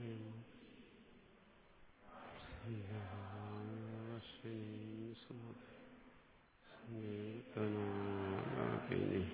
സങ്കീർത്തനാലാപിനി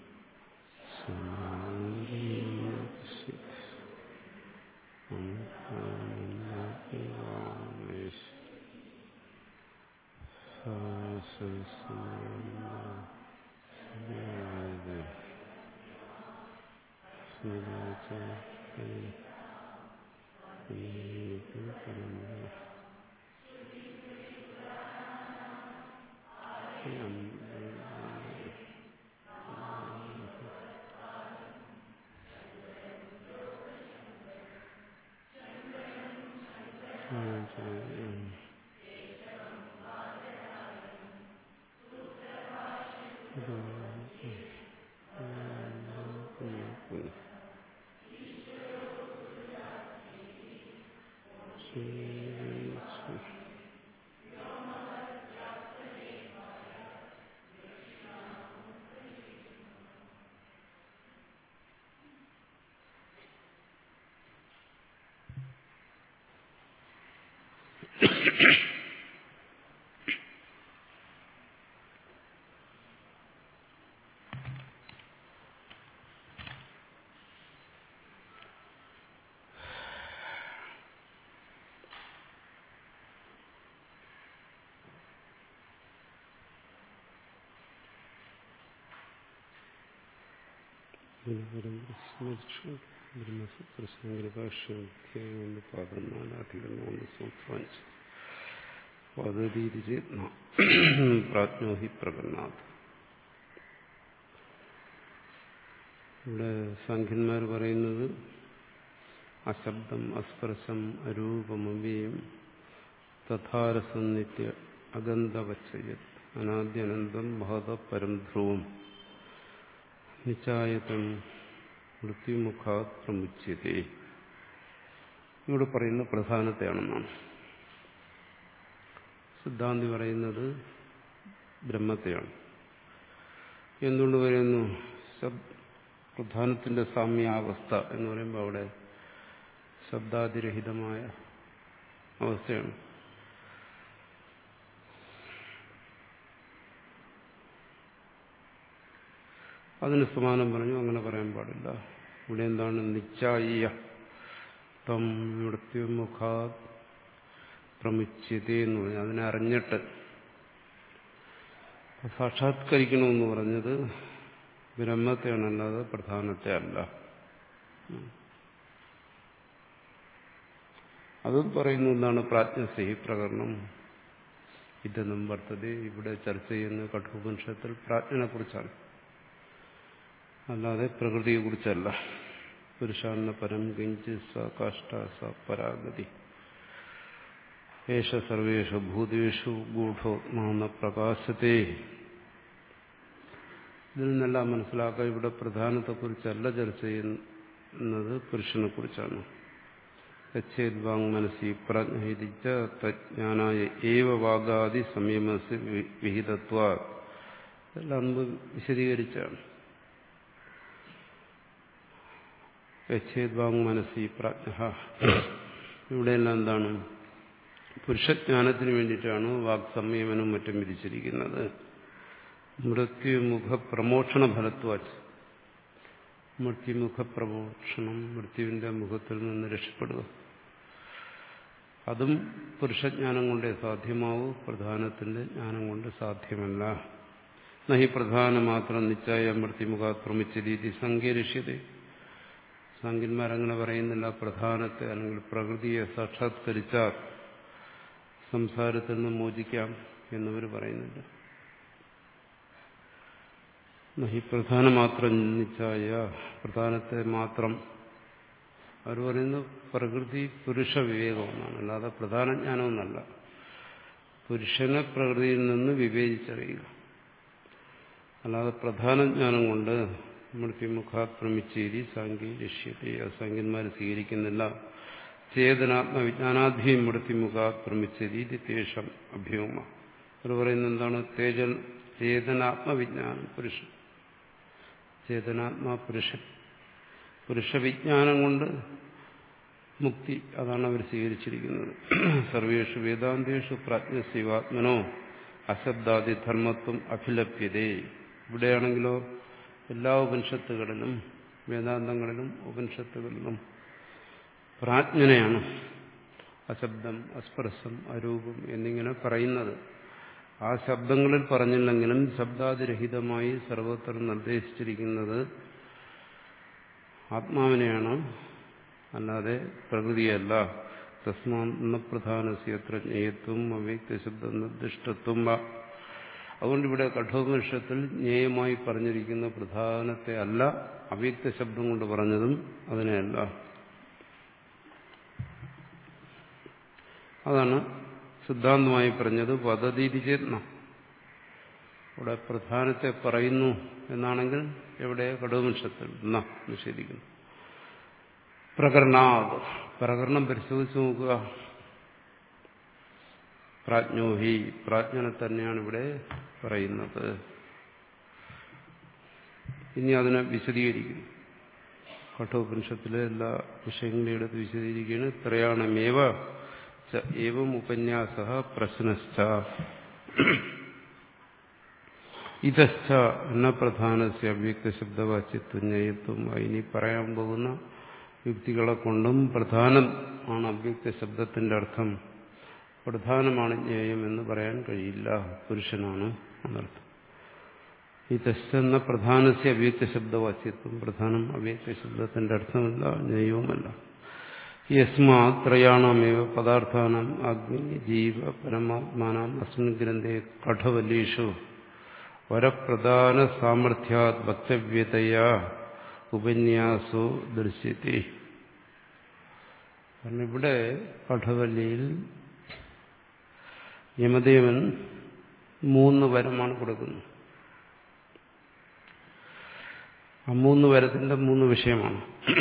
ബ്രഹ്മസൂത്രശങ്കരഭാഷ്യം പതിനാലാധികരണം ഒന്ന് സൂത്രാഞ്ച് പദ്ധതിരിച്ച് പ്രാജ്ഞോ ഹി പ്രകടനാഥ് ഇവിടെ സംഖ്യന്മാർ പറയുന്നത് അശബ്ദം അസ്പർശം അരൂപമവ്യം തഥാരസം നിത്യ അഗന്ധവച്ചയത് അനാദ്യനന്തം മഹത പരം ധ്രുവം നിശ്ചായതം മൃത്യുമുഖാത് പ്രമുച്യതേ ഇവിടെ പറയുന്ന പ്രധാനത്തെയാണെന്നാണ് സിദ്ധാന്തി പറയുന്നത് ബ്രഹ്മത്തെയാണ് എന്തുകൊണ്ട് പറയുന്നു പ്രധാനത്തിന്റെ സാമ്യാവസ്ഥ എന്ന് പറയുമ്പോൾ അവിടെ ശബ്ദാതിരഹിതമായ അവസ്ഥയാണ് അതിന് സമാനം പറഞ്ഞു അങ്ങനെ പറയാൻ പാടില്ല ഇവിടെ എന്താണ് നിശ്ചായ തം മൃത്യുമുഖാ പ്രമുച്യത എന്ന് പറഞ്ഞു അതിനെ അറിഞ്ഞിട്ട് സാക്ഷാത്കരിക്കണമെന്ന് പറഞ്ഞത് ബ്രഹ്മത്തെയാണ് അല്ലാതെ പ്രധാനത്തെ അല്ല അത് പറയുന്ന എന്താണ് പ്രാജ്ഞസഹി പ്രകരണം ഇതെന്നും വർത്തത ഇവിടെ ചർച്ച ചെയ്യുന്ന കഠോപനിഷത്തിൽ പ്രാജ്ഞനെ കുറിച്ചാണ് അല്ലാതെ പ്രകൃതിയെ കുറിച്ചല്ല പുരുഷാന്ന പരം കിഞ്ചി സ കാഷ്ട സ പരാഗതി ഏഷ സർവേഷു ഭൂതേഷു ഗൂഢോത്മാന പ്രകാശത്തെ ഇതിൽ നിന്നെല്ലാം മനസ്സിലാക്കുക ഇവിടെ പ്രധാനത്തെക്കുറിച്ചല്ല ചർച്ച ചെയ്യുന്നത് പുരുഷനെ കുറിച്ചാണ് യച്ഛേദ്വാങ് മനസ്സി പ്രജ്ഞിച്ച തജ്ഞാനായ ഏവ വാഗാദി സംയമസ് വിഹിതത്വ ഇതെല്ലാം മുമ്പ് വിശദീകരിച്ചാണ് യച്ഛേദ്വാങ് മനസ്സി പ്രാജ്ഞ ഇവിടെയെല്ലാം എന്താണ് പുരുഷജ്ഞാനത്തിന് വേണ്ടിയിട്ടാണ് വാക് സംയമനം മറ്റും വിധിച്ചിരിക്കുന്നത് മൃത്യുമുഖ പ്രമോഷണ ഫലത്വ മൃത്യുമുഖ പ്രമോഷണം മൃത്യുവിന്റെ മുഖത്തിൽ നിന്ന് രക്ഷപ്പെടുക അതും പുരുഷജ്ഞാനം കൊണ്ടേ സാധ്യമാവൂ പ്രധാനത്തിന്റെ ജ്ഞാനം കൊണ്ട് സാധ്യമല്ല നഹി പ്രധാന മാത്രം നിശ്ചയ മൃത്യുമുഖ പ്രമിച്ച രീതി സങ്കീരിഷ്യത സംഖ്യന്മാരങ്ങനെ പറയുന്നില്ല പ്രധാനത്തെ അല്ലെങ്കിൽ പ്രകൃതിയെ സാക്ഷാത്കരിച്ചാൽ സംസാരത്തിൽ നിന്ന് മോചിക്കാം എന്നിവർ പറയുന്നില്ല നഹി പ്രധാന മാത്രം നിശ്ചായ പ്രധാനത്തെ മാത്രം അവർ പറയുന്നത് പ്രകൃതി പുരുഷ വിവേകമെന്നാണ് അല്ലാതെ പ്രധാന ജ്ഞാനമെന്നല്ല പുരുഷനെ പ്രകൃതിയിൽ നിന്ന് വിവേചിച്ചറിയുക അല്ലാതെ പ്രധാന ജ്ഞാനം കൊണ്ട് മൃത്യുമുഖാക്രമിച്ചേരി സാങ്കേര്യഷ്യത്തെ അസാങ്കന്മാർ സ്വീകരിക്കുന്നില്ല ചേതനാത്മവിജ്ഞാനാധ്യം മൃത്യുമുഖാക്രമിച്ചേരി തേഷം അഭ്യോമ അവർ പറയുന്നത് എന്താണ് തേജ ചേതനാത്മവിജ്ഞാനം പുരുഷൻ ചേതനാത്മാ പുരുഷൻ പുരുഷവിജ്ഞാനം കൊണ്ട് മുക്തി അതാണ് അവർ സ്വീകരിച്ചിരിക്കുന്നത് സർവേഷു വേദാന്തേഷു പ്രാജ്ഞശിവാത്മനോ അശബ്ദാദി ധർമ്മത്വം അഭിലപ്യതേ ഇവിടെയാണെങ്കിലോ എല്ലാ ഉപനിഷത്തുകളിലും വേദാന്തങ്ങളിലും ഉപനിഷത്തുകളിലും പ്രാജ്ഞനെയാണ് അശബ്ദം അസ്പർശം അരൂപം എന്നിങ്ങനെ പറയുന്നത് ആ ശബ്ദങ്ങളിൽ പറഞ്ഞില്ലെങ്കിലും ശബ്ദാതിരഹിതമായി സർവത്ര നിർദ്ദേശിച്ചിരിക്കുന്നത് ആത്മാവിനെയാണ് അല്ലാതെ പ്രകൃതിയല്ല തസ്മാന്ന പ്രധാനസ്യത്ര ജ്ഞേയത്വം അവ്യക്തശബ്ദ നിർദ്ദിഷ്ടത്വം അതുകൊണ്ട് ഇവിടെ കഠോപനിഷത്തിൽ ജ്ഞേയമായി പറഞ്ഞിരിക്കുന്ന പ്രധാനത്തെ അല്ല അവ്യക്ത ശബ്ദം കൊണ്ട് പറഞ്ഞതും അതിനെയല്ല അതാണ് സിദ്ധാന്തമായി പറഞ്ഞത് വദതീതി ചേർന്ന ഇവിടെ പ്രധാനത്തെ പറയുന്നു എന്നാണെങ്കിൽ എവിടെ കടുവംശത്തിൽ ന നിഷേധിക്കുന്നു പ്രകരണാത് പ്രകരണം പരിശോധിച്ച് നോക്കുക പ്രാജ്ഞോഹി പ്രാജ്ഞനെ തന്നെയാണ് ഇവിടെ പറയുന്നത് ഇനി അതിനെ വിശദീകരിക്കുന്നു കഠോപനിഷത്തിലെ എല്ലാ വിഷയങ്ങളെയും എടുത്ത് വിശദീകരിക്കുകയാണ് ത്രയാണമേവ ഏവം ഉപന്യാസ പ്രശ്നശ്ച ഇതശ്ച എന്ന പ്രധാനസ്യ അവ്യക്തശബ്ദവാച്യത്വം ഇനി പറയാൻ പോകുന്ന യുക്തികളെ കൊണ്ടും പ്രധാനം ആണ് അവ്യക്ത ശബ്ദത്തിന്റെ അർത്ഥം പ്രധാനമാണ് ജ്ഞേയം എന്ന് പറയാൻ കഴിയില്ല പുരുഷനാണ് എന്നർത്ഥം ഈ തെസ്തെന്ന പ്രധാനസ്യ അവ്യക്ത ശബ്ദവാച്യത്വം പ്രധാനം അവ്യക്ത ശബ്ദത്തിന്റെ അർത്ഥമല്ല ജ്ഞേയവുമല്ല യസ്മാത്രയാണമേവ പദാർത്ഥാനം അഗ്നി ജീവ പരമാത്മാനം അസ്മിൻ ഗ്രന്ഥേ കഠവലീഷു വരപ്രധാന സാമർഥ്യാത് വക്തവ്യതയാ ഉപന്യാസോ ദൃശ്യത്തെ കാരണം ഇവിടെ കഠവല്ലിയിൽ യമദേവൻ മൂന്ന് വരമാണ് കൊടുക്കുന്നത് ആ മൂന്ന് വരത്തിന്റെ മൂന്ന് വിഷയമാണ്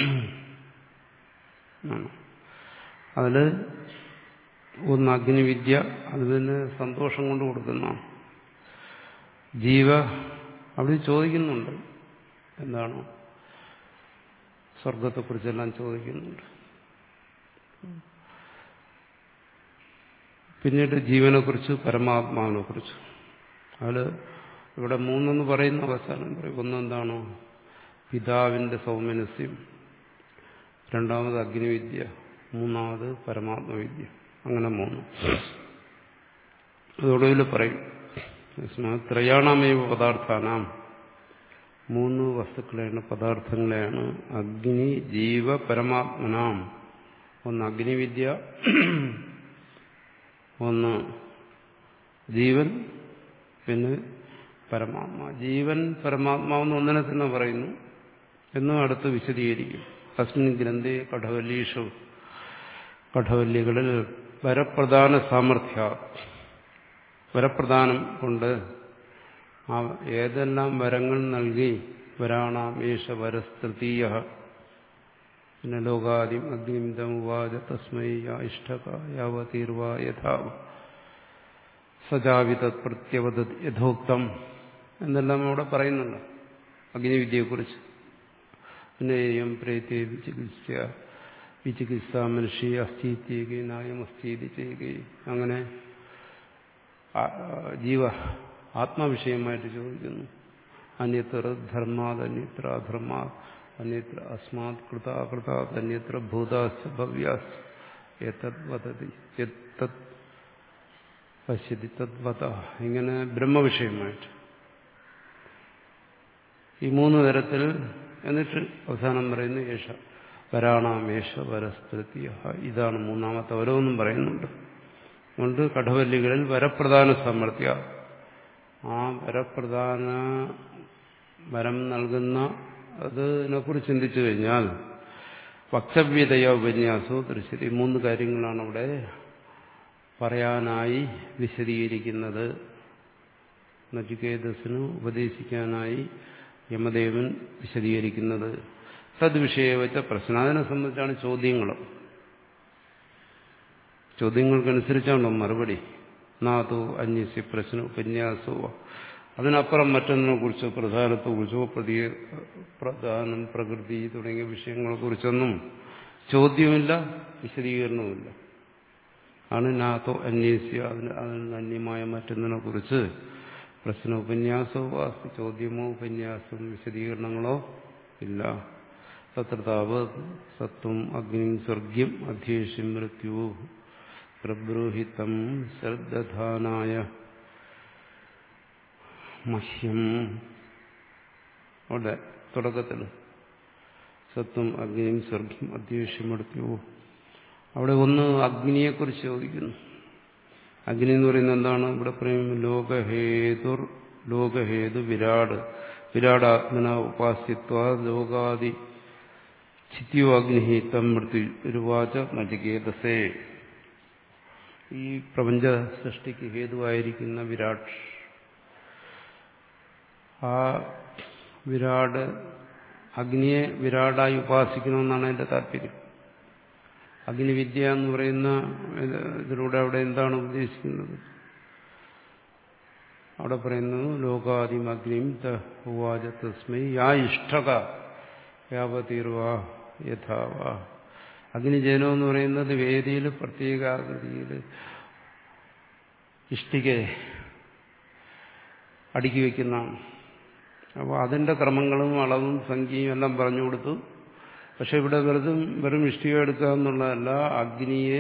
അതിൽ ഒന്ന് അഗ്നിവിദ്യ അത് പിന്നെ സന്തോഷം കൊണ്ട് കൊടുക്കുന്നതാണ് ജീവ അവിടെ ചോദിക്കുന്നുണ്ട് എന്താണ് സ്വർഗത്തെക്കുറിച്ചെല്ലാം ചോദിക്കുന്നുണ്ട് പിന്നീട് ജീവനെക്കുറിച്ച് പരമാത്മാവിനെക്കുറിച്ച് അതിൽ ഇവിടെ മൂന്നെന്ന് പറയുന്ന അവസാനം പറയും ഒന്നെന്താണോ പിതാവിന്റെ സൗമനസ്യം രണ്ടാമത് അഗ്നിവിദ്യ മൂന്നാമത് പരമാത്മവിദ്യ അങ്ങനെ മൂന്ന് അതോടൊതിൽ പറയും ത്രയാണമേവ പദാർത്ഥാനാം മൂന്ന് വസ്തുക്കളെയാണ് പദാർത്ഥങ്ങളെയാണ് അഗ്നി ജീവ പരമാത്മനാം ഒന്ന് അഗ്നിവിദ്യ ഒന്ന് ജീവൻ പിന്നെ പരമാത്മാ ജീവൻ പരമാത്മാവെന്ന് ഒന്നിനെ തന്നെ പറയുന്നു എന്നും അടുത്ത് വിശദീകരിക്കും തസ്മിൻ ഗ്രന്ഥേ കഠവല്ലീഷു കഠവല്ലികളിൽ വരപ്രധാന സാമർഥ്യ വരപ്രധാനം കൊണ്ട് ആ ഏതെല്ലാം വരങ്ങൾ നൽകി വരാണാം ഏഷ വരസ്തൃതീയ പിന്നെ ലോകാദിം അഗ്നിമിതമുവാച തസ്മൈ ഇഷ്ടക യാവതീർവ യഥാവ സജാവി തത്പ്രത്യവത യഥോക്തം എന്നെല്ലാം അവിടെ പറയുന്നുണ്ട് അഗ്നിവിദ്യയെക്കുറിച്ച് പിന്നെ എം പ്രേത്യ ചികിത്സ വിചികിത്സ മനുഷ്യ അസ്ഥിത്യേക നായം അസ്ഥീതി ചെയ്യുകയും അങ്ങനെ ജീവ ആത്മവിഷയമായിട്ട് ചോദിക്കുന്നു അന്യത്ര ധർമാത് അന്യത്ര അധർമാത് അന്യത്ര അസ്മാത് കൃതാകൃതാത് അന്യത്ര ഭൂതാസ് ഭവ്യാസ് എത്തത് വദതി എത്തത് പശ്യതി തദ്വത ഇങ്ങനെ ബ്രഹ്മവിഷയമായിട്ട് ഈ മൂന്ന് തരത്തിൽ എന്നിട്ട് അവസാനം പറയുന്നു യേശ വരാണാം യേശ വരസ്തൃതീയ ഇതാണ് മൂന്നാമത്തെ ഓരോന്നും പറയുന്നുണ്ട് അതുകൊണ്ട് കഠവല്ലികളിൽ വരപ്രധാന സമർത്ഥ്യ ആ വരപ്രധാന വരം നൽകുന്ന അതിനെക്കുറിച്ച് ചിന്തിച്ചു കഴിഞ്ഞാൽ വക്തവ്യതയ ഉപന്യാസോ ദൃശ്യത ഈ മൂന്ന് കാര്യങ്ങളാണ് അവിടെ പറയാനായി വിശദീകരിക്കുന്നത് നചികേതസിന് ഉപദേശിക്കാനായി യമദേവൻ വിശദീകരിക്കുന്നത് തദ്വിഷയ വെച്ച പ്രശ്നം അതിനെ സംബന്ധിച്ചാണ് ചോദ്യങ്ങൾ ചോദ്യങ്ങൾക്കനുസരിച്ചാണല്ലോ മറുപടി നാതോ അന്യസ്യ പ്രശ്ന ഉപന്യാസോ അതിനപ്പുറം മറ്റൊന്നിനെ കുറിച്ചോ പ്രധാനത്തെ കുറിച്ചോ പ്രതി പ്രധാനം പ്രകൃതി തുടങ്ങിയ വിഷയങ്ങളെ കുറിച്ചൊന്നും ചോദ്യമില്ല വിശദീകരണവുമില്ല ആണ് നാത്തോ അന്വേഷിക്കുക അതിന് അതിന് അന്യമായ മറ്റൊന്നിനെ കുറിച്ച് പ്രശ്ന ഉപന്യാസമോ ചോദ്യമോ ഉപന്യാസവും വിശദീകരണങ്ങളോ ഇല്ല തത്ര താവത് സത്വം അഗ്നി സ്വർഗ്യം അധ്യേഷ്യം മൃത്യു പ്രബ്രൂഹിതം ശ്രദ്ധാനായ മഹ്യം അവിടെ തുടക്കത്തിൽ സത്വം അഗ്നിയും സ്വർഗ്യം അധ്യേഷ്യം മൃത്യു അവിടെ ഒന്ന് അഗ്നിയെക്കുറിച്ച് ചോദിക്കുന്നു അഗ്നി എന്ന് പറയുന്നത് എന്താണ് ഇവിടെ പറയും ലോകഹേതുർ ലോകഹേതു വിരാട് വിരാടാത്മന ഉപാസ്യത്വ ലോകാദി ചിത്യോ അഗ്നി തം മൃത്യുരുവാച നചികേതസേ ഈ പ്രപഞ്ച സൃഷ്ടിക്ക് ഹേതുവായിരിക്കുന്ന വിരാട് ആ വിരാട് അഗ്നിയെ വിരാടായി ഉപാസിക്കണമെന്നാണ് എന്റെ താല്പര്യം അഗ്നിവിദ്യ എന്ന് പറയുന്ന ഇതിലൂടെ അവിടെ എന്താണ് ഉദ്ദേശിക്കുന്നത് അവിടെ പറയുന്നു ലോകാദിം അഗ്നിയും ഉവാച തസ്മൈ യാ ഇഷ്ടക യാവതീർവ യഥാവ അഗ്നിജനം എന്ന് പറയുന്നത് വേദിയിൽ പ്രത്യേകാകൃതിയിൽ ഇഷ്ടിക അടുക്കി വയ്ക്കുന്നതാണ് അപ്പോൾ അതിന്റെ ക്രമങ്ങളും അളവും സംഖ്യയും എല്ലാം പറഞ്ഞു കൊടുത്തു പക്ഷെ ഇവിടെ വെറുതും വെറും ഇഷ്ടിക എടുക്കുക എന്നുള്ളതല്ല അഗ്നിയെ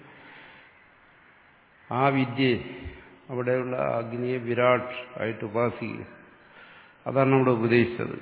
ആ വിദ്യയെ അവിടെയുള്ള അഗ്നിയെ വിരാട് ആയിട്ട് ഉപാസിക്കുക അതാണ് അവിടെ ഉപദേശിച്ചത്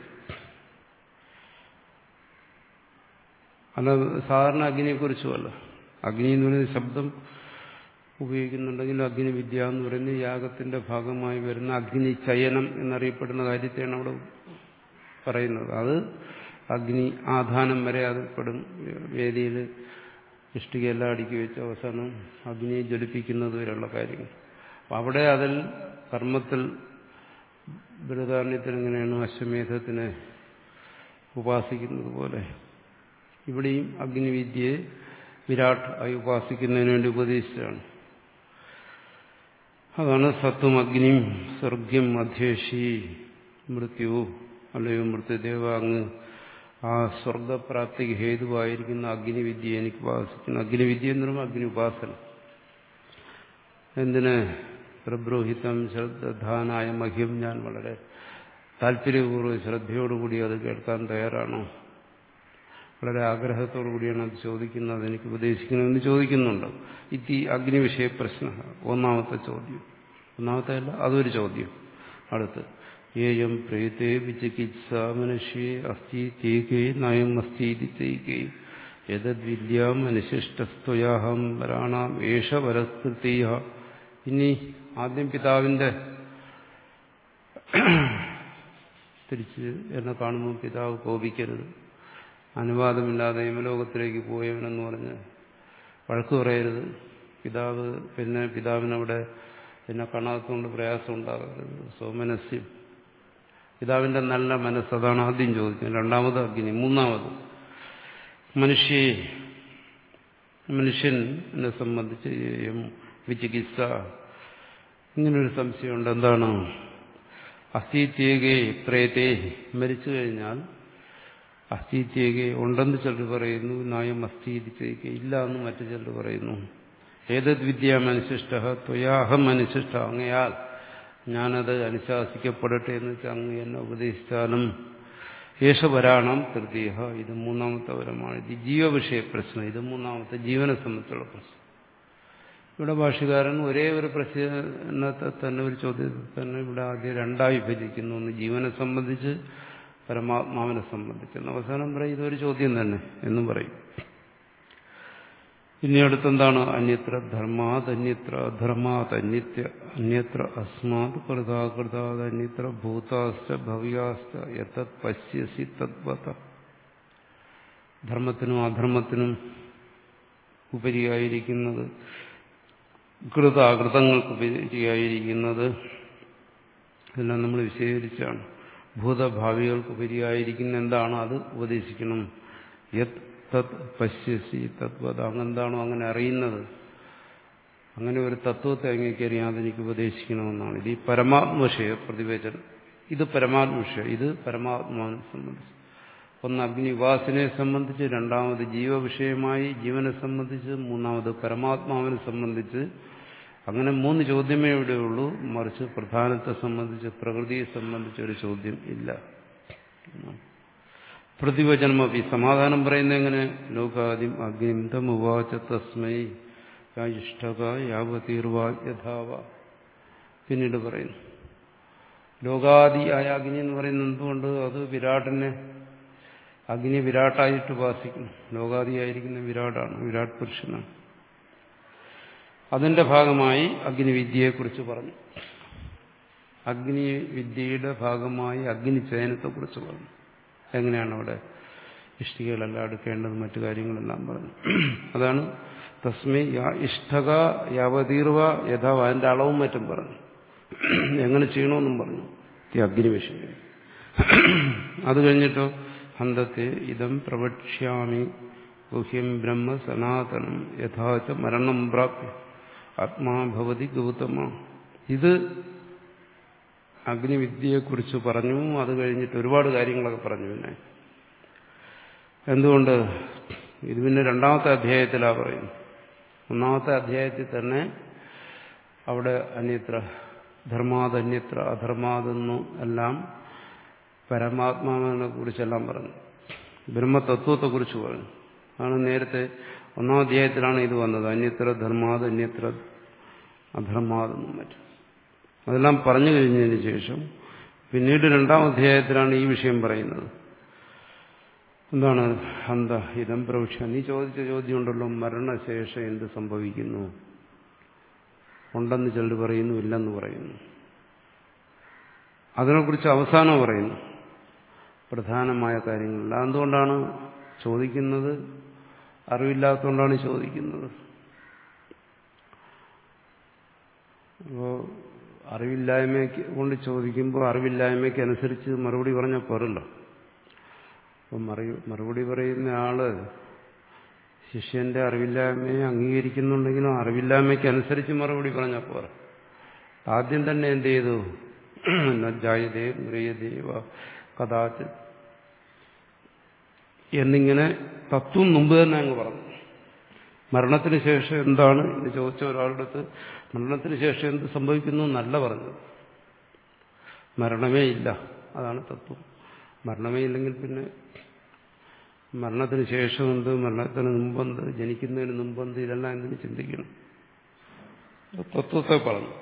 അല്ല സാധാരണ അഗ്നിയെക്കുറിച്ചുമല്ല അഗ്നി എന്ന് പറയുന്ന ശബ്ദം ഉപയോഗിക്കുന്നുണ്ടെങ്കിൽ അഗ്നി വിദ്യ എന്ന് പറയുന്നത് യാഗത്തിന്റെ ഭാഗമായി വരുന്ന അഗ്നി ചയനം എന്നറിയപ്പെടുന്ന കാര്യത്തെയാണ് അവിടെ പറയുന്നത് അത് അഗ്നി ആധാനം വരെ അതിൽപ്പെടും വേദിയിൽ ഇഷ്ടികയെല്ലാം അടുക്കി വെച്ച് അവസാനം അഗ്നിയെ ജ്വലിപ്പിക്കുന്നത് വരെയുള്ള കാര്യങ്ങൾ അപ്പം അവിടെ അതിൽ കർമ്മത്തിൽ ബൃഹദാരണ്യത്തിൽ എങ്ങനെയാണ് അശ്വമേധത്തിനെ ഉപാസിക്കുന്നത് പോലെ ഇവിടെയും അഗ്നിവിദ്യയെ വിരാട് ആയി ഉപാസിക്കുന്നതിന് വേണ്ടി ഉപദേശിച്ചാണ് അതാണ് സത്വം അഗ്നിയും സ്വർഗ്യം അധ്യേഷി മൃത്യു അല്ലയോ മൃത്യുദേവ അങ്ങ് ആ സ്വർഗപ്രാപ്തിക്ക് ഹേതുവായിരിക്കുന്ന അഗ്നിവിദ്യ എനിക്ക് ഉപാസിക്കുന്നു അഗ്നിവിദ്യ എന്ന് പറയുമ്പോൾ അഗ്നി ഉപാസന എന്തിന് പ്രബ്രോഹിതം ശ്രദ്ധാനായ മഹ്യം ഞാൻ വളരെ താല്പര്യപൂർവ്വം ശ്രദ്ധയോടുകൂടി അത് കേൾക്കാൻ തയ്യാറാണോ വളരെ ആഗ്രഹത്തോടു കൂടിയാണ് അത് ചോദിക്കുന്നത് എനിക്ക് ഉപദേശിക്കണമെന്ന് ചോദിക്കുന്നുണ്ട് ഇത്തി അഗ്നിവിഷയ പ്രശ്ന ഒന്നാമത്തെ ചോദ്യം ഒന്നാമത്തെ അല്ല അതൊരു ചോദ്യം അടുത്ത് ഏയം പ്രേതേ വിചികിത്സ മനുഷ്യ അസ്ഥി തേകേ നയം അസ്ഥീതി തേകേ യദ്വിദ്യാം അനുശിഷ്ടസ്ത്വയാഹം വരാണാം ഏഷ വരസ്കൃതീയ ഇനി ആദ്യം പിതാവിന്റെ തിരിച്ച് എന്നെ കാണുമ്പോൾ പിതാവ് കോപിക്കരുത് അനുവാദമില്ലാതെ യമലോകത്തിലേക്ക് പോയവനെന്ന് പറഞ്ഞ് വഴക്കു പറയരുത് പിതാവ് പിന്നെ പിതാവിനവിടെ പിന്നെ കാണാത്തതുകൊണ്ട് പ്രയാസം ഉണ്ടാകരുത് സോമനസ്യം പിതാവിന്റെ നല്ല മനസ്സ് അതാണ് ആദ്യം ചോദിക്കുന്നത് രണ്ടാമത് അഗ്നി മൂന്നാമത് മനുഷ്യ മനുഷ്യനെ സംബന്ധിച്ച് വിചികിത്സ ഇങ്ങനൊരു സംശയമുണ്ട് എന്താണ് അസ്ഥിത്യേകെ പ്രേതേ മരിച്ചു കഴിഞ്ഞാൽ അസ്ഥിത്യേകെ ഉണ്ടെന്ന് ചിലർ പറയുന്നു നായം അസ്ഥിതിച്ചേക്ക് ഇല്ല എന്ന് മറ്റു ചിലർ പറയുന്നു ഏതത് വിദ്യാമനുശിഷ്ട ത്വയാഹം അനുശിഷ്ട അങ്ങയാൽ ഞാനത് അനുശാസിക്കപ്പെടട്ടെ എന്ന് വെച്ചാൽ അങ്ങ് എന്നെ ഉപദേശിച്ചാലും യേശവരാണം തൃതീയ ഇത് മൂന്നാമത്തെ വരമാണ് ഇത് ജീവവിഷയ പ്രശ്നം ഇത് മൂന്നാമത്തെ ജീവനെ സംബന്ധിച്ചുള്ള പ്രശ്നം ഇവിടെ ഭാഷകാരൻ ഒരേ ഒരു പ്രശ്നത്തെ തന്നെ ഒരു ചോദ്യത്തിൽ തന്നെ ഇവിടെ ആദ്യം രണ്ടായി വിഭജിക്കുന്നു ഒന്ന് ജീവനെ സംബന്ധിച്ച് പരമാത്മാവിനെ സംബന്ധിച്ച് അവസാനം പറയും ഇതൊരു ചോദ്യം തന്നെ എന്നും പറയും ഇനി അടുത്തെന്താണ് അന്യത്ര ധർമാത് അന്യത്ര അധർമാത് അന്യത്ര അന്യത്ര അസ്മാത് കൃതാകൃതാത് അന്യത്ര ഭൂതാശ്ച ഭവ്യാശ്ച യത്തത് പശ്യസി തദ്വത ധർമ്മത്തിനും അധർമ്മത്തിനും ഉപരിയായിരിക്കുന്നത് കൃതാകൃതങ്ങൾക്ക് ഉപരിയായിരിക്കുന്നത് ഇതെല്ലാം നമ്മൾ വിശദീകരിച്ചാണ് ഭൂതഭാവികൾക്ക് ഉപരിയായിരിക്കുന്ന എന്താണ് അത് ഉപദേശിക്കണം യത് തത് പശ്യസി തത്വത അങ്ങെന്താണോ അങ്ങനെ അറിയുന്നത് അങ്ങനെ ഒരു തത്വത്തെ അങ്ങേക്ക് അറിയാതെ എനിക്ക് ഉപദേശിക്കണമെന്നാണ് ഇത് ഈ പരമാത്മവിഷയ പ്രതിവേചനം ഇത് പരമാത്മവിഷയം ഇത് പരമാത്മാവിനെ സംബന്ധിച്ച് ഒന്ന് അഗ്നി ഉപാസനയെ സംബന്ധിച്ച് രണ്ടാമത് ജീവവിഷയമായി ജീവനെ സംബന്ധിച്ച് മൂന്നാമത് പരമാത്മാവിനെ സംബന്ധിച്ച് അങ്ങനെ മൂന്ന് ചോദ്യമേ ഇവിടെയുള്ളൂ മറിച്ച് പ്രധാനത്തെ സംബന്ധിച്ച് പ്രകൃതിയെ സംബന്ധിച്ച് ഒരു ചോദ്യം ഇല്ല പ്രതിവചനമപി സമാധാനം പറയുന്നത് എങ്ങനെ ലോകാദ്യം അഗ്നിന്തം ഉവാച തസ്മൈ ഇഷ്ടക യാവതീർവ യഥാവ പിന്നീട് പറയുന്നു ലോകാദി ആയ അഗ്നി എന്ന് പറയുന്നത് എന്തുകൊണ്ട് അത് വിരാട്ടിനെ അഗ്നി വിരാട്ടായിട്ട് ഉപാസിക്കുന്നു ലോകാദിയായിരിക്കുന്ന വിരാടാണ് വിരാട് പുരുഷനാണ് അതിന്റെ ഭാഗമായി അഗ്നിവിദ്യയെക്കുറിച്ച് പറഞ്ഞു അഗ്നി വിദ്യയുടെ ഭാഗമായി അഗ്നി ചയനത്തെക്കുറിച്ച് പറഞ്ഞു എങ്ങനെയാണ് അവിടെ ഇഷ്ടികകളെല്ലാം അടുക്കേണ്ടത് മറ്റു കാര്യങ്ങളെല്ലാം പറഞ്ഞു അതാണ് തസ്മൈ ഇഷ്ടക യാവതീർവ യഥാ അതിന്റെ അളവും മറ്റും പറഞ്ഞു എങ്ങനെ ചെയ്യണമെന്നും പറഞ്ഞു ഈ അഗ്നി വിഷയം അത് കഴിഞ്ഞിട്ടോ ഹന്തത്തെ ഇതം പ്രവക്ഷ്യാമി ഗുഹ്യം ബ്രഹ്മ സനാതനം യഥാച മരണം പ്രാപ്യ ആത്മാ ഭവതി ഗൗതമ ഇത് അഗ്നിവിദ്യയെക്കുറിച്ച് പറഞ്ഞു അത് കഴിഞ്ഞിട്ട് ഒരുപാട് കാര്യങ്ങളൊക്കെ പറഞ്ഞു പിന്നെ എന്തുകൊണ്ട് ഇത് പിന്നെ രണ്ടാമത്തെ അധ്യായത്തിലാണ് പറയുന്നത് ഒന്നാമത്തെ അധ്യായത്തിൽ തന്നെ അവിടെ അന്യത്ര ധർമാത് അന്യത്ര അധർമാതെന്നു എല്ലാം പരമാത്മാവിനെ കുറിച്ചെല്ലാം പറഞ്ഞു ബ്രഹ്മതത്വത്തെക്കുറിച്ച് പറഞ്ഞു ആണ് നേരത്തെ ഒന്നാം അധ്യായത്തിലാണ് ഇത് വന്നത് അന്യത്ര ധർമാത് അന്യത്ര അധർമാതെന്നും മറ്റും അതെല്ലാം പറഞ്ഞു കഴിഞ്ഞതിന് ശേഷം പിന്നീട് രണ്ടാം അധ്യായത്തിലാണ് ഈ വിഷയം പറയുന്നത് എന്താണ് ഹന്ത ഇതം പ്രവിക്ഷ നീ ചോദിച്ച ചോദ്യം ഉണ്ടല്ലോ മരണശേഷം എന്ത് സംഭവിക്കുന്നു ഉണ്ടെന്ന് ചിലർ പറയുന്നു ഇല്ലെന്ന് പറയുന്നു അതിനെക്കുറിച്ച് അവസാനം പറയുന്നു പ്രധാനമായ കാര്യങ്ങളില്ല എന്തുകൊണ്ടാണ് ചോദിക്കുന്നത് അറിവില്ലാത്തതുകൊണ്ടാണ് ചോദിക്കുന്നത് അപ്പോൾ അറിവില്ലായ്മയ്ക്ക് കൊണ്ട് ചോദിക്കുമ്പോൾ അറിവില്ലായ്മയ്ക്ക് അനുസരിച്ച് മറുപടി പറഞ്ഞാൽ പോരല്ലോ അപ്പം മറുപടി പറയുന്ന ആള് ശിഷ്യന്റെ അറിവില്ലായ്മയെ അംഗീകരിക്കുന്നുണ്ടെങ്കിലും അറിവില്ലായ്മയ്ക്ക് അനുസരിച്ച് മറുപടി പറഞ്ഞാൽ പോരാ ആദ്യം തന്നെ എന്ത് ചെയ്തു നജായതേ മ്രിയദേവ കഥാചി എന്നിങ്ങനെ തത്വം മുമ്പ് തന്നെ അങ്ങ് പറഞ്ഞു മരണത്തിന് ശേഷം എന്താണ് എന്ന് ചോദിച്ച ഒരാളുടെ അടുത്ത് മരണത്തിന് ശേഷം എന്ത് സംഭവിക്കുന്നു എന്നല്ല പറഞ്ഞത് മരണമേ ഇല്ല അതാണ് തത്വം മരണമേ ഇല്ലെങ്കിൽ പിന്നെ മരണത്തിന് ശേഷമെന്ത് മരണത്തിന് മുമ്പെന്ത് ജനിക്കുന്നതിന് മുമ്പെന്ത് ഇതെല്ലാം എന്തിനു ചിന്തിക്കണം തത്വത്തെ പറഞ്ഞു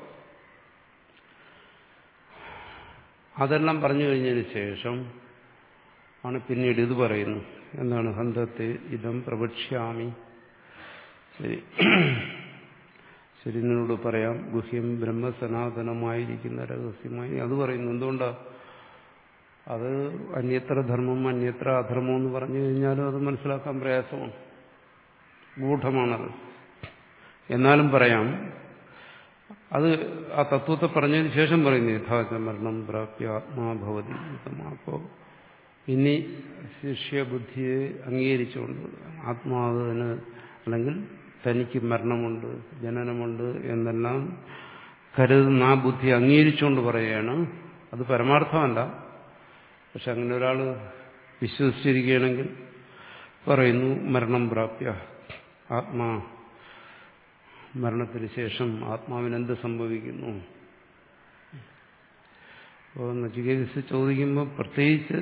അതെല്ലാം പറഞ്ഞു കഴിഞ്ഞതിന് ശേഷം ആണ് പിന്നീട് ഇത് പറയുന്നു എന്താണ് ഹന്തത്തെ ഇതം പ്രവക്ഷ്യാമി ശരി ശരി നിന്നോട് പറയാം ഗുഹ്യം ബ്രഹ്മസനാതനമായിരിക്കുന്ന രഹസ്യമായി അത് പറയുന്നു എന്തുകൊണ്ടാ അത് അന്യത്ര ധർമ്മം അന്യത്ര അധർമ്മം എന്ന് പറഞ്ഞു കഴിഞ്ഞാലും അത് മനസ്സിലാക്കാൻ പ്രയാസമാണ് ഗൂഢമാണത് എന്നാലും പറയാം അത് ആ തത്വത്തെ പറഞ്ഞതിന് ശേഷം പറയുന്നു യഥാച മരണം പ്രാപ്യ ആത്മാഭവതി അപ്പോ ഇനി ശിഷ്യബുദ്ധിയെ അംഗീകരിച്ചുകൊണ്ട് ആത്മാവിന് അല്ലെങ്കിൽ തനിക്ക് മരണമുണ്ട് ജനനമുണ്ട് എന്നെല്ലാം കരുതുന്ന ആ ബുദ്ധി അംഗീകരിച്ചുകൊണ്ട് പറയുകയാണ് അത് പരമാർത്ഥമല്ല പക്ഷെ അങ്ങനെ ഒരാൾ വിശ്വസിച്ചിരിക്കുകയാണെങ്കിൽ പറയുന്നു മരണം പ്രാപ്യ ആത്മാ മരണത്തിന് ശേഷം ആത്മാവിനെന്ത് സംഭവിക്കുന്നു അപ്പോൾ നചികേതസ് ചോദിക്കുമ്പോൾ പ്രത്യേകിച്ച്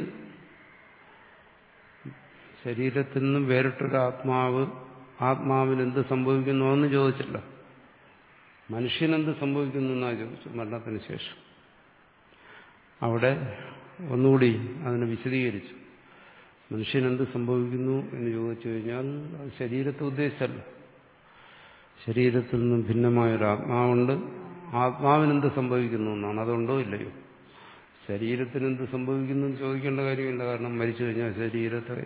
ശരീരത്തിൽ നിന്നും വേറിട്ടൊരു ആത്മാവ് ആത്മാവിന് എന്ത് സംഭവിക്കുന്നു എന്ന് ചോദിച്ചില്ല മനുഷ്യനെന്ത് സംഭവിക്കുന്നു എന്നാ ചോദിച്ചു മരണത്തിന് ശേഷം അവിടെ ഒന്നുകൂടി അതിനെ വിശദീകരിച്ചു മനുഷ്യനെന്ത് സംഭവിക്കുന്നു എന്ന് ചോദിച്ചു കഴിഞ്ഞാൽ അത് ശരീരത്തെ ഉദ്ദേശിച്ചല്ല ശരീരത്തിൽ നിന്നും ഭിന്നമായൊരു ആത്മാവുണ്ട് ആത്മാവിനെന്ത് സംഭവിക്കുന്നു എന്നാണ് അതുണ്ടോ ഇല്ലയോ ശരീരത്തിന് എന്ത് സംഭവിക്കുന്നു എന്ന് ചോദിക്കേണ്ട കാര്യമില്ല കാരണം മരിച്ചു കഴിഞ്ഞാൽ ശരീരത്തെ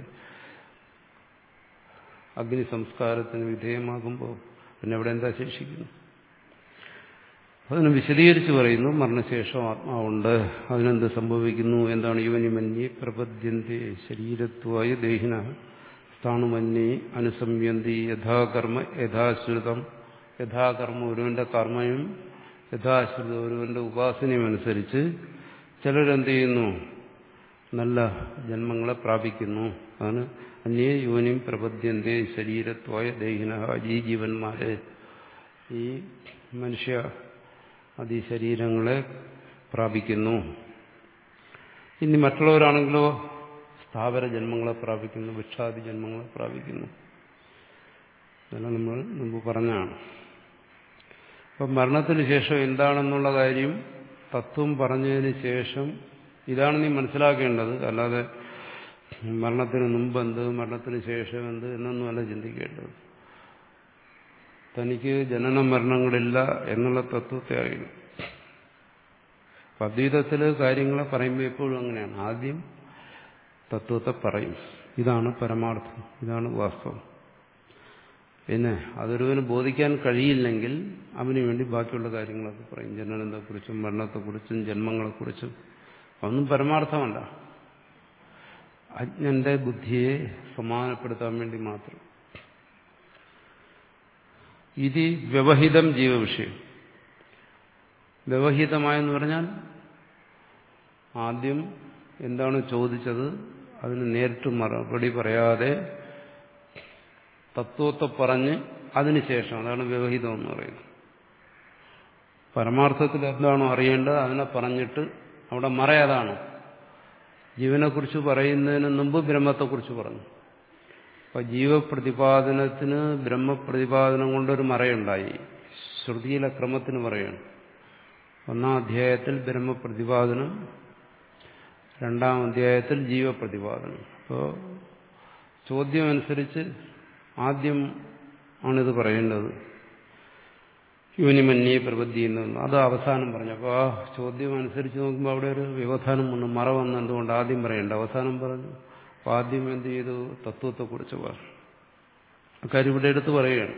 അഗ്നി സംസ്കാരത്തിന് വിധേയമാകുമ്പോൾ പിന്നെ അവിടെ എന്താ ശേഷിക്കുന്നു അതിന് വിശദീകരിച്ച് പറയുന്നു മരണശേഷം ആത്മാവുണ്ട് അതിനെന്ത് സംഭവിക്കുന്നു എന്താണ് യുവനിമന്യെ പ്രപദ്യന്തി ശരീരത്വായ ദേഹിന സ്ഥാണുമന്യെ അനുസംയന്തി യഥാകർമ്മ യഥാശ്രിതം യഥാകർമ്മ ഒരുവന്റെ കർമ്മയും യഥാശ്രിതം ഒരുവന്റെ ഉപാസനയും അനുസരിച്ച് ചിലരെന്ത് ചെയ്യുന്നു നല്ല ജന്മങ്ങളെ പ്രാപിക്കുന്നു അതാണ് അന്യേ യോനിയും പ്രപദ്യന്തേ ശരീരത്വായ ദേഹിന ഈ ജീവന്മാരെ ഈ മനുഷ്യ അതി ശരീരങ്ങളെ പ്രാപിക്കുന്നു ഇനി മറ്റുള്ളവരാണെങ്കിലോ സ്ഥാപന ജന്മങ്ങളെ പ്രാപിക്കുന്നു വൃക്ഷാദി ജന്മങ്ങളെ പ്രാപിക്കുന്നു ഇതെല്ലാം നമ്മൾ മുമ്പ് പറഞ്ഞാണ് അപ്പം മരണത്തിന് ശേഷം എന്താണെന്നുള്ള കാര്യം തത്വം പറഞ്ഞതിന് ശേഷം ഇതാണ് നീ മനസ്സിലാക്കേണ്ടത് അല്ലാതെ മരണത്തിന് മുമ്പ് എന്ത് മരണത്തിന് ശേഷം എന്ത് എന്നൊന്നുമല്ല ചിന്തിക്കേണ്ടത് തനിക്ക് ജനന മരണങ്ങളില്ല എന്നുള്ള തത്വത്തെ അറിയണം അദ്വൈതത്തില് കാര്യങ്ങളെ പറയുമ്പോൾ എപ്പോഴും അങ്ങനെയാണ് ആദ്യം തത്വത്തെ പറയും ഇതാണ് പരമാർത്ഥം ഇതാണ് വാസ്തവം പിന്നെ അതൊരുവന് ബോധിക്കാൻ കഴിയില്ലെങ്കിൽ അവന് വേണ്ടി ബാക്കിയുള്ള കാര്യങ്ങളൊക്കെ പറയും ജനനത്തെക്കുറിച്ചും മരണത്തെക്കുറിച്ചും ജന്മങ്ങളെക്കുറിച്ചും അതൊന്നും പരമാർത്ഥമല്ല അജ്ഞന്റെ ബുദ്ധിയെ സമാനപ്പെടുത്താൻ വേണ്ടി മാത്രം ഇത് വ്യവഹിതം ജീവവിഷയം വ്യവഹിതമായെന്ന് പറഞ്ഞാൽ ആദ്യം എന്താണ് ചോദിച്ചത് അതിന് നേരിട്ട് മറുപടി പറയാതെ തത്വത്തെ പറഞ്ഞ് അതിനുശേഷം അതാണ് വ്യവഹിതം എന്ന് പറയുന്നത് പരമാർത്ഥത്തിൽ എന്താണോ അറിയേണ്ടത് അതിനെ പറഞ്ഞിട്ട് അവിടെ മറയാതാണ് ജീവനെക്കുറിച്ച് പറയുന്നതിന് മുമ്പ് ബ്രഹ്മത്തെക്കുറിച്ച് പറഞ്ഞു അപ്പൊ ജീവപ്രതിപാദനത്തിന് ബ്രഹ്മപ്രതിപാദനം കൊണ്ടൊരു മറയുണ്ടായി ശ്രുതിയിലെ ക്രമത്തിന് പറയാണ് ഒന്നാം അധ്യായത്തിൽ ബ്രഹ്മപ്രതിപാദനം രണ്ടാം അധ്യായത്തിൽ ജീവപ്രതിപാദനം അപ്പോൾ ചോദ്യം അനുസരിച്ച് ആദ്യം ആണിത് പറയേണ്ടത് യൂനിമന്യെ പ്രബദ്ധി അത് അവസാനം പറഞ്ഞു അപ്പോൾ ആ ചോദ്യം അനുസരിച്ച് നോക്കുമ്പോൾ അവിടെ ഒരു വ്യവധാനം വന്നു മറ വന്നു എന്തുകൊണ്ട് ആദ്യം പറയണ്ട അവസാനം പറഞ്ഞു അപ്പോൾ ആദ്യം എന്ത് ചെയ്തു തത്വത്തെക്കുറിച്ച് പറഞ്ഞു അക്കാര്യം ഇവിടെ എടുത്ത് പറയുകയാണ്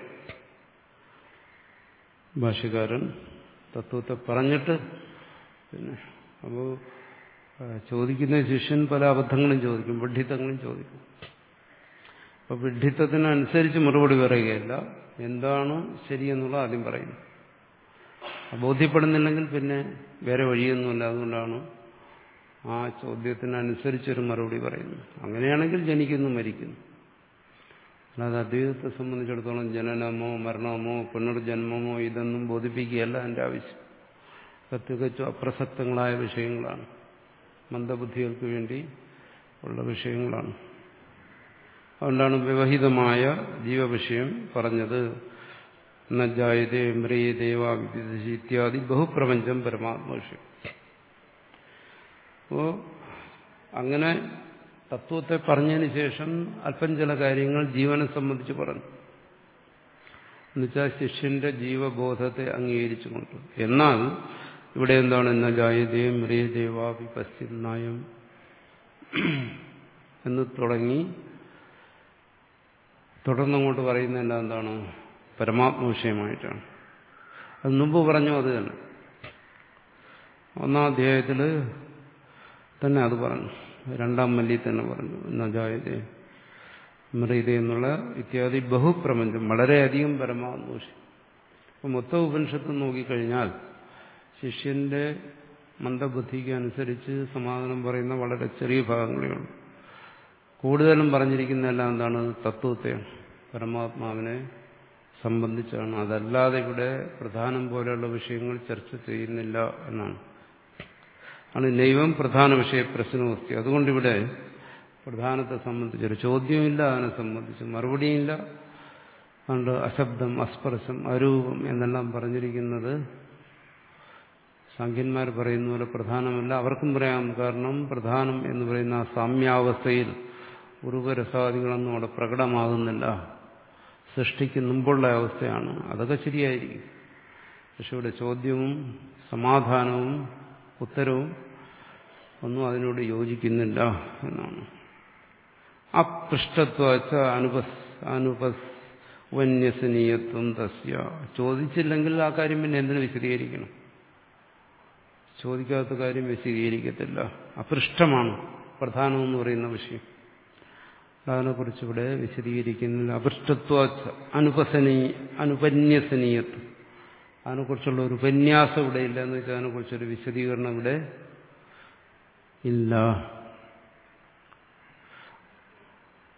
ഭാഷ്യക്കാരൻ തത്വത്തെ പറഞ്ഞിട്ട് പിന്നെ അപ്പോൾ ചോദിക്കുന്ന ശിഷ്യൻ പല അബദ്ധങ്ങളും ചോദിക്കും വിഡ്ഢിത്തങ്ങളും ചോദിക്കും അപ്പൊ വിഡ്ഢിത്തത്തിനനുസരിച്ച് മറുപടി പറയുകയല്ല എന്താണ് ശരിയെന്നുള്ള ആദ്യം പറയുന്നു ബോധ്യപ്പെടുന്നില്ലെങ്കിൽ പിന്നെ വേറെ വഴിയൊന്നുമില്ല അതുകൊണ്ടാണ് ആ ചോദ്യത്തിനനുസരിച്ചൊരു മറുപടി പറയുന്നു അങ്ങനെയാണെങ്കിൽ ജനിക്കുന്നു മരിക്കുന്നു അല്ലാതെ അദ്വൈതത്തെ സംബന്ധിച്ചിടത്തോളം ജനനമോ മരണമോ പുനർജന്മമോ ഇതൊന്നും ബോധിപ്പിക്കുകയല്ല എൻ്റെ ആവശ്യം തികച്ചും അപ്രസക്തങ്ങളായ വിഷയങ്ങളാണ് മന്ദബുദ്ധികൾക്ക് വേണ്ടി ഉള്ള വിഷയങ്ങളാണ് അതുകൊണ്ടാണ് വ്യവഹിതമായ ജീവവിഷയം പറഞ്ഞത് നജായതേ മ്രിയദേവ ഇത്യാദി ബഹുപ്രപഞ്ചം പരമാത്മവിഷയം അപ്പോ അങ്ങനെ തത്വത്തെ പറഞ്ഞതിന് ശേഷം അല്പം ചില കാര്യങ്ങൾ ജീവനെ സംബന്ധിച്ച് പറഞ്ഞു എന്നുവെച്ചാൽ ശിഷ്യന്റെ ജീവബോധത്തെ അംഗീകരിച്ചുകൊണ്ട് എന്നാൽ ഇവിടെ എന്താണ് എന്ന ജായതേ മ്രിയദേവാപി പശ്ചിന്നായം എന്ന് തുടങ്ങി തുടർന്നങ്ങോട്ട് പറയുന്നതല്ല എന്താണ് പരമാത്മ വിഷയമായിട്ടാണ് അത് മുമ്പ് പറഞ്ഞു അത് തന്നെ ഒന്നാം അധ്യായത്തിൽ തന്നെ അത് പറഞ്ഞു രണ്ടാം മല്ലി തന്നെ പറഞ്ഞു നജായതേ മൃത എന്നുള്ള ഇത്യാദി ബഹുപ്രപഞ്ചം വളരെയധികം പരമാത്മ വിഷയം അപ്പം മൊത്തം ഉപനിഷത്ത് നോക്കിക്കഴിഞ്ഞാൽ ശിഷ്യന്റെ മന്ദബുദ്ധിക്ക് അനുസരിച്ച് സമാധാനം പറയുന്ന വളരെ ചെറിയ ഭാഗങ്ങളേ ഉള്ളൂ കൂടുതലും പറഞ്ഞിരിക്കുന്നതെല്ലാം എന്താണ് തത്വത്തെയാണ് പരമാത്മാവിനെ സംബന്ധിച്ചാണ് അതല്ലാതെ ഇവിടെ പ്രധാനം പോലെയുള്ള വിഷയങ്ങൾ ചർച്ച ചെയ്യുന്നില്ല എന്നാണ് ആണ് നൈവം പ്രധാന വിഷയ പ്രശ്നവസ്തി അതുകൊണ്ടിവിടെ പ്രധാനത്തെ സംബന്ധിച്ചൊരു ചോദ്യമില്ല അതിനെ സംബന്ധിച്ച് മറുപടിയില്ല അതുകൊണ്ട് അശബ്ദം അസ്പർശം അരൂപം എന്നെല്ലാം പറഞ്ഞിരിക്കുന്നത് സംഖ്യന്മാർ പറയുന്ന പോലെ പ്രധാനമല്ല അവർക്കും പറയാം കാരണം പ്രധാനം എന്ന് പറയുന്ന ആ സാമ്യാവസ്ഥയിൽ ഉറുവരസാദികളൊന്നും അവിടെ പ്രകടമാകുന്നില്ല സൃഷ്ടിക്ക് മുമ്പുള്ള അവസ്ഥയാണ് അതൊക്കെ ശരിയായിരിക്കും പക്ഷെ ഇവിടെ ചോദ്യവും സമാധാനവും ഉത്തരവും ഒന്നും അതിനോട് യോജിക്കുന്നില്ല എന്നാണ് അപൃഷ്ടത്വച്ച അനുപസ് അനുപസ് വന്യസനീയത്വം തസ്യ ചോദിച്ചില്ലെങ്കിൽ ആ കാര്യം പിന്നെ എന്തിനു വിശദീകരിക്കണം ചോദിക്കാത്ത കാര്യം വിശദീകരിക്കത്തില്ല അപൃഷ്ടമാണ് പ്രധാനമെന്ന് പറയുന്ന വിഷയം അതിനെക്കുറിച്ച് ഇവിടെ വിശദീകരിക്കുന്നില്ല അപൃഷ്ടത്വ അനുപസനീ അനുപന്യസനീയത്വം അതിനെക്കുറിച്ചുള്ള ഒരു ഉപന്യാസം ഇവിടെ ഇല്ല എന്ന് വെച്ചാൽ അതിനെക്കുറിച്ചൊരു വിശദീകരണം ഇവിടെ ഇല്ല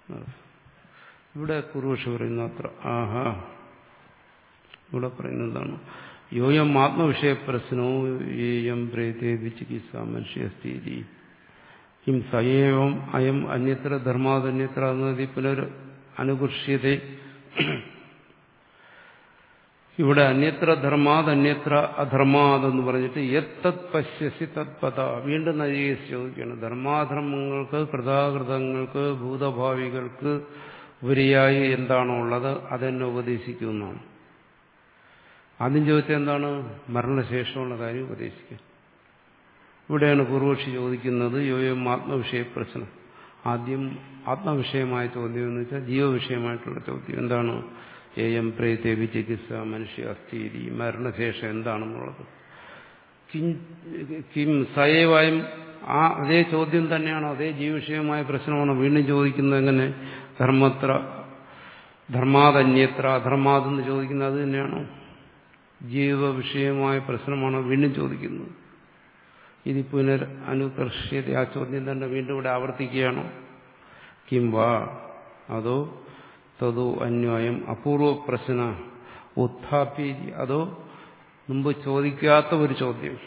ഇവിടെ പൂർവക്ഷി പറയുന്നു അത്ര ആഹാ ഇവിടെ പറയുന്നത് എന്താണ് യോയം ആത്മവിഷയ പ്രശ്നോ യേയം പ്രേതേ വിചികിത്സ മനുഷ്യസ്ഥിതി കിം സയേവം അയം അന്യത്ര ധർമാതന്യത്ര എന്നതി പുനർ അനുകൃഷ്യത ഇവിടെ അന്യത്ര ധർമാത് അന്യത്ര അധർമാതെന്ന് പറഞ്ഞിട്ട് യത്തത് പശ്യസി തത്പത വീണ്ടും നരീകരിച്ച് ചോദിക്കുകയാണ് ധർമാധർമ്മങ്ങൾക്ക് കൃതാകൃതങ്ങൾക്ക് ഭൂതഭാവികൾക്ക് ഉപരിയായി എന്താണോ ഉള്ളത് അതെന്നെ ഉപദേശിക്കുന്നതാണ് ആദ്യം ചോദിച്ചത് എന്താണ് മരണശേഷമുള്ള കാര്യം ഉപദേശിക്കാൻ ഇവിടെയാണ് പൂർവക്ഷി ചോദിക്കുന്നത് യോയം ആത്മവിഷയ പ്രശ്നം ആദ്യം ആത്മവിഷയമായ ചോദ്യം എന്ന് വെച്ചാൽ ജീവവിഷയമായിട്ടുള്ള ചോദ്യം എന്താണ് ഏയം പ്രേത്തെ വിചികിത്സ മനുഷ്യ അസ്ഥിതി മരണശേഷം എന്താണെന്നുള്ളത് കിം സയവായും ആ അതേ ചോദ്യം തന്നെയാണോ അതേ ജീവവിഷയമായ പ്രശ്നമാണോ വീണ്ടും ചോദിക്കുന്നത് എങ്ങനെ ധർമ്മത്ര ധർമാതന്യത്ര അധർമാതെന്ന് ചോദിക്കുന്നത് അത് തന്നെയാണോ ജീവവിഷയമായ പ്രശ്നമാണോ വീണ്ടും ചോദിക്കുന്നത് ഇത് പുനർ അനുകർഷ്യത ആ ചോദ്യം തന്നെ വീണ്ടും ഇവിടെ ആവർത്തിക്കുകയാണോ കിം വാ അതോ തതോ അന്വയം അപൂർവ പ്രശ്ന ഉത്ഥാപി അതോ മുമ്പ് ചോദിക്കാത്ത ഒരു ചോദ്യം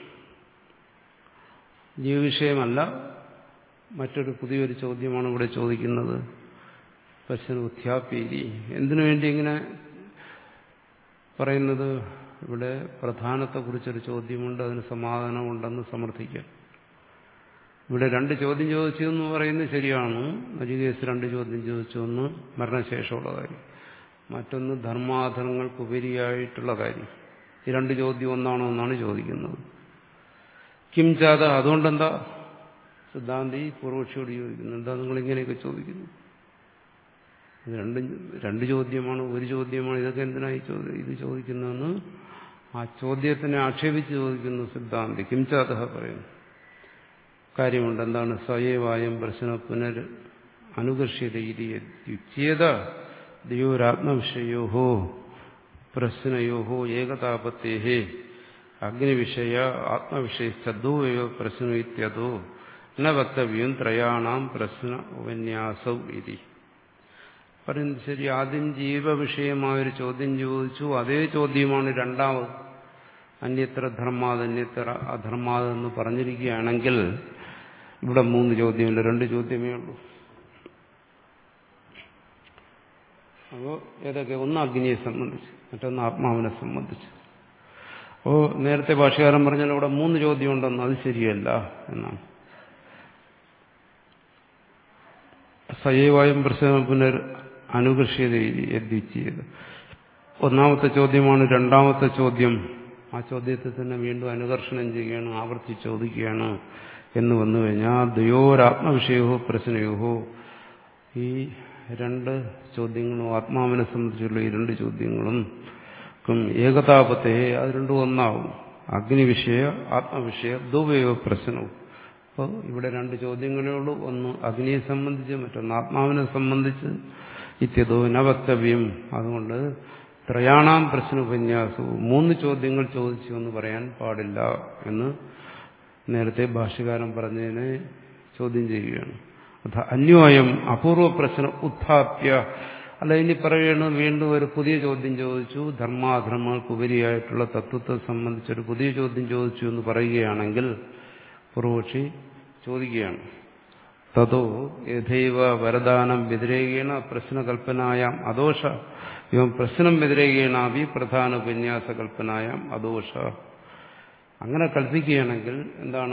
ജീവവിഷയമല്ല മറ്റൊരു പുതിയൊരു ചോദ്യമാണ് ഇവിടെ ചോദിക്കുന്നത് പ്രശ്ന ഉത്ഥാപീരി എന്തിനു വേണ്ടി ഇങ്ങനെ പറയുന്നത് ഇവിടെ പ്രധാനത്തെക്കുറിച്ചൊരു ചോദ്യമുണ്ട് അതിന് സമാധാനമുണ്ടെന്ന് സമർത്ഥിക്കാൻ ഇവിടെ രണ്ട് ചോദ്യം ചോദിച്ചു എന്ന് പറയുന്നത് ശരിയാണ് നജികേസ് രണ്ട് ചോദ്യം ചോദിച്ചു ഒന്ന് മരണശേഷമുള്ള കാര്യം മറ്റൊന്ന് ധർമാധർമ്മങ്ങൾക്കുപരിയായിട്ടുള്ള കാര്യം ഈ രണ്ട് ചോദ്യം ഒന്നാണോ എന്നാണ് ചോദിക്കുന്നത് കിം ചാത അതുകൊണ്ടെന്താ സിദ്ധാന്തി പൂർവക്ഷിയോട് ചോദിക്കുന്നു എന്താ നിങ്ങൾ ഇങ്ങനെയൊക്കെ ചോദിക്കുന്നു ഇത് രണ്ട് രണ്ട് ചോദ്യമാണ് ഒരു ചോദ്യമാണ് ഇതൊക്കെ എന്തിനായി ചോദ്യം ഇത് ചോദിക്കുന്നതെന്ന് ആ ചോദ്യത്തിനെ ആക്ഷേപിച്ച് ചോദിക്കുന്നു സിദ്ധാന്തി കിംചാത പറയുന്നു കാര്യമുണ്ട് എന്താണ് സ്വയവായം പ്രശ്ന പുനർ അനുകർഷ്യതയുച്യേത ദയോരാത്മവിഷയോഹോ പ്രശ്നയോഹോ ഏകതാപത്തേഹേ അഗ്നിവിഷയ ആത്മവിഷയശ്ചദ്വയോ പ്രശ്നം ഇത്യതോ ന വക്തവ്യം ത്രയാണാം പ്രശ്ന ഉപന്യാസൗ ഇതി പറയുന്നത് ശരി ആദ്യം ജീവവിഷയമായൊരു ചോദ്യം ചോദിച്ചു അതേ ചോദ്യമാണ് രണ്ടാമത് അന്യത്ര ധർമാത് അന്യത്ര അധർമാതെന്ന് പറഞ്ഞിരിക്കുകയാണെങ്കിൽ ഇവിടെ മൂന്ന് ചോദ്യമില്ല രണ്ട് ചോദ്യമേ ഉള്ളൂ അപ്പോൾ ഏതൊക്കെ ഒന്ന് അഗ്നിയെ സംബന്ധിച്ച് മറ്റൊന്ന് ആത്മാവിനെ സംബന്ധിച്ച് അപ്പോൾ നേരത്തെ ഭാഷകാരൻ പറഞ്ഞാൽ ഇവിടെ മൂന്ന് ചോദ്യം ഉണ്ടെന്ന് അത് ശരിയല്ല എന്നാണ് സജീവായും പ്രശ്നം പുനർ അനുകൃഷ്യത എത്തിച്ചത് ഒന്നാമത്തെ ചോദ്യമാണ് രണ്ടാമത്തെ ചോദ്യം ആ ചോദ്യത്തെ തന്നെ വീണ്ടും അനുകർഷണം ചെയ്യുകയാണ് ആവർത്തിച്ച് ചോദിക്കുകയാണ് എന്ന് വന്നു കഴിഞ്ഞാൽ ദ്വയോരാത്മവിഷയോ പ്രശ്നയോഹോ ഈ രണ്ട് ചോദ്യങ്ങളും ആത്മാവിനെ സംബന്ധിച്ചുള്ള ഈ രണ്ട് ചോദ്യങ്ങളും ഏകതാപത്തെ അത് രണ്ടും ഒന്നാവും അഗ്നിവിഷയ ആത്മവിഷയ ദുവയോ പ്രശ്നവും അപ്പോൾ ഇവിടെ രണ്ട് ചോദ്യങ്ങളേ ഉള്ളൂ ഒന്ന് അഗ്നിയെ സംബന്ധിച്ച് മറ്റൊന്ന് ആത്മാവിനെ സംബന്ധിച്ച് ഇത്യതോ നവക്തവ്യം അതുകൊണ്ട് ത്രയാണാം പ്രശ്ന ഉപന്യാസവും മൂന്ന് ചോദ്യങ്ങൾ ചോദിച്ചു എന്ന് പറയാൻ പാടില്ല എന്ന് നേരത്തെ ഭാഷ്യകാരൻ പറഞ്ഞതിനെ ചോദ്യം ചെയ്യുകയാണ് അഥ അന്വയം അപൂർവ പ്രശ്ന ഉത്ഥാപ്യ അല്ല ഇനി പറയുകയാണ് വീണ്ടും ഒരു പുതിയ ചോദ്യം ചോദിച്ചു ധർമാധർമ്മങ്ങൾക്കുപരിയായിട്ടുള്ള തത്വത്തെ സംബന്ധിച്ചൊരു പുതിയ ചോദ്യം ചോദിച്ചു എന്ന് പറയുകയാണെങ്കിൽ പൂർവക്ഷി ചോദിക്കുകയാണ് തതോ യഥൈവ വരദാനം വ്യതിരേകേണ പ്രശ്നകൽപ്പനായാം അദോഷ ഇവം പ്രശ്നം വ്യതിരേകേണാവി പ്രധാന ഉപന്യാസ കൽപ്പനായാം അദോഷ അങ്ങനെ കൽപ്പിക്കുകയാണെങ്കിൽ എന്താണ്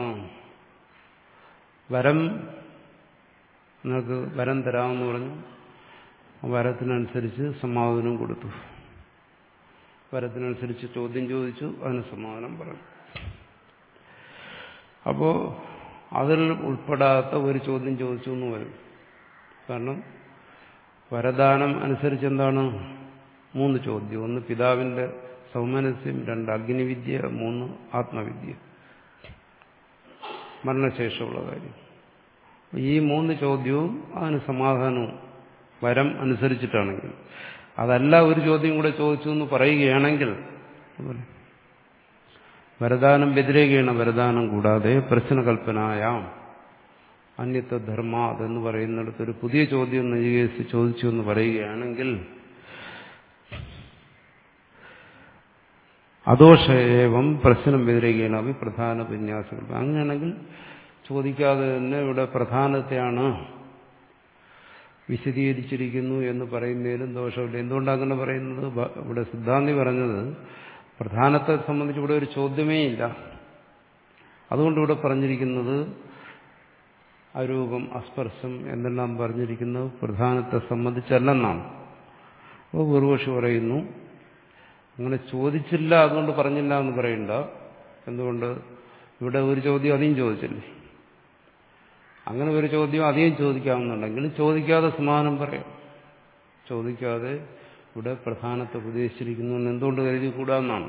വരം നിങ്ങൾക്ക് വരം തരാമെന്ന് പറഞ്ഞു വരത്തിനനുസരിച്ച് സമാധാനം കൊടുത്തു വരത്തിനനുസരിച്ച് ചോദ്യം ചോദിച്ചു അതിന് സമാധാനം പറഞ്ഞു അപ്പോ അതിൽ ഉൾപ്പെടാത്ത ഒരു ചോദ്യം ചോദിച്ചു എന്ന് വരും കാരണം വരദാനം അനുസരിച്ച് എന്താണ് മൂന്ന് ചോദ്യം ഒന്ന് പിതാവിന്റെ സൗമനസ്യം രണ്ട് അഗ്നിവിദ്യ മൂന്ന് ആത്മവിദ്യ മരണശേഷമുള്ള കാര്യം ഈ മൂന്ന് ചോദ്യവും അതിന് സമാധാനവും വരം അനുസരിച്ചിട്ടാണെങ്കിൽ അതല്ല ഒരു ചോദ്യം കൂടെ ചോദിച്ചു എന്ന് പറയുകയാണെങ്കിൽ വരദാനം വ്യതിരേകയാണ് വരദാനം കൂടാതെ പ്രശ്നകൽപ്പനായാം അന്യത്വ ധർമ്മ അതെന്ന് പറയുന്നിടത്ത് ഒരു പുതിയ ചോദ്യം നജികേസ് ചോദിച്ചു എന്ന് പറയുകയാണെങ്കിൽ അദോഷേവം പ്രശ്നം വ്യതിരേകയാണ് അവ പ്രധാന വിന്യാസങ്ങൾ അങ്ങനെയാണെങ്കിൽ ചോദിക്കാതെ തന്നെ ഇവിടെ പ്രധാനത്തെയാണ് വിശദീകരിച്ചിരിക്കുന്നു എന്ന് പറയുന്നതിലും ദോഷമില്ല എന്തുകൊണ്ടാണ് അങ്ങനെ പറയുന്നത് ഇവിടെ സിദ്ധാന്തി പറഞ്ഞത് പ്രധാനത്തെ സംബന്ധിച്ച് ഇവിടെ ഒരു ചോദ്യമേ ഇല്ല അതുകൊണ്ട് ഇവിടെ പറഞ്ഞിരിക്കുന്നത് അരൂപം അസ്പർശം എന്നെല്ലാം പറഞ്ഞിരിക്കുന്നത് പ്രധാനത്തെ സംബന്ധിച്ചല്ലെന്നാണ് അപ്പോൾ പൂർവക്ഷി പറയുന്നു അങ്ങനെ ചോദിച്ചില്ല അതുകൊണ്ട് പറഞ്ഞില്ല എന്ന് പറയണ്ട എന്തുകൊണ്ട് ഇവിടെ ഒരു ചോദ്യം അധികം ചോദിച്ചില്ലേ അങ്ങനെ ഒരു ചോദ്യം അധികം ചോദിക്കാമെന്നുണ്ടെങ്കിൽ ചോദിക്കാതെ സമാനം പറയാം ചോദിക്കാതെ ഇവിടെ പ്രധാനത്തെ ഉപദേശിച്ചിരിക്കുന്നു എന്ന് എന്തുകൊണ്ട് കരുതി കൂടാമെന്നാണ്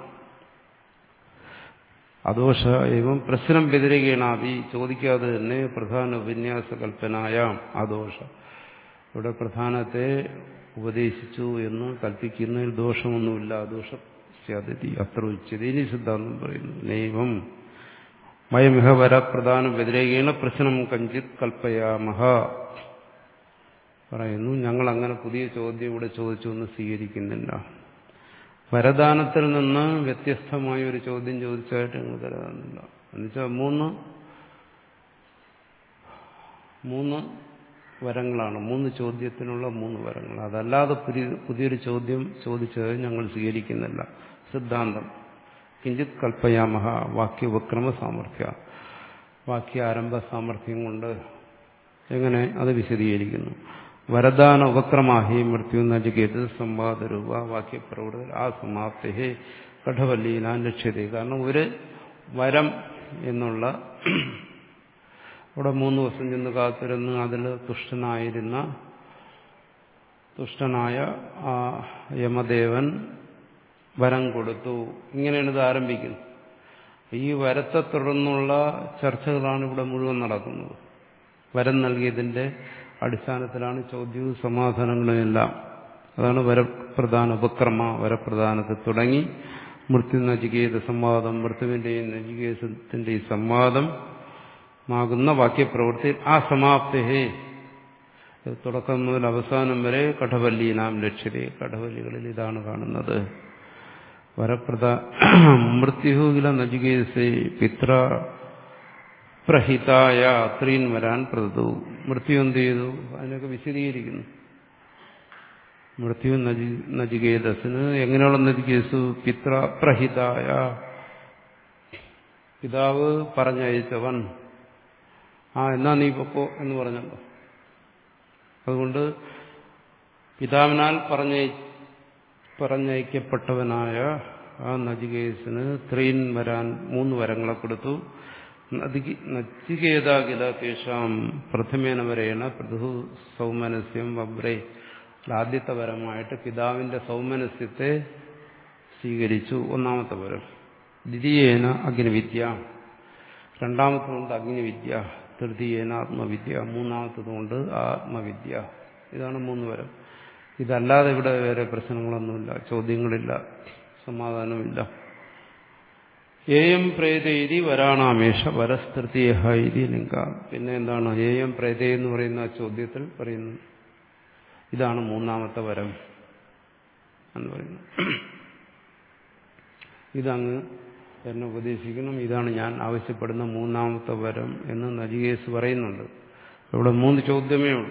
അദോഷ ഏവം പ്രശ്നം വ്യതിരകീണാതി ചോദിക്കാതെ തന്നെ പ്രധാന ഉപന്യാസ കൽപ്പനായ അദോഷ ഇവിടെ പ്രധാനത്തെ ഉപദേശിച്ചു എന്ന് കൽപ്പിക്കുന്നതിൽ ദോഷമൊന്നുമില്ല ദോഷം സ്യാതി അത്ര ഉച്ചത് ഇനി സിദ്ധാന്തം പറയുന്നു നൈവം മയമിഹ വര പ്രധാന വ്യതിരേകീണ പ്രശ്നം കഞ്ചിത് കൽപ്പയാമഹ പറയുന്നു ഞങ്ങൾ അങ്ങനെ പുതിയ ചോദ്യം ഇവിടെ ചോദിച്ചു എന്ന് സ്വീകരിക്കുന്നില്ല വരദാനത്തിൽ നിന്ന് വ്യത്യസ്തമായ ഒരു ചോദ്യം ചോദിച്ചായിട്ട് ഞങ്ങൾ കരുതുന്നില്ല എന്നുവെച്ചാൽ മൂന്ന് മൂന്ന് വരങ്ങളാണ് മൂന്ന് ചോദ്യത്തിനുള്ള മൂന്ന് വരങ്ങൾ അതല്ലാതെ പുതിയൊരു ചോദ്യം ചോദിച്ചത് ഞങ്ങൾ സ്വീകരിക്കുന്നില്ല സിദ്ധാന്തം കിഞ്ചിത് കൽപ്പയാമഹ വാക്യവക്രമ സാമർഥ്യ വാക്യാരംഭ സാമർഥ്യം കൊണ്ട് എങ്ങനെ അത് വിശദീകരിക്കുന്നു വരദാന ഉപക്രമാഹി മൃത്യു നജികേത് സംവാദരൂപ വാക്യപ്രവൃത്തി ആ സമാപ്തി കഠവല്ലീനാൻ ലക്ഷ്യത കാരണം ഒരു വരം എന്നുള്ള അവിടെ മൂന്ന് ദിവസം ചെന്ന് കാത്തിരുന്ന് അതിൽ തുഷ്ടനായിരുന്ന തുഷ്ടനായ ആ യമദേവൻ വരം കൊടുത്തു ഇങ്ങനെയാണ് ഇത് ആരംഭിക്കുന്നത് ഈ വരത്തെ തുടർന്നുള്ള ചർച്ചകളാണ് ഇവിടെ മുഴുവൻ നടക്കുന്നത് വരം നൽകിയതിന്റെ അടിസ്ഥാനത്തിലാണ് ചോദ്യവും സമാധാനങ്ങളും എല്ലാം അതാണ് വരപ്രധാന ഉപക്രമ വരപ്രധാനത്തെ തുടങ്ങി മൃത്യു നചികേത സംവാദം മൃത്യുവിന്റെയും നചികേതത്തിന്റെയും സംവാദം മാകുന്ന വാക്യപ്രവൃത്തി ആ സമാപ്തഹേ തുടക്കം മുതൽ അവസാനം വരെ കഠവല്ലി നാം ലക്ഷ്യതേ കഠവല്ലികളിൽ ഇതാണ് കാണുന്നത് വരപ്രദ മൃത്യുകില നജികേസേ പിത്ര പ്രഹിതായ അത്രയും വരാൻ പ്രതു മൃത്യു എന്ത് ചെയ്തു അതിനൊക്കെ വിശദീകരിക്കുന്നു മൃത്യു നജികേതസിന് എങ്ങനെയുള്ള നജികേസു പിത്ര പ്രഹിതായ പിതാവ് പറഞ്ഞയച്ചവൻ ആ എന്നാ നീ പൊക്കോ എന്ന് പറഞ്ഞല്ലോ അതുകൊണ്ട് പിതാവിനാൽ പറഞ്ഞയ പറഞ്ഞയക്കപ്പെട്ടവനായ ആ നജികേസിന് ത്രീൻ വരാൻ മൂന്ന് വരങ്ങളെ കൊടുത്തു നച്ചികേതാകില തേഷാം പ്രഥമേന വരേണ പൃഥു സൗമനസ്യം വബ്രേ ആദ്യത്തെ വരമായിട്ട് പിതാവിന്റെ സൗമനസ്യത്തെ സ്വീകരിച്ചു ഒന്നാമത്തെ വരം ദ്വിതീയേന അഗ്നിവിദ്യ രണ്ടാമത്തതുകൊണ്ട് അഗ്നിവിദ്യ തൃതീയേന ആത്മവിദ്യ മൂന്നാമത്തതുകൊണ്ട് ആത്മവിദ്യ ഇതാണ് മൂന്ന് വരം ഇതല്ലാതെ ഇവിടെ വേറെ പ്രശ്നങ്ങളൊന്നുമില്ല ചോദ്യങ്ങളില്ല സമാധാനമില്ല ഏയം പ്രേതൈതി വരാണാമേഷ വരസ്തൃതീയ ഇതി ലിംഗ പിന്നെ എന്താണ് ഏയം പ്രേത എന്ന് പറയുന്ന ആ ചോദ്യത്തിൽ പറയുന്നു ഇതാണ് മൂന്നാമത്തെ വരം എന്ന് പറയുന്നു ഇതങ്ങ് എന്നെ ഉപദേശിക്കണം ഇതാണ് ഞാൻ ആവശ്യപ്പെടുന്ന മൂന്നാമത്തെ വരം എന്ന് നജികേസ് പറയുന്നുണ്ട് ഇവിടെ മൂന്ന് ചോദ്യമേ ഉള്ളൂ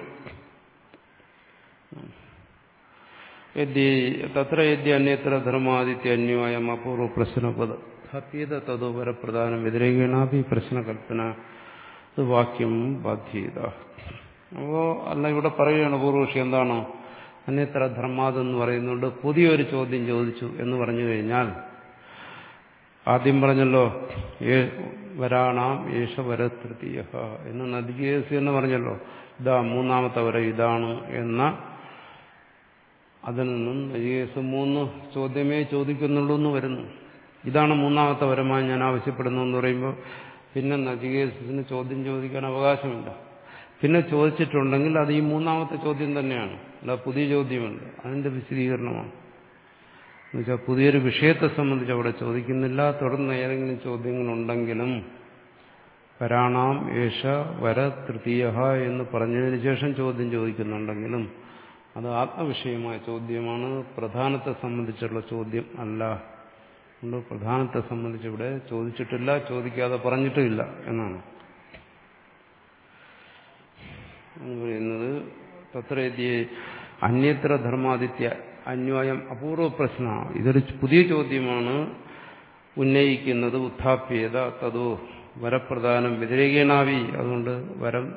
തത്ര യദ്യ അന്യത്ര ധർമാദിത്യ അന്യോയം അപൂർവ പ്രശ്നപദ ഹത്യത തതോ വരപ്രധാനം വ്യതിരേകണാപി പ്രശ്നകൽപ്പന വാക്യം ബാധ്യത അപ്പോ അല്ല ഇവിടെ പറയുകയാണ് പൂർവക്ഷി എന്താണ് അന്യത്ര ധർമാതെന്ന് പറയുന്നുണ്ട് പുതിയൊരു ചോദ്യം ചോദിച്ചു എന്ന് പറഞ്ഞു കഴിഞ്ഞാൽ ആദ്യം പറഞ്ഞല്ലോ വരാണാം യേശ വരതൃതീയ എന്ന് നദികേസ് എന്ന് പറഞ്ഞല്ലോ ഇതാ മൂന്നാമത്തെ വര ഇതാണ് എന്ന അതിൽ നിന്നും നജികേസ് മൂന്ന് ചോദ്യമേ ചോദിക്കുന്നുള്ളൂ എന്ന് വരുന്നു ഇതാണ് മൂന്നാമത്തെ വരമായി ഞാൻ ആവശ്യപ്പെടുന്നു എന്ന് പറയുമ്പോൾ പിന്നെ നജികേസിന് ചോദ്യം ചോദിക്കാൻ അവകാശമില്ല പിന്നെ ചോദിച്ചിട്ടുണ്ടെങ്കിൽ അത് ഈ മൂന്നാമത്തെ ചോദ്യം തന്നെയാണ് അല്ല പുതിയ ചോദ്യമല്ല അതിന്റെ വിശദീകരണമാണ് എന്നുവെച്ചാൽ പുതിയൊരു വിഷയത്തെ സംബന്ധിച്ച് അവിടെ ചോദിക്കുന്നില്ല തുടർന്ന് ഏതെങ്കിലും ചോദ്യങ്ങളുണ്ടെങ്കിലും പരാണാം ഏഷ വര തൃതീയ എന്ന് പറഞ്ഞതിന് ശേഷം ചോദ്യം ചോദിക്കുന്നുണ്ടെങ്കിലും അത് ആത്മവിഷയമായ ചോദ്യമാണ് പ്രധാനത്തെ സംബന്ധിച്ചുള്ള ചോദ്യം അല്ല അതുകൊണ്ട് പ്രധാനത്തെ സംബന്ധിച്ച് ഇവിടെ ചോദിച്ചിട്ടില്ല ചോദിക്കാതെ പറഞ്ഞിട്ടുമില്ല എന്നാണ് എന്ന് പറയുന്നത് തത്രേദ്യ അന്യത്ര ധർമാദിത്യ അന്വയം അപൂർവ പ്രശ്ന ഇതൊരു പുതിയ ചോദ്യമാണ് ഉന്നയിക്കുന്നത് ഉത്ഥാപ്യത തതോ വരപ്രധാനം വ്യതിരേകീണാവി അതുകൊണ്ട് വരം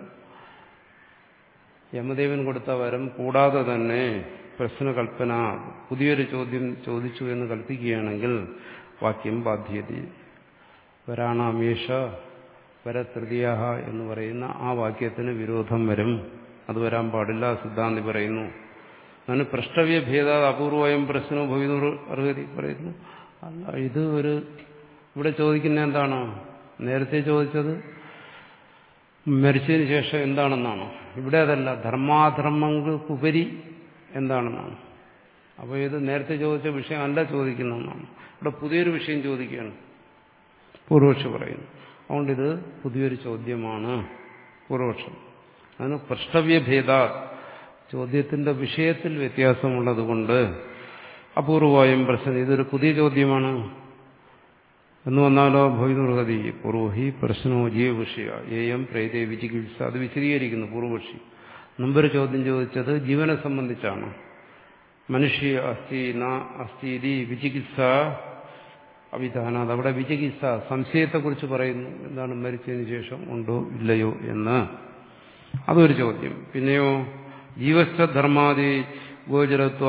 യമദേവൻ കൊടുത്ത വരം കൂടാതെ തന്നെ പ്രശ്നകൽപ്പന പുതിയൊരു ചോദ്യം ചോദിച്ചു എന്ന് കൽപ്പിക്കുകയാണെങ്കിൽ വാക്യം ബാധ്യത വരാണാമേഷ വരതൃതീയ എന്ന് പറയുന്ന ആ വാക്യത്തിന് വിരോധം വരും അത് വരാൻ പാടില്ല സിദ്ധാന്തി പറയുന്നു അങ്ങനെ പ്രഷ്ടവ്യ ഭേദ അപൂർവയം പ്രശ്നവും ഭവിതൂർ അർഹതി പറയുന്നു അല്ല ഇത് ഒരു ഇവിടെ ചോദിക്കുന്ന എന്താണ് നേരത്തെ ചോദിച്ചത് മരിച്ചതിന് ശേഷം എന്താണെന്നാണ് ഇവിടെ അതല്ല ധർമാധർമ്മങ്ങൾക്കുപരി എന്താണെന്നാണ് അപ്പോൾ ഇത് നേരത്തെ ചോദിച്ച വിഷയം അല്ല ചോദിക്കുന്നതെന്നാണ് ഇവിടെ പുതിയൊരു വിഷയം ചോദിക്കുകയാണ് പൂർവക്ഷി പറയുന്നു അതുകൊണ്ട് ഇത് പുതിയൊരു ചോദ്യമാണ് പൂർവക്ഷം അതിന് പ്രഷ്ടവ്യഭേദ ചോദ്യത്തിന്റെ വിഷയത്തിൽ വ്യത്യാസമുള്ളതുകൊണ്ട് അപൂർവമായും പ്രശ്നം ഇതൊരു പുതിയ ചോദ്യമാണ് എന്ന് വന്നാലോ ഭവിതുർഹതി പൂർവഹി പ്രശ്നോ ജീവവിഷയ ഏയം പ്രേതേ വിചികിത്സ അത് വിശദീകരിക്കുന്നു പൂർവപക്ഷി മുമ്പൊരു ചോദ്യം ചോദിച്ചത് ജീവനെ സംബന്ധിച്ചാണ് മനുഷ്യ അസ്ഥി ന അസ്ഥിതി വിചികിത്സ അവിധാനാത് അവിടെ വിചികിത്സ സംശയത്തെക്കുറിച്ച് പറയുന്നു എന്താണ് മരിച്ചതിന് ശേഷം ഉണ്ടോ ഇല്ലയോ എന്ന് അതൊരു ചോദ്യം പിന്നെയോ ജീവസ്ഥ ധർമാദി ഗോചരത്വ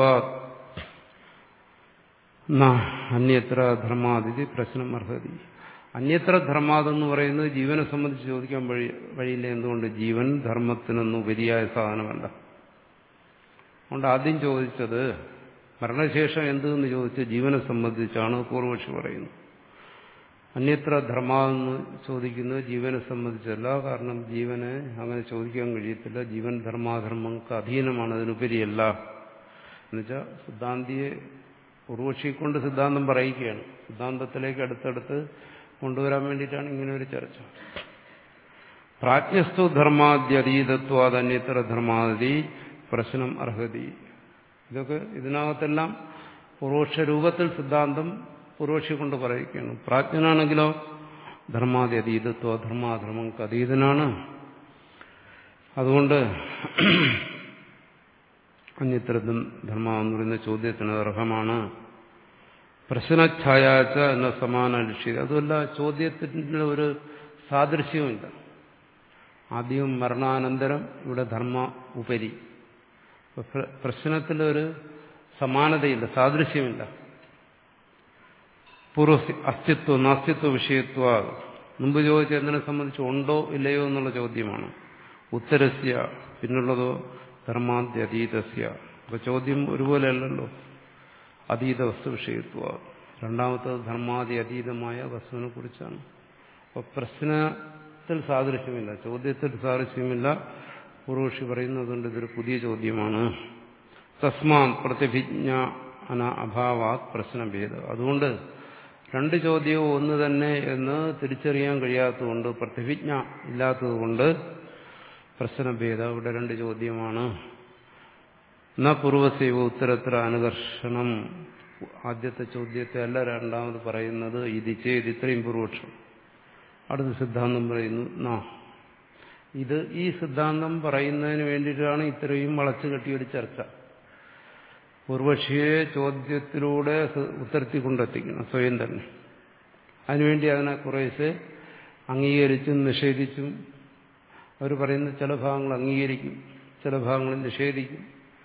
അന്യത്ര ധർമാതിഥി പ്രശ്നം അർഹതി അന്യത്ര ധർമാതെന്ന് പറയുന്നത് ജീവനെ സംബന്ധിച്ച് ചോദിക്കാൻ വഴി വഴിയില്ല എന്തുകൊണ്ട് ജീവൻ ധർമ്മത്തിനൊന്നും ഉപരിയായ സാധനമല്ല അതുകൊണ്ട് ആദ്യം ചോദിച്ചത് മരണശേഷം എന്തെന്ന് ചോദിച്ച് ജീവനെ സംബന്ധിച്ചാണ് പൂർവക്ഷി പറയുന്നത് അന്യത്ര ധർമാവെന്ന് ചോദിക്കുന്നത് ജീവനെ സംബന്ധിച്ചല്ല കാരണം ജീവനെ അങ്ങനെ ചോദിക്കാൻ കഴിയത്തില്ല ജീവൻ ധർമാധർമ്മങ്ങൾക്ക് അധീനമാണ് അതിനുപരിയല്ല എന്നുവെച്ചാൽ സിദ്ധാന്തിയെ പൂർവക്ഷി കൊണ്ട് സിദ്ധാന്തം പറയിക്കുകയാണ് സിദ്ധാന്തത്തിലേക്ക് അടുത്തടുത്ത് കൊണ്ടുവരാൻ വേണ്ടിയിട്ടാണ് ഇങ്ങനെ ഒരു ചർച്ച പ്രാജ്ഞസ്തു ധർമാദ്യതീതത്വാദ് അന്യത്ര ധർമാതി പ്രശ്നം അർഹതി ഇതൊക്കെ ഇതിനകത്തെല്ലാം പൂർവക്ഷ രൂപത്തിൽ സിദ്ധാന്തം പൂർവക്ഷി കൊണ്ട് പറയിക്കുകയാണ് പ്രാജ്ഞനാണെങ്കിലോ ധർമാതി അതീതത്വ ധർമാധർമ്മങ്ങൾക്ക് അതീതനാണ് അതുകൊണ്ട് അന്യത്ര ധർമ്മ എന്ന് പറയുന്ന ചോദ്യത്തിന് അർഹമാണ് പ്രശ്നഛായാച്ച എന്ന സമാന ലക്ഷ്യം അതുമല്ല ചോദ്യത്തിന് ഒരു സാദൃശ്യവുമില്ല ആദ്യം മരണാനന്തരം ഇവിടെ ധർമ്മ ഉപരി പ്രശ്നത്തിലൊരു സമാനതയില്ല സാദൃശ്യമില്ല പൂർവ അസ്തിത്വ നാസ്തിത്വ വിഷയത്വ മുമ്പ് ചോദിച്ച എന്തിനെ സംബന്ധിച്ച് ഉണ്ടോ ഇല്ലയോ എന്നുള്ള ചോദ്യമാണ് ഉത്തരസ്യ പിന്നുള്ളതോ ധർമാദ്യതീതസ്യ അപ്പൊ ചോദ്യം ഒരുപോലെയല്ലല്ലോ അതീത വസ്തു വിഷയത്വ രണ്ടാമത്തത് ധർമാദി അതീതമായ വസ്തുവിനെ കുറിച്ചാണ് അപ്പൊ പ്രശ്നത്തിൽ സാദൃശ്യമില്ല ചോദ്യത്തിൽ സാദൃശ്യമില്ല പൂർവക്ഷി പറയുന്നതുകൊണ്ട് ഇതൊരു പുതിയ ചോദ്യമാണ് തസ്മാൻ പ്രതിഭിജ്ഞ അന അഭാവാത് പ്രശ്നഭേദ അതുകൊണ്ട് രണ്ട് ചോദ്യവും ഒന്ന് തന്നെ എന്ന് തിരിച്ചറിയാൻ കഴിയാത്തതുകൊണ്ട് പ്രതിഭിജ്ഞ ഇല്ലാത്തതുകൊണ്ട് പ്രശ്നഭേദ ഇവിടെ രണ്ട് ചോദ്യമാണ് ന പൂർവസൈവ ഉത്തരത്ര അനുകർഷണം ആദ്യത്തെ ചോദ്യത്തെ അല്ല രണ്ടാമത് പറയുന്നത് ഇത് ചെയ്ത് ഇത്രയും പൂർവക്ഷം അടുത്ത സിദ്ധാന്തം പറയുന്നു നാ ഇത് ഈ സിദ്ധാന്തം പറയുന്നതിന് വേണ്ടിയിട്ടാണ് ഇത്രയും വളച്ചു കെട്ടിയൊരു ചർച്ച പൂർവക്ഷിയെ ചോദ്യത്തിലൂടെ ഉത്തരത്തി കൊണ്ടെത്തിക്കണം സ്വയം തന്നെ അതിനുവേണ്ടി അതിനെ കുറേശ്ശെ അംഗീകരിച്ചും നിഷേധിച്ചും അവർ പറയുന്ന ചില ഭാഗങ്ങൾ അംഗീകരിക്കും ചില ഭാഗങ്ങൾ നിഷേധിക്കും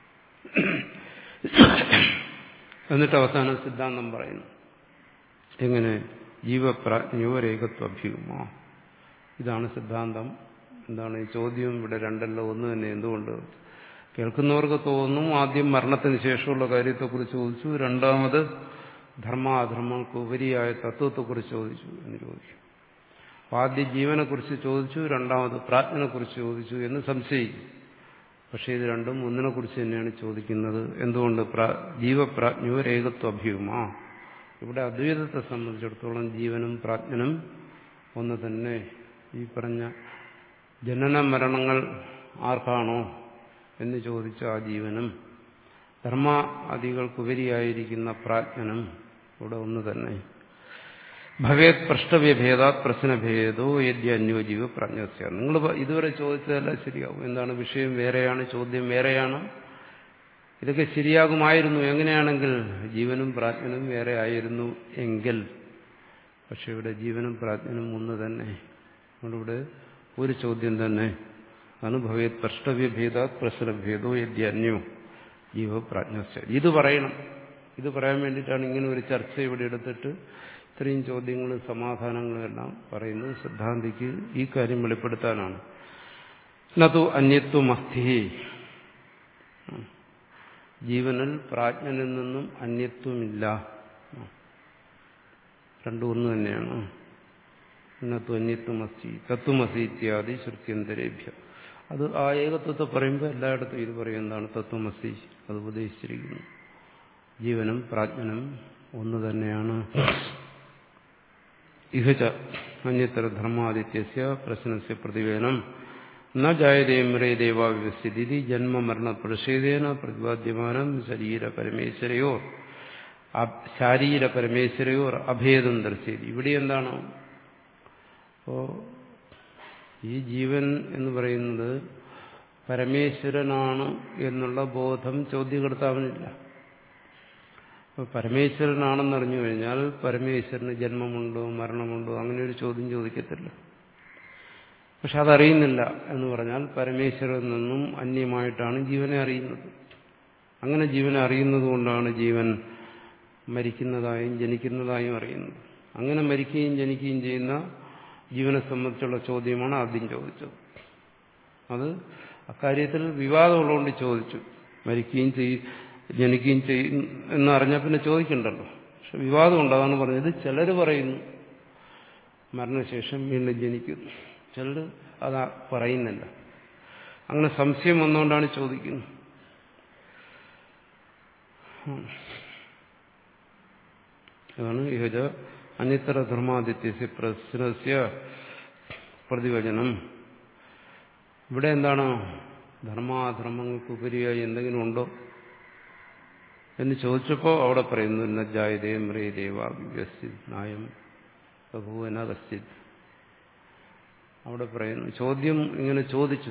എന്നിട്ട് അവസാനം സിദ്ധാന്തം പറയുന്നു എങ്ങനെ ജീവപ്രാജ്ഞയോരേകത്വ അഭ്യൂമ ഇതാണ് സിദ്ധാന്തം എന്താണ് ഈ ചോദ്യം ഇവിടെ രണ്ടല്ല ഒന്ന് തന്നെ എന്തുകൊണ്ട് കേൾക്കുന്നവർക്ക് തോന്നും ആദ്യം മരണത്തിന് ശേഷമുള്ള കാര്യത്തെക്കുറിച്ച് ചോദിച്ചു രണ്ടാമത് ധർമാധർമ്മങ്ങൾക്ക് ഉപരിയായ തത്വത്തെക്കുറിച്ച് ചോദിച്ചു എന്ന് ചോദിച്ചു ആദ്യം ജീവനെക്കുറിച്ച് ചോദിച്ചു രണ്ടാമത് പ്രാജ്ഞനെക്കുറിച്ച് ചോദിച്ചു എന്ന് സംശയിക്കും പക്ഷേ ഇത് രണ്ടും ഒന്നിനെക്കുറിച്ച് തന്നെയാണ് ചോദിക്കുന്നത് എന്തുകൊണ്ട് ജീവപ്രാജ്ഞോരേകത്വ അഭ്യൂമ ഇവിടെ അദ്വൈതത്തെ സംബന്ധിച്ചിടത്തോളം ജീവനും പ്രാജ്ഞനും ഒന്ന് തന്നെ ഈ പറഞ്ഞ ജനന മരണങ്ങൾ ആർക്കാണോ എന്ന് ചോദിച്ച ആ ജീവനും ധർമാദികൾക്കുപരിയായിരിക്കുന്ന പ്രാജ്ഞനും ഇവിടെ ഒന്ന് തന്നെ ഭവേത് പൃഷ്ടവ്യഭേദാത് പ്രശ്നഭേദോ യദ്യ അന്യോജീവ പ്രജ്ഞസ്യ നിങ്ങൾ ഇതുവരെ ചോദിച്ചതല്ല ശരിയാവും എന്താണ് വിഷയം വേറെയാണ് ചോദ്യം വേറെയാണ് ഇതൊക്കെ ശരിയാകുമായിരുന്നു എങ്ങനെയാണെങ്കിൽ ജീവനും പ്രാജ്ഞനും വേറെ ആയിരുന്നു എങ്കിൽ പക്ഷെ ഇവിടെ ജീവനും പ്രാജ്ഞനും ഒന്ന് തന്നെ അതുകൊണ്ടിവിടെ ഒരു ചോദ്യം തന്നെ അനുഭവേത് പ്രഷ്ടവ്യഭേദാത് പ്രശ്നഭേദോ യദ്യന്യോ ജീവപ്രാജ്ഞസ്യ ഇത് പറയണം ഇത് പറയാൻ വേണ്ടിയിട്ടാണ് ഇങ്ങനെ ഒരു ചർച്ച ഇവിടെ എടുത്തിട്ട് ഇത്രയും ചോദ്യങ്ങളും സമാധാനങ്ങളും എല്ലാം പറയുന്നത് സിദ്ധാന്തിക്ക് ഈ കാര്യം വെളിപ്പെടുത്താനാണ് നതു അന്യത്വം അസ്ഥി ജീവനിൽ പ്രാജ്ഞനിൽ നിന്നും അന്യത്വമില്ല രണ്ടും ഒന്ന് തന്നെയാണ് നത്തു അന്യത്വം അസ്ഥി തത്വമസി ഇത്യാദി ശ്രുത്യന്തരേഭ്യ അത് ആ ഏകത്വത്തെ പറയുമ്പോൾ എല്ലായിടത്തും ഇത് പറയും എന്താണ് തത്വമസി അത് ഉപദേശിച്ചിരിക്കുന്നു ജീവനും പ്രാജ്ഞനും ഒന്ന് തന്നെയാണ് ഇഹച അന്യത്ര ധർമാദിത്യസ്യ പ്രശ്നസ്യ പ്രതിവേദനം ന ജായതേ മൃദേവാ വ്യവസ്ഥിതി ജന്മമരണ പ്രതിഷേധേന പ്രതിപാദ്യമാനം ശരീര പരമേശ്വരയോ ശാരീര പരമേശ്വരയോ അഭേദം ദർശിയത് ഇവിടെ എന്താണ് അപ്പോ ഈ ജീവൻ എന്ന് പറയുന്നത് പരമേശ്വരനാണ് എന്നുള്ള ബോധം ചോദ്യകർത്താവിനില്ല അപ്പോൾ പരമേശ്വരനാണെന്നറിഞ്ഞു കഴിഞ്ഞാൽ പരമേശ്വരന് ജന്മമുണ്ടോ മരണമുണ്ടോ അങ്ങനെ ഒരു ചോദ്യം ചോദിക്കത്തില്ല പക്ഷെ അതറിയുന്നില്ല എന്ന് പറഞ്ഞാൽ പരമേശ്വരനിൽ നിന്നും അന്യമായിട്ടാണ് ജീവനെ അറിയുന്നത് അങ്ങനെ ജീവനെ അറിയുന്നത് കൊണ്ടാണ് ജീവൻ മരിക്കുന്നതായും ജനിക്കുന്നതായും അറിയുന്നത് അങ്ങനെ മരിക്കുകയും ജനിക്കുകയും ചെയ്യുന്ന ജീവനെ സംബന്ധിച്ചുള്ള ചോദ്യമാണ് ആദ്യം ചോദിച്ചത് അത് അക്കാര്യത്തിൽ വിവാദമുള്ളതുകൊണ്ട് ചോദിച്ചു മരിക്കുകയും ചെയ്യും ജനിക്കുകയും ചെയ്യും എന്നറിഞ്ഞാൽ പിന്നെ ചോദിക്കണ്ടല്ലോ പക്ഷെ വിവാദമുണ്ട് അതാണ് പറഞ്ഞത് ചിലർ പറയുന്നു മരണശേഷം വീണ്ടും ജനിക്കുന്നു ചിലർ അത് പറയുന്നില്ല അങ്ങനെ സംശയം വന്നുകൊണ്ടാണ് ചോദിക്കുന്നത് അതാണ് യഹജ അന്യത്ര ധർമാദിത്യസ്യ പ്രശ്നസ്യ പ്രതിവചനം ഇവിടെ എന്താണ് ധർമാധർമ്മങ്ങൾക്ക് ഉപരിയായി എന്തെങ്കിലും ഉണ്ടോ എന്ന് ചോദിച്ചപ്പോൾ അവിടെ പറയുന്നു നജായതേ മ്രേദേവ വ്യവസ്ഥിത് നായം ബഭുവന കശ്ചിത് അവിടെ പറയുന്നു ചോദ്യം ഇങ്ങനെ ചോദിച്ചു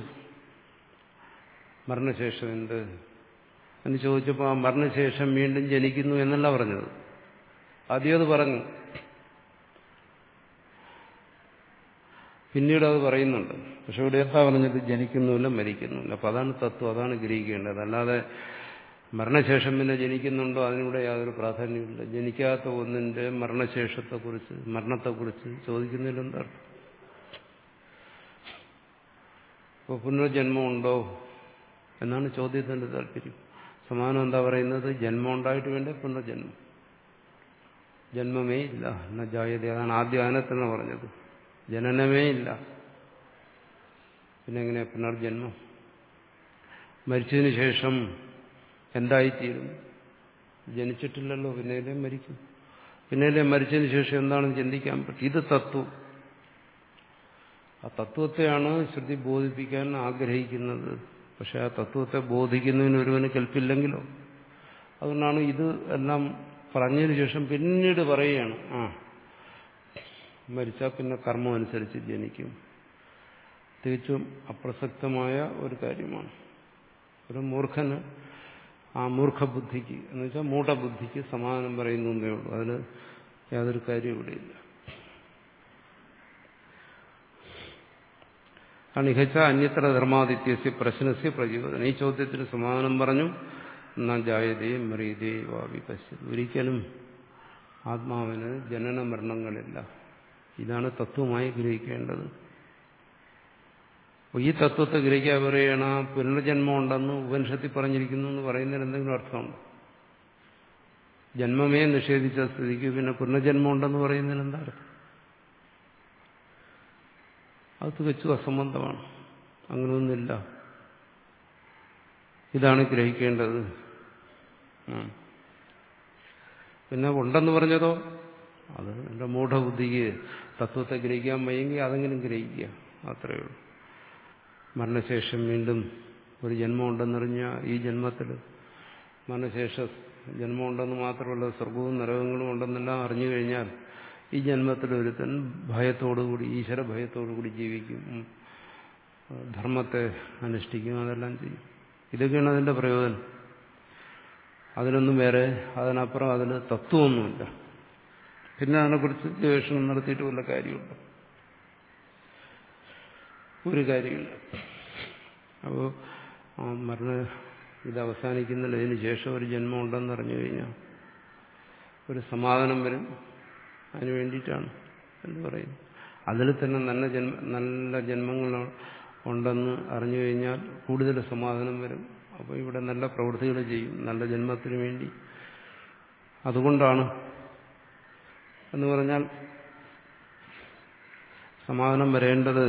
മരണശേഷം എന്ത് എന്ന് ചോദിച്ചപ്പോൾ ആ മരണശേഷം വീണ്ടും ജനിക്കുന്നു എന്നല്ല പറഞ്ഞത് ആദ്യം അത് പറഞ്ഞു പിന്നീട് അത് പറയുന്നുണ്ട് പക്ഷെ ഇവിടെ എന്താ പറഞ്ഞത് ജനിക്കുന്നുമില്ല മരിക്കുന്നുമില്ല അപ്പൊ അതാണ് തത്വം അതാണ് ഗ്രഹിക്കേണ്ടത് അല്ലാതെ മരണശേഷം പിന്നെ ജനിക്കുന്നുണ്ടോ അതിനിവിടെ യാതൊരു പ്രാധാന്യമില്ല ജനിക്കാത്ത ഒന്നിന്റെ മരണശേഷത്തെക്കുറിച്ച് മരണത്തെക്കുറിച്ച് ചോദിക്കുന്നതിൽ എന്താർത്ഥം ഇപ്പോൾ പുനർജന്മമുണ്ടോ എന്നാണ് ചോദ്യത്തിന്റെ താല്പര്യം സമാനം എന്താ പറയുന്നത് ജന്മം ഉണ്ടായിട്ട് വേണ്ടേ പുനർജന്മം ജന്മമേ ഇല്ല എന്ന ജായത അതാണ് ആദ്യ ആനത്തെന്ന് പറഞ്ഞത് ജനനമേ ഇല്ല പിന്നെ എങ്ങനെ പുനർജന്മം മരിച്ചതിന് ശേഷം എന്തായിത്തീരും ജനിച്ചിട്ടില്ലല്ലോ പിന്നെയല്ലേ മരിക്കും പിന്നെയല്ലേ മരിച്ചതിന് ശേഷം എന്താണെന്ന് ചിന്തിക്കാൻ പറ്റും ഇത് തത്വം ആ തത്വത്തെയാണ് ശ്രുതി ബോധിപ്പിക്കാൻ ആഗ്രഹിക്കുന്നത് പക്ഷെ ആ തത്വത്തെ ബോധിക്കുന്നതിന് ഒരുവന് കൽപ്പില്ലെങ്കിലോ അതുകൊണ്ടാണ് ഇത് എല്ലാം പറഞ്ഞതിന് ശേഷം പിന്നീട് പറയുകയാണ് ആ മരിച്ചാൽ പിന്നെ കർമ്മം അനുസരിച്ച് ജനിക്കും തികച്ചും അപ്രസക്തമായ ഒരു കാര്യമാണ് ഒരു മൂർഖന് ആ മൂർഖബുദ്ധിക്ക് എന്ന് വെച്ചാൽ മൂഢബുദ്ധിക്ക് സമാധാനം പറയുന്നു എന്നേ ഉള്ളൂ അതിന് യാതൊരു കാര്യവും ഇവിടെയില്ല ആണ് ഇഹച്ച അന്യത്ര ധർമാദിത്യസ്യ പ്രശ്നസ്യ പ്രചോദനം ഈ ചോദ്യത്തിന് സമാധാനം പറഞ്ഞു എന്നാ ജായതേ മറിയതേ വാവി പശ്യത് ഒരിക്കലും ആത്മാവിന് ജനന മരണങ്ങളില്ല ഇതാണ് തത്വമായി ഗ്രഹിക്കേണ്ടത് ഈ തത്വത്തെ ഗ്രഹിക്കാൻ പറയണ പുനർജന്മം ഉണ്ടെന്ന് ഉപനിഷത്തിൽ പറഞ്ഞിരിക്കുന്നു എന്ന് പറയുന്നതിന് എന്തെങ്കിലും അർത്ഥമുണ്ടോ ജന്മമേ നിഷേധിച്ച സ്ഥിതിക്ക് പിന്നെ പുനർജന്മം ഉണ്ടെന്ന് പറയുന്നതിന് എന്താ അർത്ഥം അത് തികച്ചും അസംബന്ധമാണ് അങ്ങനെയൊന്നുമില്ല ഇതാണ് ഗ്രഹിക്കേണ്ടത് പിന്നെ ഉണ്ടെന്ന് പറഞ്ഞതോ അത് എൻ്റെ മൂഢബുദ്ധിക്ക് തത്വത്തെ ഗ്രഹിക്കാൻ വയ്യെങ്കിൽ അതെങ്കിലും ഗ്രഹിക്കുക അത്രയേ ഉള്ളൂ മരണശേഷം വീണ്ടും ഒരു ജന്മം ഉണ്ടെന്നറിഞ്ഞ ഈ ജന്മത്തിൽ മരണശേഷ ജന്മമുണ്ടെന്ന് മാത്രമല്ല സ്വർഗവും നരകങ്ങളും ഉണ്ടെന്നെല്ലാം അറിഞ്ഞു കഴിഞ്ഞാൽ ഈ ജന്മത്തിൽ ഒരുത്തൻ ഭയത്തോടുകൂടി ഈശ്വര ഭയത്തോടുകൂടി ജീവിക്കും ധർമ്മത്തെ അനുഷ്ഠിക്കും അതെല്ലാം ചെയ്യും ഇതൊക്കെയാണ് അതിന്റെ പ്രയോജനം അതിനൊന്നും വേറെ അതിനപ്പുറം അതിന് തത്വമൊന്നുമില്ല പിന്നെ അതിനെക്കുറിച്ച് ഗവേഷണം നടത്തിയിട്ട് വല്ല കാര്യമുണ്ട് ഒരു കാര്യമില്ല അപ്പോൾ മരണ ഇത് അവസാനിക്കുന്നില്ല ഇതിന് ശേഷം ഒരു ജന്മം ഉണ്ടെന്ന് അറിഞ്ഞു കഴിഞ്ഞാൽ ഒരു സമാധാനം വരും അതിന് വേണ്ടിയിട്ടാണ് എന്ന് പറയുന്നു അതിൽ തന്നെ നല്ല ജന്മ നല്ല ജന്മങ്ങൾ ഉണ്ടെന്ന് അറിഞ്ഞു കഴിഞ്ഞാൽ കൂടുതൽ സമാധാനം വരും അപ്പോൾ ഇവിടെ നല്ല പ്രവൃത്തികൾ ചെയ്യും നല്ല ജന്മത്തിന് വേണ്ടി അതുകൊണ്ടാണ് എന്ന് പറഞ്ഞാൽ സമാധാനം വരേണ്ടത്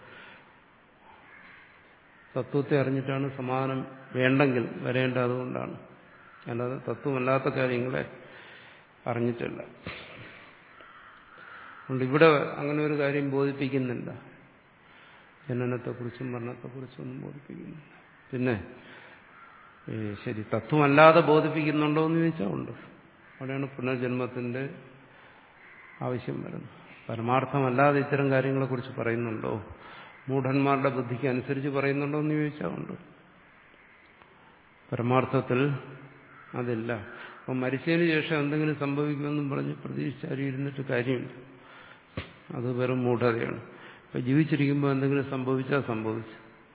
തത്വത്തെ അറിഞ്ഞിട്ടാണ് സമാധാനം വേണ്ടെങ്കിൽ വരേണ്ട അതുകൊണ്ടാണ് അല്ലാതെ തത്വമല്ലാത്ത കാര്യങ്ങളെ അറിഞ്ഞിട്ടില്ല അതുകൊണ്ട് ഇവിടെ അങ്ങനെ ഒരു കാര്യം ബോധിപ്പിക്കുന്നില്ല ജനനത്തെക്കുറിച്ചും മരണത്തെക്കുറിച്ചും ഒന്നും ബോധിപ്പിക്കുന്നില്ല പിന്നെ ശരി തത്വമല്ലാതെ ബോധിപ്പിക്കുന്നുണ്ടോ എന്ന് ചോദിച്ചാൽ ഉണ്ട് അവിടെയാണ് പുനർജന്മത്തിന്റെ ആവശ്യം വരുന്നത് പരമാർത്ഥമല്ലാതെ ഇത്തരം കാര്യങ്ങളെക്കുറിച്ച് പറയുന്നുണ്ടോ മൂഢന്മാരുടെ ബുദ്ധിക്ക് അനുസരിച്ച് പറയുന്നുണ്ടോ എന്ന് ചോദിച്ചാൽ ഉണ്ട് പരമാർത്ഥത്തിൽ അതില്ല അപ്പം മരിച്ചതിന് ശേഷം എന്തെങ്കിലും സംഭവിക്കുമെന്നും പറഞ്ഞ് പ്രതീക്ഷിച്ചാലും ഇരുന്നിട്ട് കാര്യമില്ല അത് വെറും മൂഢതയാണ് അപ്പം ജീവിച്ചിരിക്കുമ്പോൾ എന്തെങ്കിലും സംഭവിച്ചാൽ സംഭവിച്ചു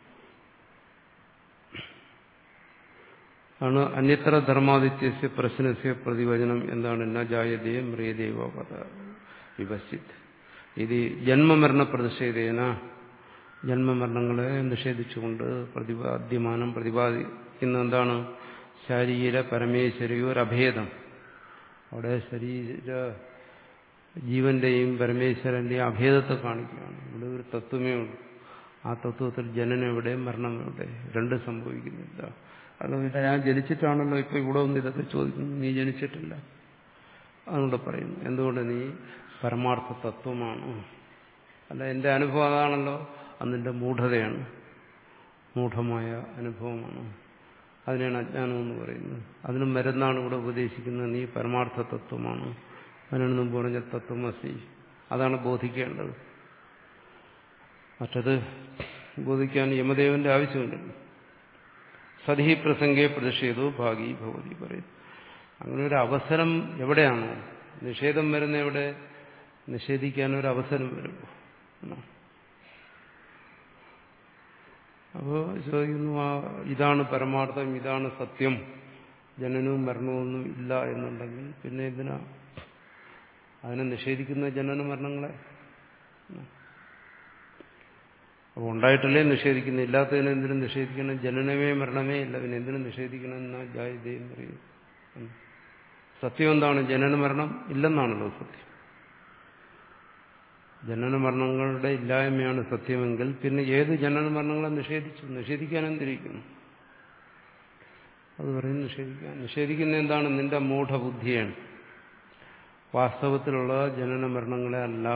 ആണ് അന്യത്ര ധർമാദിത്യസ്യ പ്രശ്നസ്യ പ്രതിവചനം എന്താണ് ന ജായതേ മ്രിയദേവ പദ വിപശ്ചിത് ഇത് ജന്മമരണ പ്രതിഷേധേന ജന്മമരണങ്ങളെ നിഷേധിച്ചുകൊണ്ട് പ്രതിപാദ്യമാനം പ്രതിപാദിക്കുന്ന എന്താണ് ശരീര പരമേശ്വരയൊരഭേദം അവിടെ ശരീര ജീവന്റെയും പരമേശ്വരന്റെയും അഭേദത്തെ കാണിക്കുകയാണ് ഇവിടെ ഒരു തത്വമേ ഉള്ളൂ ആ തത്വത്തിൽ ജനനം എവിടെ മരണം എവിടെ രണ്ട് സംഭവിക്കുന്നില്ല അതുകൊണ്ട് ഞാൻ ജനിച്ചിട്ടാണല്ലോ ഇപ്പൊ ഇവിടെ ഒന്ന് ഇതൊക്കെ ചോദിക്കുന്നു നീ ജനിച്ചിട്ടില്ല അതുകൊണ്ട് പറയുന്നു എന്തുകൊണ്ട് നീ പരമാർത്ഥ തത്വമാണ് അല്ല എന്റെ അനുഭവം അതാണല്ലോ അന്നിന്റെ മൂഢതയാണ് മൂഢമായ അനുഭവമാണ് അതിനാണ് അജ്ഞാനം എന്ന് പറയുന്നത് അതിനും മരുന്നാണ് ഇവിടെ ഉപദേശിക്കുന്നത് നീ പരമാർത്ഥ തത്വമാണ് അതിനാണ് മുമ്പ് പറഞ്ഞ തത്വമസി അതാണ് ബോധിക്കേണ്ടത് മറ്റത് ബോധിക്കാൻ യമദേവന്റെ ആവശ്യമുണ്ടല്ലോ സതി പ്രസംഗേ പ്രതിഷേധവും ഭാഗി ഭഗവതി പറയും അങ്ങനെ ഒരു അവസരം എവിടെയാണോ നിഷേധം വരുന്ന എവിടെ നിഷേധിക്കാൻ ഒരു അവസരം വരുമ്പോൾ അപ്പോൾ ചോദിക്കുന്നു ആ ഇതാണ് പരമാർത്ഥം ഇതാണ് സത്യം ജനനവും മരണവും ഇല്ല എന്നുണ്ടെങ്കിൽ പിന്നെ എന്തിനാ അതിനെ നിഷേധിക്കുന്ന ജനന മരണങ്ങളെ അപ്പോൾ ഉണ്ടായിട്ടല്ലേ നിഷേധിക്കുന്നു ഇല്ലാത്തതിനെ എന്തിനും നിഷേധിക്കണം ജനനമേ മരണമേ ഇല്ല പിന്നെ എന്തിനും നിഷേധിക്കണം എന്നാ ജായതയും പറയും സത്യം എന്താണ് ജനന മരണം ഇല്ലെന്നാണല്ലോ സത്യം ജനന മരണങ്ങളുടെ ഇല്ലായ്മയാണ് സത്യമെങ്കിൽ പിന്നെ ഏത് ജനന മരണങ്ങളെ നിഷേധിച്ചു നിഷേധിക്കാൻ എന്തിരിക്കുന്നു അത് പറയും നിഷേധിക്കാൻ നിഷേധിക്കുന്ന എന്താണ് നിന്റെ മൂഢബുദ്ധിയാണ് വാസ്തവത്തിലുള്ള ജനന മരണങ്ങളെ അല്ല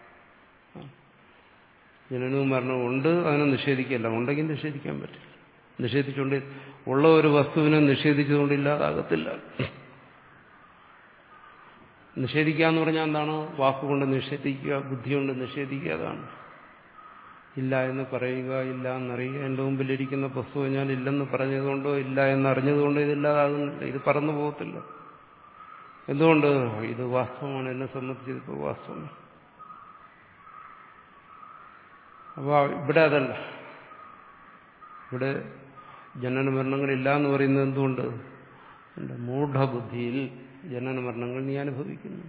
ജനനവും മരണവും ഉണ്ട് അതിനെ നിഷേധിക്കല്ല ഉണ്ടെങ്കിൽ നിഷേധിക്കാൻ പറ്റില്ല നിഷേധിച്ചുകൊണ്ട് ഉള്ള ഒരു വസ്തുവിനെ നിഷേധിച്ചുകൊണ്ട് ഇല്ലാതാകത്തില്ല നിഷേധിക്കുക എന്ന് പറഞ്ഞാൽ എന്താണ് വാക്കുകൊണ്ട് നിഷേധിക്കുക ബുദ്ധി കൊണ്ട് നിഷേധിക്കുക അതാണ് ഇല്ല എന്ന് പറയുക ഇല്ല എന്നറിയുക എൻ്റെ മുമ്പിലിരിക്കുന്ന പുസ്തകം ഞാൻ ഇല്ലെന്ന് പറഞ്ഞതുകൊണ്ടോ ഇല്ല എന്ന് അറിഞ്ഞതുകൊണ്ടോ ഇതില്ലാതാകുന്നില്ല ഇത് പറന്നു പോകത്തില്ല എന്തുകൊണ്ട് ഇത് വാസ്തവമാണ് എന്നെ സംബന്ധിച്ച് ഇപ്പോൾ വാസ്തവമാണ് അപ്പോൾ ഇവിടെ അതല്ല ഇവിടെ ജനന മരണങ്ങളില്ല എന്ന് പറയുന്നത് എന്തുകൊണ്ട് എൻ്റെ മൂഢബുദ്ധിയിൽ ജനന മരണങ്ങൾ നീ അനുഭവിക്കുന്നു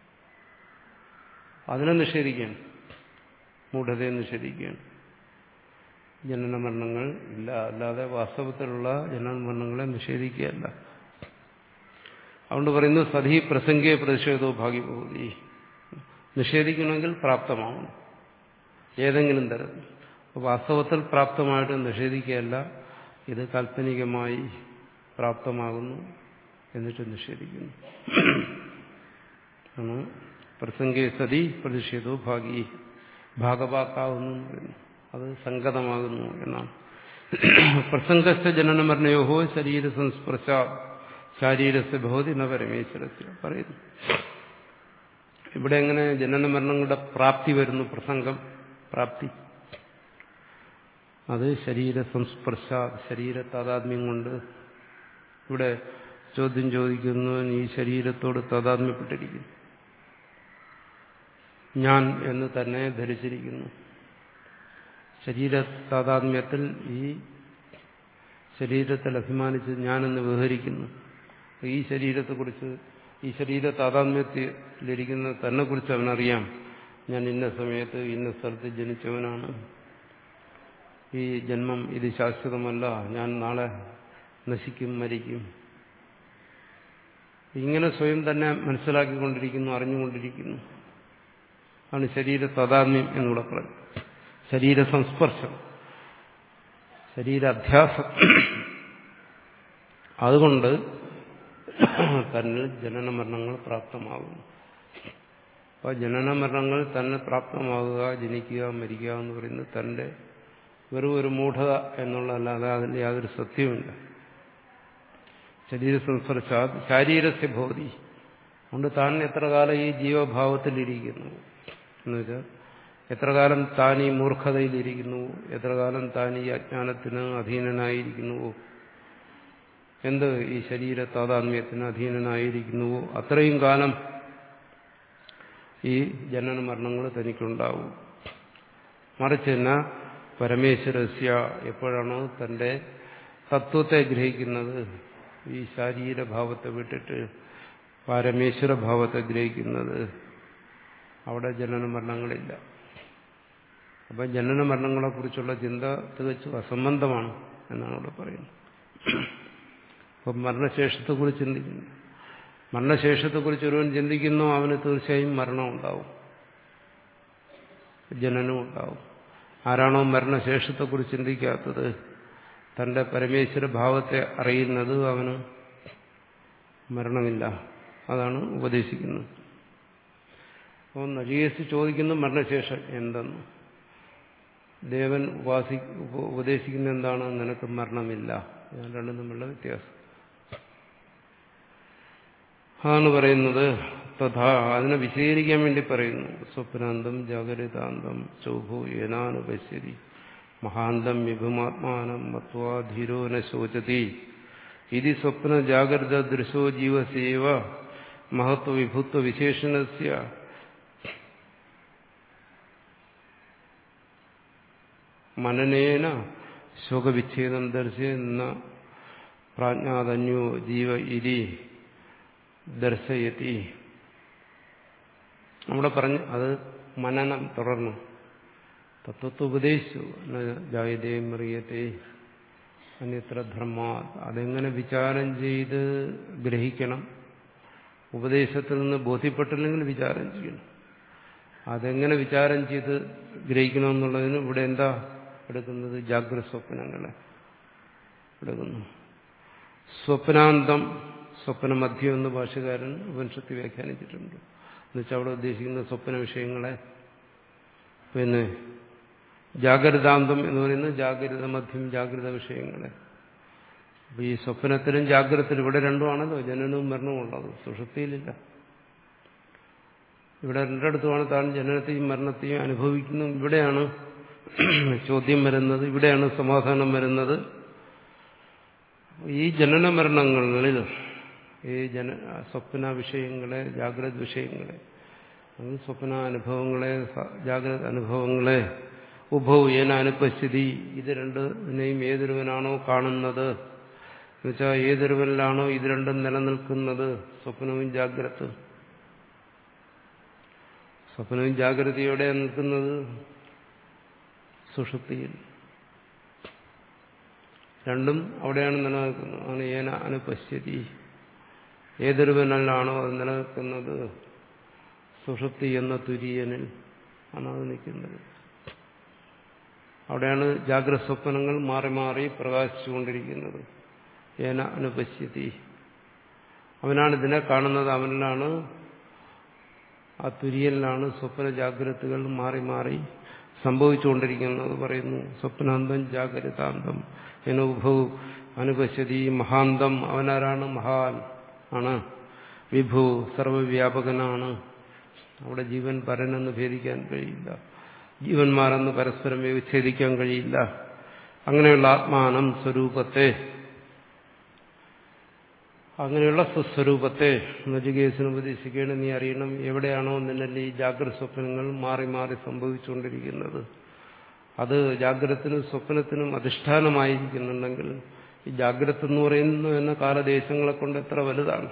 അതിനെ നിഷേധിക്കുകയാണ് മൂഢതയെ നിഷേധിക്കുകയാണ് ജനന മരണങ്ങൾ ഇല്ല അല്ലാതെ വാസ്തവത്തിലുള്ള ജനന മരണങ്ങളെ നിഷേധിക്കുകയല്ല അതുകൊണ്ട് പറയുന്നു സതി പ്രസംഗിയെ പ്രതിഷേധോ ഭാഗ്യബോധി നിഷേധിക്കണമെങ്കിൽ പ്രാപ്തമാവണം ഏതെങ്കിലും തരത്തിൽ വാസ്തവത്തിൽ പ്രാപ്തമായിട്ട് നിഷേധിക്കുകയല്ല ഇത് കാൽപ്പനികമായി പ്രാപ്തമാകുന്നു എന്നിട്ട് നിഷേധിക്കുന്നു ആണ് പ്രസംഗേ സതി പ്രതിഷേധോ ഭാഗി ഭാഗവാക്കാവുന്നു എന്ന് പറയുന്നു അത് സംഗതമാകുന്നു എന്നാണ് പ്രസംഗസ്ഥ ജനന മരണയോഹോ ശരീര സംസ്പർശ ശാരീരസ് ഭവതി ന പരമേശ്വരത്തിൽ പറയുന്നു ഇവിടെ എങ്ങനെ ജനന മരണങ്ങളുടെ പ്രാപ്തി വരുന്നു പ്രസംഗം പ്രാപ്തി അത് ശരീര സംസ്പർശ ശരീര താതാത്മ്യം കൊണ്ട് ഇവിടെ ചോദ്യം ചോദിക്കുന്നു ഈ ശരീരത്തോട് താതാത്മ്യപ്പെട്ടിരിക്കുന്നു ഞാൻ എന്ന് തന്നെ ധരിച്ചിരിക്കുന്നു ശരീര താതാത്മ്യത്തിൽ ഈ ശരീരത്തിൽ അഭിമാനിച്ച് ഞാനെന്ന് വ്യവഹരിക്കുന്നു ഈ ശരീരത്തെക്കുറിച്ച് ഈ ശരീര താതാത്മ്യത്തിലിരിക്കുന്ന തന്നെ കുറിച്ച് അവനറിയാം ഞാൻ ഇന്ന സമയത്ത് ഇന്ന സ്ഥലത്ത് ജനിച്ചവനാണ് ഈ ജന്മം ഇത് ശാശ്വതമല്ല ഞാൻ നാളെ നശിക്കും മരിക്കും ഇങ്ങനെ സ്വയം തന്നെ മനസ്സിലാക്കിക്കൊണ്ടിരിക്കുന്നു അറിഞ്ഞുകൊണ്ടിരിക്കുന്നു ആണ് ശരീര താതാത്മ്യം എന്നിവിടെ പറയും ശരീര സംസ്പർശം ശരീരാധ്യാസം അതുകൊണ്ട് തന്നിൽ ജനന മരണങ്ങൾ പ്രാപ്തമാകുന്നു അപ്പോൾ ജനന മരണങ്ങൾ തന്നെ പ്രാപ്തമാകുക ജനിക്കുക മരിക്കുക എന്ന് പറയുന്നത് തന്റെ വെറും ഒരു മൂഢത എന്നുള്ളതല്ലാതെ അതിൽ യാതൊരു സത്യവുമില്ല ശരീര സംസ്പർശ ശാരീരസ്യ ഭവതി അതുകൊണ്ട് താൻ എത്ര കാലം ഈ ജീവഭാവത്തിലിരിക്കുന്നു എന്നുവെച്ചാൽ എത്ര കാലം താൻ ഈ മൂർഖതയിലിരിക്കുന്നു എത്ര കാലം താൻ ഈ അജ്ഞാനത്തിന് അധീനനായിരിക്കുന്നുവോ എന്ത് ഈ ശരീര താതാത്മ്യത്തിന് അധീനനായിരിക്കുന്നുവോ അത്രയും കാലം ഈ ജനന മരണങ്ങൾ തനിക്കുണ്ടാവും മറിച്ച് തന്നെ പരമേശ്വരസ്യ എപ്പോഴാണോ തന്റെ തത്വത്തെ ഗ്രഹിക്കുന്നത് ഈ ശാരീരഭാവത്തെ വിട്ടിട്ട് പരമേശ്വര ഭാവത്തെ ഗ്രഹിക്കുന്നത് അവിടെ ജനന മരണങ്ങളില്ല അപ്പം ജനന മരണങ്ങളെക്കുറിച്ചുള്ള ചിന്ത തികച്ചും അസംബന്ധമാണ് എന്നാണ് ഇവിടെ പറയുന്നത് അപ്പം മരണശേഷത്തെക്കുറിച്ച് ചിന്തിക്കുന്നു മരണശേഷത്തെക്കുറിച്ച് ഒരുവൻ ചിന്തിക്കുന്നു അവന് തീർച്ചയായും മരണം ഉണ്ടാവും ജനനം ഉണ്ടാവും ആരാണോ മരണശേഷത്തെക്കുറിച്ച് ചിന്തിക്കാത്തത് തന്റെ പരമേശ്വര ഭാവത്തെ അറിയുന്നത് അവന് മരണമില്ല അതാണ് ഉപദേശിക്കുന്നത് അപ്പോൾ നജികേസ് ചോദിക്കുന്നു മരണശേഷം എന്തെന്ന് ദേവൻ ഉപാസി ഉപദേശിക്കുന്ന എന്താണ് നിനക്ക് മരണമില്ല രണ്ടും തമ്മിലുള്ള വ്യത്യാസം അതാണ് പറയുന്നത് തഥാ അതിനെ വിശദീകരിക്കാൻ വേണ്ടി പറയുന്നു സ്വപ്നാന്തം ജാഗരിതാന്തം ചൗഭു ഏനാനുപശ്യതി മഹാന്തം വിഭുമാത്മാനം മത്വാ ധീരോ ന ശോചതി ഇതി സ്വപ്ന ജാഗ്രത ദൃശോ ജീവസേവ മഹത്വ വിഭുത്വ വിശേഷണസ്യ മനനേന ശോകവിച്ഛേദം ദർശന പ്രാജ്ഞാതന്യോ ജീവ ഇരി ദർശയതി നമ്മുടെ പറഞ്ഞു അത് മനനം തുടർന്നു തത്വത്തെ ഉപദേശിച്ചു ജായതേ മറിയത്തെ അന്യത്ര ധർമ്മ അതെങ്ങനെ വിചാരം ചെയ്ത് ഗ്രഹിക്കണം ഉപദേശത്തിൽ നിന്ന് ബോധ്യപ്പെട്ടില്ലെങ്കിൽ വിചാരം ചെയ്യണം അതെങ്ങനെ വിചാരം ചെയ്ത് ഗ്രഹിക്കണമെന്നുള്ളതിന് ഇവിടെ എന്താ എടുക്കുന്നത് ജാഗ്രത സ്വപ്നങ്ങളെ എടുക്കുന്നു സ്വപ്നാന്തം സ്വപ്നമധ്യം എന്ന് ഭാഷകാരൻ ഉപനിഷത്ത് വ്യാഖ്യാനിച്ചിട്ടുണ്ട് എന്നുവെച്ചാൽ അവിടെ ഉദ്ദേശിക്കുന്ന സ്വപ്ന വിഷയങ്ങളെ പിന്നെ ജാഗ്രതാന്തം എന്ന് പറയുന്നത് ജാഗ്രത മധ്യം ജാഗ്രത വിഷയങ്ങളെ അപ്പൊ ഈ സ്വപ്നത്തിലും ജാഗ്രതത്തിലും ഇവിടെ രണ്ടുമാണല്ലോ ജനനവും മരണവും ഉള്ളത് സുഷുപ്തിയിലില്ല ഇവിടെ രണ്ടിടത്തുമാണ് താൻ ജനനത്തെയും മരണത്തെയും അനുഭവിക്കുന്നു ഇവിടെയാണ് ചോദ്യം വരുന്നത് ഇവിടെയാണ് സമാധാനം വരുന്നത് ഈ ജനന മരണങ്ങളിൽ ഈ ജന സ്വപ്ന വിഷയങ്ങളെ ജാഗ്രത വിഷയങ്ങളെ സ്വപ്ന അനുഭവങ്ങളെ ജാഗ്രത അനുഭവങ്ങളെ ഉഭവ് ഏന അനുപസ്ഥിതി ഇത് രണ്ടിനെയും ഏതൊരുവനാണോ കാണുന്നത് എന്നുവെച്ചാൽ ഏതൊരുവനിലാണോ ഇത് രണ്ടും നിലനിൽക്കുന്നത് സ്വപ്നവും ജാഗ്രത സ്വപ്നവും ജാഗ്രതയോടെ നിൽക്കുന്നത് സുഷുപ്തിയിൽ രണ്ടും അവിടെയാണ് നിലനിൽക്കുന്നത് ആണ് ഏന അനുപശ്യതി ഏതൊരുവനിലാണോ അത് നിലനിൽക്കുന്നത് സുഷുപ്തി എന്ന തുര്യനിൽ ആണ് അത് നിൽക്കുന്നത് അവിടെയാണ് ജാഗ്രത സ്വപ്നങ്ങൾ മാറി മാറി പ്രകാശിച്ചുകൊണ്ടിരിക്കുന്നത് ഏന അനുപശ്യതി അവനാണ് ഇതിനെ കാണുന്നത് അവനിലാണ് ആ തുര്യലിലാണ് സ്വപ്ന ജാഗ്രതകൾ മാറി മാറി സംഭവിച്ചുകൊണ്ടിരിക്കുന്നത് പറയുന്നു സ്വപ്നാന്തം ജാഗ്രതാന്തം അനുഭവ അനുപശ്യതി മഹാന്തം അവനാരാണ് മഹാൻ ആണ് വിഭു സർവവ്യാപകനാണ് അവിടെ ജീവൻ പരനെന്ന് ഭേദിക്കാൻ കഴിയില്ല ജീവന്മാരെന്ന് പരസ്പരം വിച്ഛേദിക്കാൻ കഴിയില്ല അങ്ങനെയുള്ള ആത്മാനം സ്വരൂപത്തെ അങ്ങനെയുള്ള സ്വസ്വരൂപത്തെ നജികേസിന് ഉപദേശിക്കുകയാണ് നീ അറിയണം എവിടെയാണോ നിന്നെ ഈ ജാഗ്രത സ്വപ്നങ്ങൾ മാറി മാറി സംഭവിച്ചുകൊണ്ടിരിക്കുന്നത് അത് ജാഗ്രതത്തിനും സ്വപ്നത്തിനും അധിഷ്ഠാനമായിരിക്കുന്നുണ്ടെങ്കിൽ ഈ ജാഗ്രത എന്ന് പറയുന്നത് എന്ന കാലദേശങ്ങളെ കൊണ്ട് എത്ര വലുതാണ്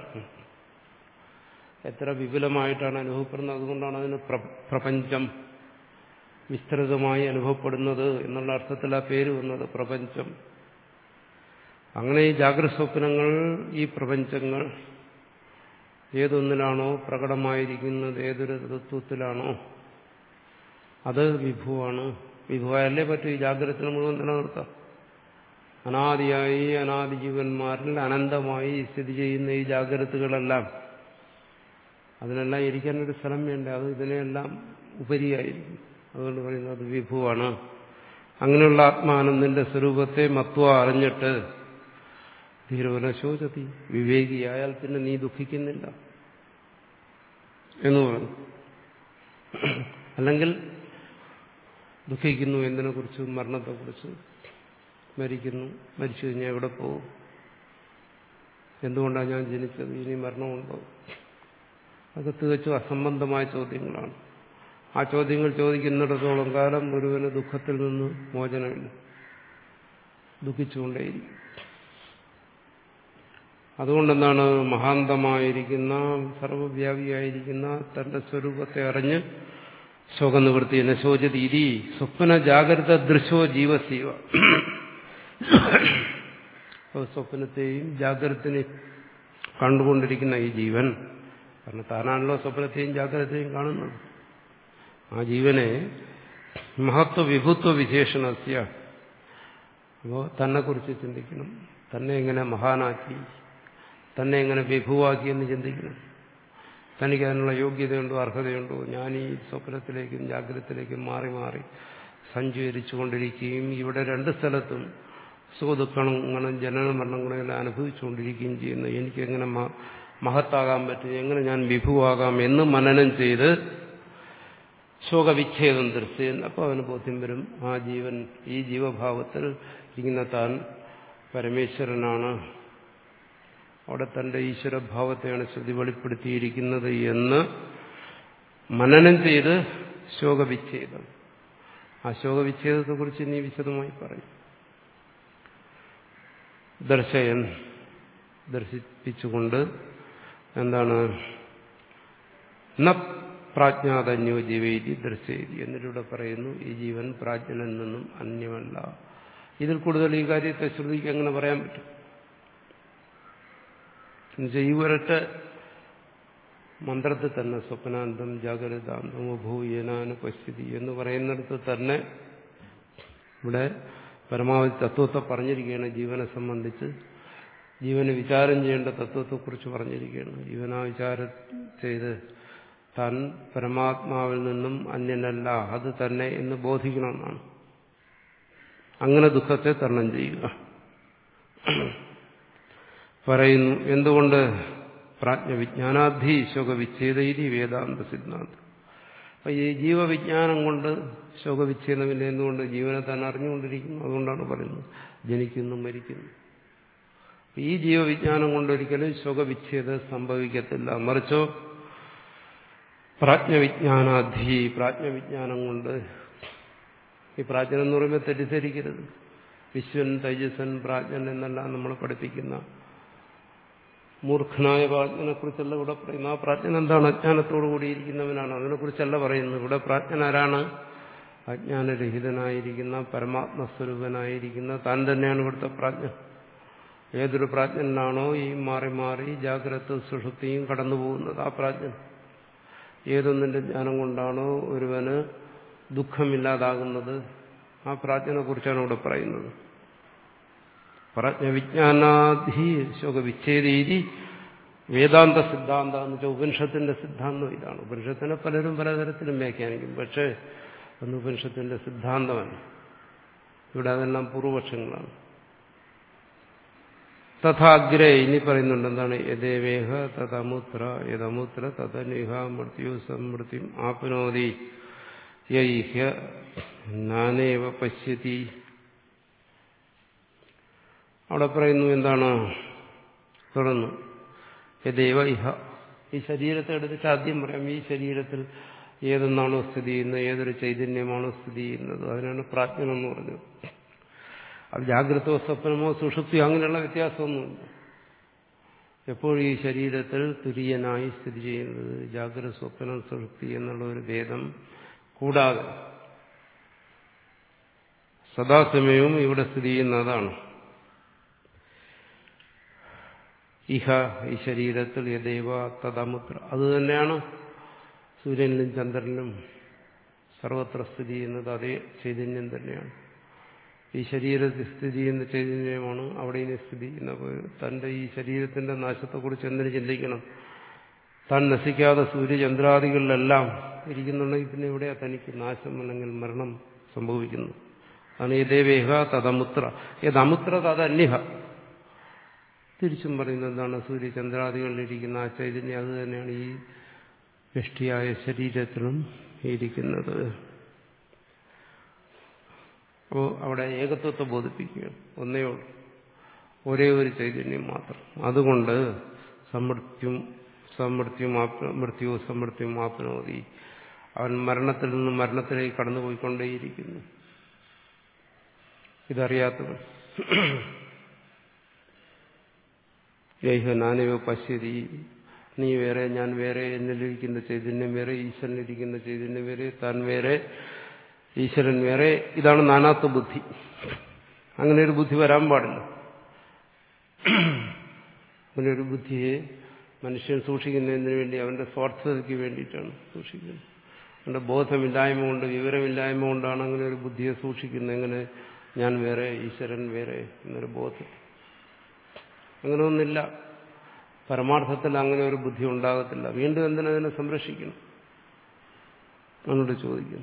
എത്ര വിപുലമായിട്ടാണ് അനുഭവപ്പെടുന്നത് അതുകൊണ്ടാണ് അതിന് പ്രപഞ്ചം വിസ്തൃതമായി അനുഭവപ്പെടുന്നത് എന്നുള്ള അർത്ഥത്തിൽ ആ പേര് വന്നത് പ്രപഞ്ചം അങ്ങനെ ഈ ജാഗ്രത സ്വപ്നങ്ങൾ ഈ പ്രപഞ്ചങ്ങൾ ഏതൊന്നിലാണോ പ്രകടമായിരിക്കുന്നത് ഏതൊരു തത്വത്തിലാണോ അത് വിഭുവാണ് വിഭുവായല്ലേ പറ്റും ഈ ജാഗ്രതത്തിന് മുഴുവൻ നിലനിർത്താം അനാദിയായി അനാദി ജീവന്മാരിൽ അനന്തമായി സ്ഥിതി ചെയ്യുന്ന ഈ ജാഗ്രതകളെല്ലാം അതിനെല്ലാം ഇരിക്കാനൊരു സ്ഥലം വേണ്ട അത് ഇതിനെല്ലാം ഉപരിയായിരിക്കും അതുകൊണ്ട് പറയുന്നത് അത് വിഭുവാണ് അങ്ങനെയുള്ള ആത്മാനന്ദന്റെ സ്വരൂപത്തെ മത്വ അറിഞ്ഞിട്ട് ധീരവന ശോചതി വിവേകിയായാൽ പിന്നെ നീ ദുഃഖിക്കുന്നില്ല എന്ന് പറഞ്ഞു അല്ലെങ്കിൽ ദുഃഖിക്കുന്നു എന്തിനെക്കുറിച്ച് മരണത്തെക്കുറിച്ച് മരിക്കുന്നു മരിച്ചു കഴിഞ്ഞാൽ എവിടെ പോകും എന്തുകൊണ്ടാണ് ഞാൻ ജനിച്ചത് ഇനി മരണമുണ്ടോ അതൊക്കെ തികച്ചും അസംബന്ധമായ ചോദ്യങ്ങളാണ് ആ ചോദ്യങ്ങൾ ചോദിക്കുന്നിടത്തോളം കാലം ഒരുവന് ദുഃഖത്തിൽ നിന്ന് മോചനമില്ല ദുഃഖിച്ചുകൊണ്ടേയിരിക്കും അതുകൊണ്ടെന്താണ് മഹാന്തമായിരിക്കുന്ന സർവവ്യാപിയായിരിക്കുന്ന തന്റെ സ്വരൂപത്തെ അറിഞ്ഞ് ശോകനിവൃത്തി എന്നെ ശോചതി ഇരി സ്വപ്ന ജാഗ്രത ദൃശോ ജീവസീവ സ്വപ്നത്തെയും ജാഗ്രതനെയും കണ്ടുകൊണ്ടിരിക്കുന്ന ഈ ജീവൻ കാരണം താനാണല്ലോ സ്വപ്നത്തെയും ജാഗ്രതയും കാണുന്നത് ആ ജീവനെ മഹത്വ വിഭുത്വ വിശേഷണസ്യ അപ്പോൾ തന്നെക്കുറിച്ച് ചിന്തിക്കണം തന്നെ എങ്ങനെ മഹാനാക്കി തന്നെ എങ്ങനെ വിഭുവാക്കി എന്ന് ചിന്തിക്കണം തനിക്ക് അതിനുള്ള യോഗ്യതയുണ്ടോ അർഹതയുണ്ടോ ഞാൻ ഈ സ്വപ്നത്തിലേക്കും ജാഗ്രതത്തിലേക്കും മാറി മാറി സഞ്ചരിച്ചു കൊണ്ടിരിക്കുകയും ഇവിടെ രണ്ട് സ്ഥലത്തും സുഖദുഃഖങ്ങളും ജനന മരണങ്ങളെല്ലാം അനുഭവിച്ചുകൊണ്ടിരിക്കുകയും ചെയ്യുന്നു എനിക്കെങ്ങനെ മഹത്താകാൻ പറ്റും എങ്ങനെ ഞാൻ വിഭുവാകാം എന്ന് മനനം ചെയ്ത് ശോകവിച്ഛേദം ദൃശ്യൻ അപ്പോൾ അവന് ബോധ്യം വരും ആ ജീവൻ ഈ ജീവഭാവത്തിൽ ഇരിക്കുന്ന താൻ പരമേശ്വരനാണ് അവിടെ തന്റെ ഈശ്വരഭാവത്തെയാണ് ശ്രുതി വെളിപ്പെടുത്തിയിരിക്കുന്നത് എന്ന് മനനം ചെയ്ത് ശോകവിച്ഛേദം ആ ശോകവിച്ഛേദത്തെക്കുറിച്ച് ഇനി വിശദമായി പറയും ദർശയൻ ദർശിപ്പിച്ചുകൊണ്ട് എന്താണ് ന പ്രാജ്ഞാതന്യോ ജീവേരി ദർശയതി എന്നിലൂടെ പറയുന്നു ഈ ജീവൻ പ്രാജ്ഞനിൽ നിന്നും അന്യമല്ല ഇതിൽ കൂടുതൽ ഈ കാര്യത്തെ ശ്രുതിക്ക് എങ്ങനെ പറയാൻ പറ്റും എന്നുവെച്ചാൽ ഈ ഒരൊറ്റ മന്ത്രത്തിൽ തന്നെ സ്വപ്നാന്തം ജാഗ്രതാന്തം ഭൂയനാന് പശ്യതി എന്ന് പറയുന്നിടത്ത് തന്നെ ഇവിടെ പരമാവധി തത്വത്തെ പറഞ്ഞിരിക്കുകയാണ് ജീവനെ സംബന്ധിച്ച് ജീവന് വിചാരം ചെയ്യേണ്ട തത്വത്തെക്കുറിച്ച് പറഞ്ഞിരിക്കുകയാണ് ജീവനാ വിചാരം ചെയ്ത് താൻ പരമാത്മാവിൽ നിന്നും അന്യനല്ല അത് തന്നെ എന്ന് ബോധിക്കണമെന്നാണ് അങ്ങനെ ദുഃഖത്തെ തരണം ചെയ്യുക പറയുന്നു എന്തുകൊണ്ട് പ്രാജ്ഞവിജ്ഞാനാധി ശോകവിച്ഛേദയിരി വേദാന്ത സിദ്ധാന്തം അപ്പൊ ഈ ജീവവിജ്ഞാനം കൊണ്ട് ശോകവിച്ഛേദമില്ല എന്തുകൊണ്ട് ജീവനെ തന്നെ അറിഞ്ഞുകൊണ്ടിരിക്കുന്നു അതുകൊണ്ടാണ് പറയുന്നത് ജനിക്കുന്നു മരിക്കുന്നു ഈ ജീവവിജ്ഞാനം കൊണ്ടൊരിക്കലും ശോകവിച്ഛേദം സംഭവിക്കത്തില്ല മറിച്ചോ പ്രാജ്ഞവിജ്ഞാനാധി പ്രാജ്ഞവിജ്ഞാനം കൊണ്ട് ഈ പ്രാജ്ഞൻ എന്ന് പറയുമ്പോൾ തെറ്റിദ്ധരിക്കരുത് വിശ്വൻ തൈജസൻ പ്രാജ്ഞൻ എന്നെല്ലാം നമ്മൾ പഠിപ്പിക്കുന്ന മൂർഖനായ പ്രാജ്ഞനെ കുറിച്ചല്ല ഇവിടെ പറയുന്നത് ആ പ്രാജ്ഞൻ എന്താണ് അജ്ഞാനത്തോടു കൂടിയിരിക്കുന്നവനാണ് അതിനെക്കുറിച്ചല്ല പറയുന്നത് ഇവിടെ പ്രാജ്ഞൻ ആരാണ് അജ്ഞാനരഹിതനായിരിക്കുന്ന പരമാത്മസ്വരൂപനായിരിക്കുന്ന താൻ തന്നെയാണ് ഇവിടുത്തെ പ്രാജ്ഞ ഏതൊരു പ്രാജ്ഞനാണോ ഈ മാറി മാറി ജാഗ്രത സുഷുപ്തിയും കടന്നു പോകുന്നത് ആ പ്രാജ്ഞൻ ഏതൊന്നിന്റെ ജ്ഞാനം കൊണ്ടാണോ ഒരുവന് ദുഃഖമില്ലാതാകുന്നത് ആ പ്രാജ്ഞനെ കുറിച്ചാണ് ഇവിടെ പറയുന്നത് പ്രാജ്ഞവിജ്ഞാനാധി ശോകവിച്ഛേദീതി വേദാന്ത സിദ്ധാന്തം എന്ന് വെച്ചാൽ ഉപനിഷത്തിന്റെ സിദ്ധാന്തം ഇതാണ് ഉപനിഷത്തിനെ പലരും പലതരത്തിലും വ്യാഖ്യാനിക്കും പക്ഷേ അന്ന് ഉപനിഷത്തിന്റെ സിദ്ധാന്തമല്ല ഇവിടെ അതെല്ലാം പൂർവപക്ഷങ്ങളാണ് തഥാഗ്രേ ഇനി പറയുന്നുണ്ട് എന്താണ് യദേവേഹ തഥമുത്ര യഥമുത്ര തഥനിഹ മൃത്യു സമൃത്യം ആപ്നോതി യൈഹ്യ നാനേവ പശ്യതി അവിടെ പറയുന്നു എന്താണ് തുടർന്ന് യദേവ ഇഹ ഈ ശരീരത്തെ എടുത്തിട്ട് ആദ്യം പറയാം ഈ ശരീരത്തിൽ ഏതെന്നാണോ സ്ഥിതി ചെയ്യുന്നത് ഏതൊരു ചൈതന്യമാണോ സ്ഥിതി ചെയ്യുന്നത് അതിനാണ് പ്രാജ്ഞനെന്ന് പറഞ്ഞത് അത് ജാഗ്രതോ സ്വപ്നമോ സുഷുപ്തിയോ അങ്ങനെയുള്ള വ്യത്യാസമൊന്നുമില്ല എപ്പോഴും ഈ ശരീരത്തിൽ തുര്യനായി സ്ഥിതി ചെയ്യുന്നത് ജാഗ്രത സ്വപ്നം സുഷുപ്തി എന്നുള്ള ഒരു ഭേദം കൂടാതെ സദാസമയവും ഇവിടെ സ്ഥിതി ചെയ്യുന്നതാണ് ഇഹ ഈ ശരീരത്തിൽ യദൈവ തദമുത്ര അത് തന്നെയാണ് സൂര്യനിലും ചന്ദ്രനിലും സർവത്ര സ്ഥിതി ചെയ്യുന്നത് അതേ ചൈതന്യം തന്നെയാണ് ഈ ശരീരത്തിൽ സ്ഥിതി ചെയ്യുന്ന ചൈതന്യമാണ് അവിടെ ഇനി സ്ഥിതി ചെയ്യുന്നത് തന്റെ ഈ ശരീരത്തിന്റെ നാശത്തെക്കുറിച്ച് എന്തിനു ചിന്തിക്കണം താൻ നശിക്കാതെ സൂര്യചന്ദ്രാദികളിലെല്ലാം ഇരിക്കുന്നുണ്ടെങ്കിൽ പിന്നെ എവിടെയാ തനിക്ക് നാശം അല്ലെങ്കിൽ മരണം സംഭവിക്കുന്നു അതാണ് യദേവേഹ തദമുത്ര യദമുത്ര തദന്യഹ തിരിച്ചും പറയുന്നത് എന്താണ് സൂര്യചന്ദ്രാദികളിലിരിക്കുന്ന ആ ചൈതന്യം അത് തന്നെയാണ് ഈ വ്യഷ്ടിയായ ശരീരത്തിലും ഇരിക്കുന്നത് അപ്പോൾ അവിടെ ഏകത്വത്തെ ബോധിപ്പിക്കുകയാണ് ഒന്നേ ഉള്ളൂ ഒരേ ഒരു ചൈതന്യം മാത്രം അതുകൊണ്ട് സമൃത്യം സമൃത്യം മൃത്യു സമൃത്യം ആപ്നോതി അവൻ മരണത്തിൽ നിന്ന് മരണത്തിലേക്ക് കടന്നുപോയിക്കൊണ്ടേയിരിക്കുന്നു ഇതറിയാത്തവൻ ജൈഹ നാനവ പശ്യതി നീ വേറെ ഞാൻ വേറെ എന്നിലിരിക്കുന്ന ചൈതന്യം വേറെ ഈശ്വരനിരിക്കുന്ന ചൈതന്യം വേറെ താൻ വേറെ ഈശ്വരൻ വേറെ ഇതാണ് നാനാത്വ ബുദ്ധി അങ്ങനെ ഒരു ബുദ്ധി വരാൻ പാടില്ല അങ്ങനെ ഒരു ബുദ്ധിയെ മനുഷ്യൻ സൂക്ഷിക്കുന്നതിന് വേണ്ടി അവന്റെ സ്വാർത്ഥതയ്ക്ക് വേണ്ടിയിട്ടാണ് സൂക്ഷിക്കുന്നത് അവന്റെ ബോധമില്ലായ്മ കൊണ്ട് വിവരമില്ലായ്മ കൊണ്ടാണ് അങ്ങനെ ഒരു ബുദ്ധിയെ സൂക്ഷിക്കുന്നത് എങ്ങനെ ഞാൻ വേറെ ഈശ്വരൻ വേറെ എന്നൊരു ബോധം അങ്ങനെ ഒന്നില്ല പരമാർത്ഥത്തിൽ അങ്ങനെ ഒരു ബുദ്ധി ഉണ്ടാകത്തില്ല വീണ്ടും എന്തിനതിനെ സംരക്ഷിക്കണം എന്നോട് ചോദിക്കുന്നു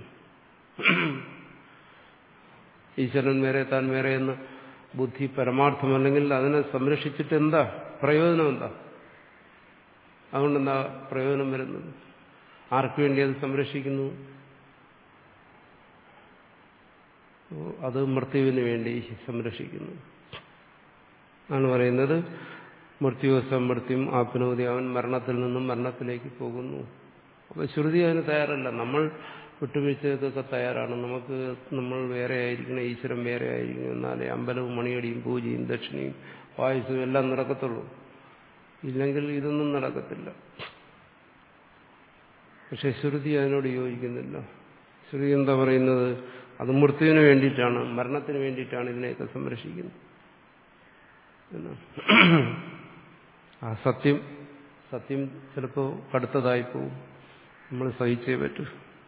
ഈശ്വരൻ വേറെ താൻ വേറെ എന്ന് ബുദ്ധി പരമാർത്ഥമല്ലെങ്കിൽ അതിനെ സംരക്ഷിച്ചിട്ട് എന്താ പ്രയോജനം എന്താ അതുകൊണ്ട് എന്താ പ്രയോജനം വരുന്നത് ആർക്കു വേണ്ടി അത് സംരക്ഷിക്കുന്നു അത് മൃത്യുവിന് വേണ്ടി സംരക്ഷിക്കുന്നു ആണ് പറയുന്നത് മൃത്യു സമൃത്യം ആപ്നോതി അവൻ മരണത്തിൽ നിന്നും മരണത്തിലേക്ക് പോകുന്നു അപ്പൊ ശ്രുതി അതിന് തയ്യാറല്ല നമ്മൾ വിട്ടുവീഴ്ചയൊക്കെ തയ്യാറാണ് നമുക്ക് നമ്മൾ വേറെ ആയിരിക്കണം ഈശ്വരൻ വേറെ ആയിരിക്കണം എന്നാലേ അമ്പലവും മണിയടിയും പൂജയും ദക്ഷിണയും പായസവും എല്ലാം നടക്കത്തുള്ളൂ ഇല്ലെങ്കിൽ ഇതൊന്നും നടക്കത്തില്ല പക്ഷെ ശ്രുതി അതിനോട് യോജിക്കുന്നില്ല ശ്രുതി എന്താ പറയുന്നത് അത് മൃത്യുവിന് വേണ്ടിയിട്ടാണ് മരണത്തിന് വേണ്ടിയിട്ടാണ് ഇതിനെയൊക്കെ സംരക്ഷിക്കുന്നത് എന്നാണ് ആ സത്യം സത്യം ചിലപ്പോൾ കടുത്തതായി പോവും നമ്മൾ സഹിച്ചേ പറ്റൂ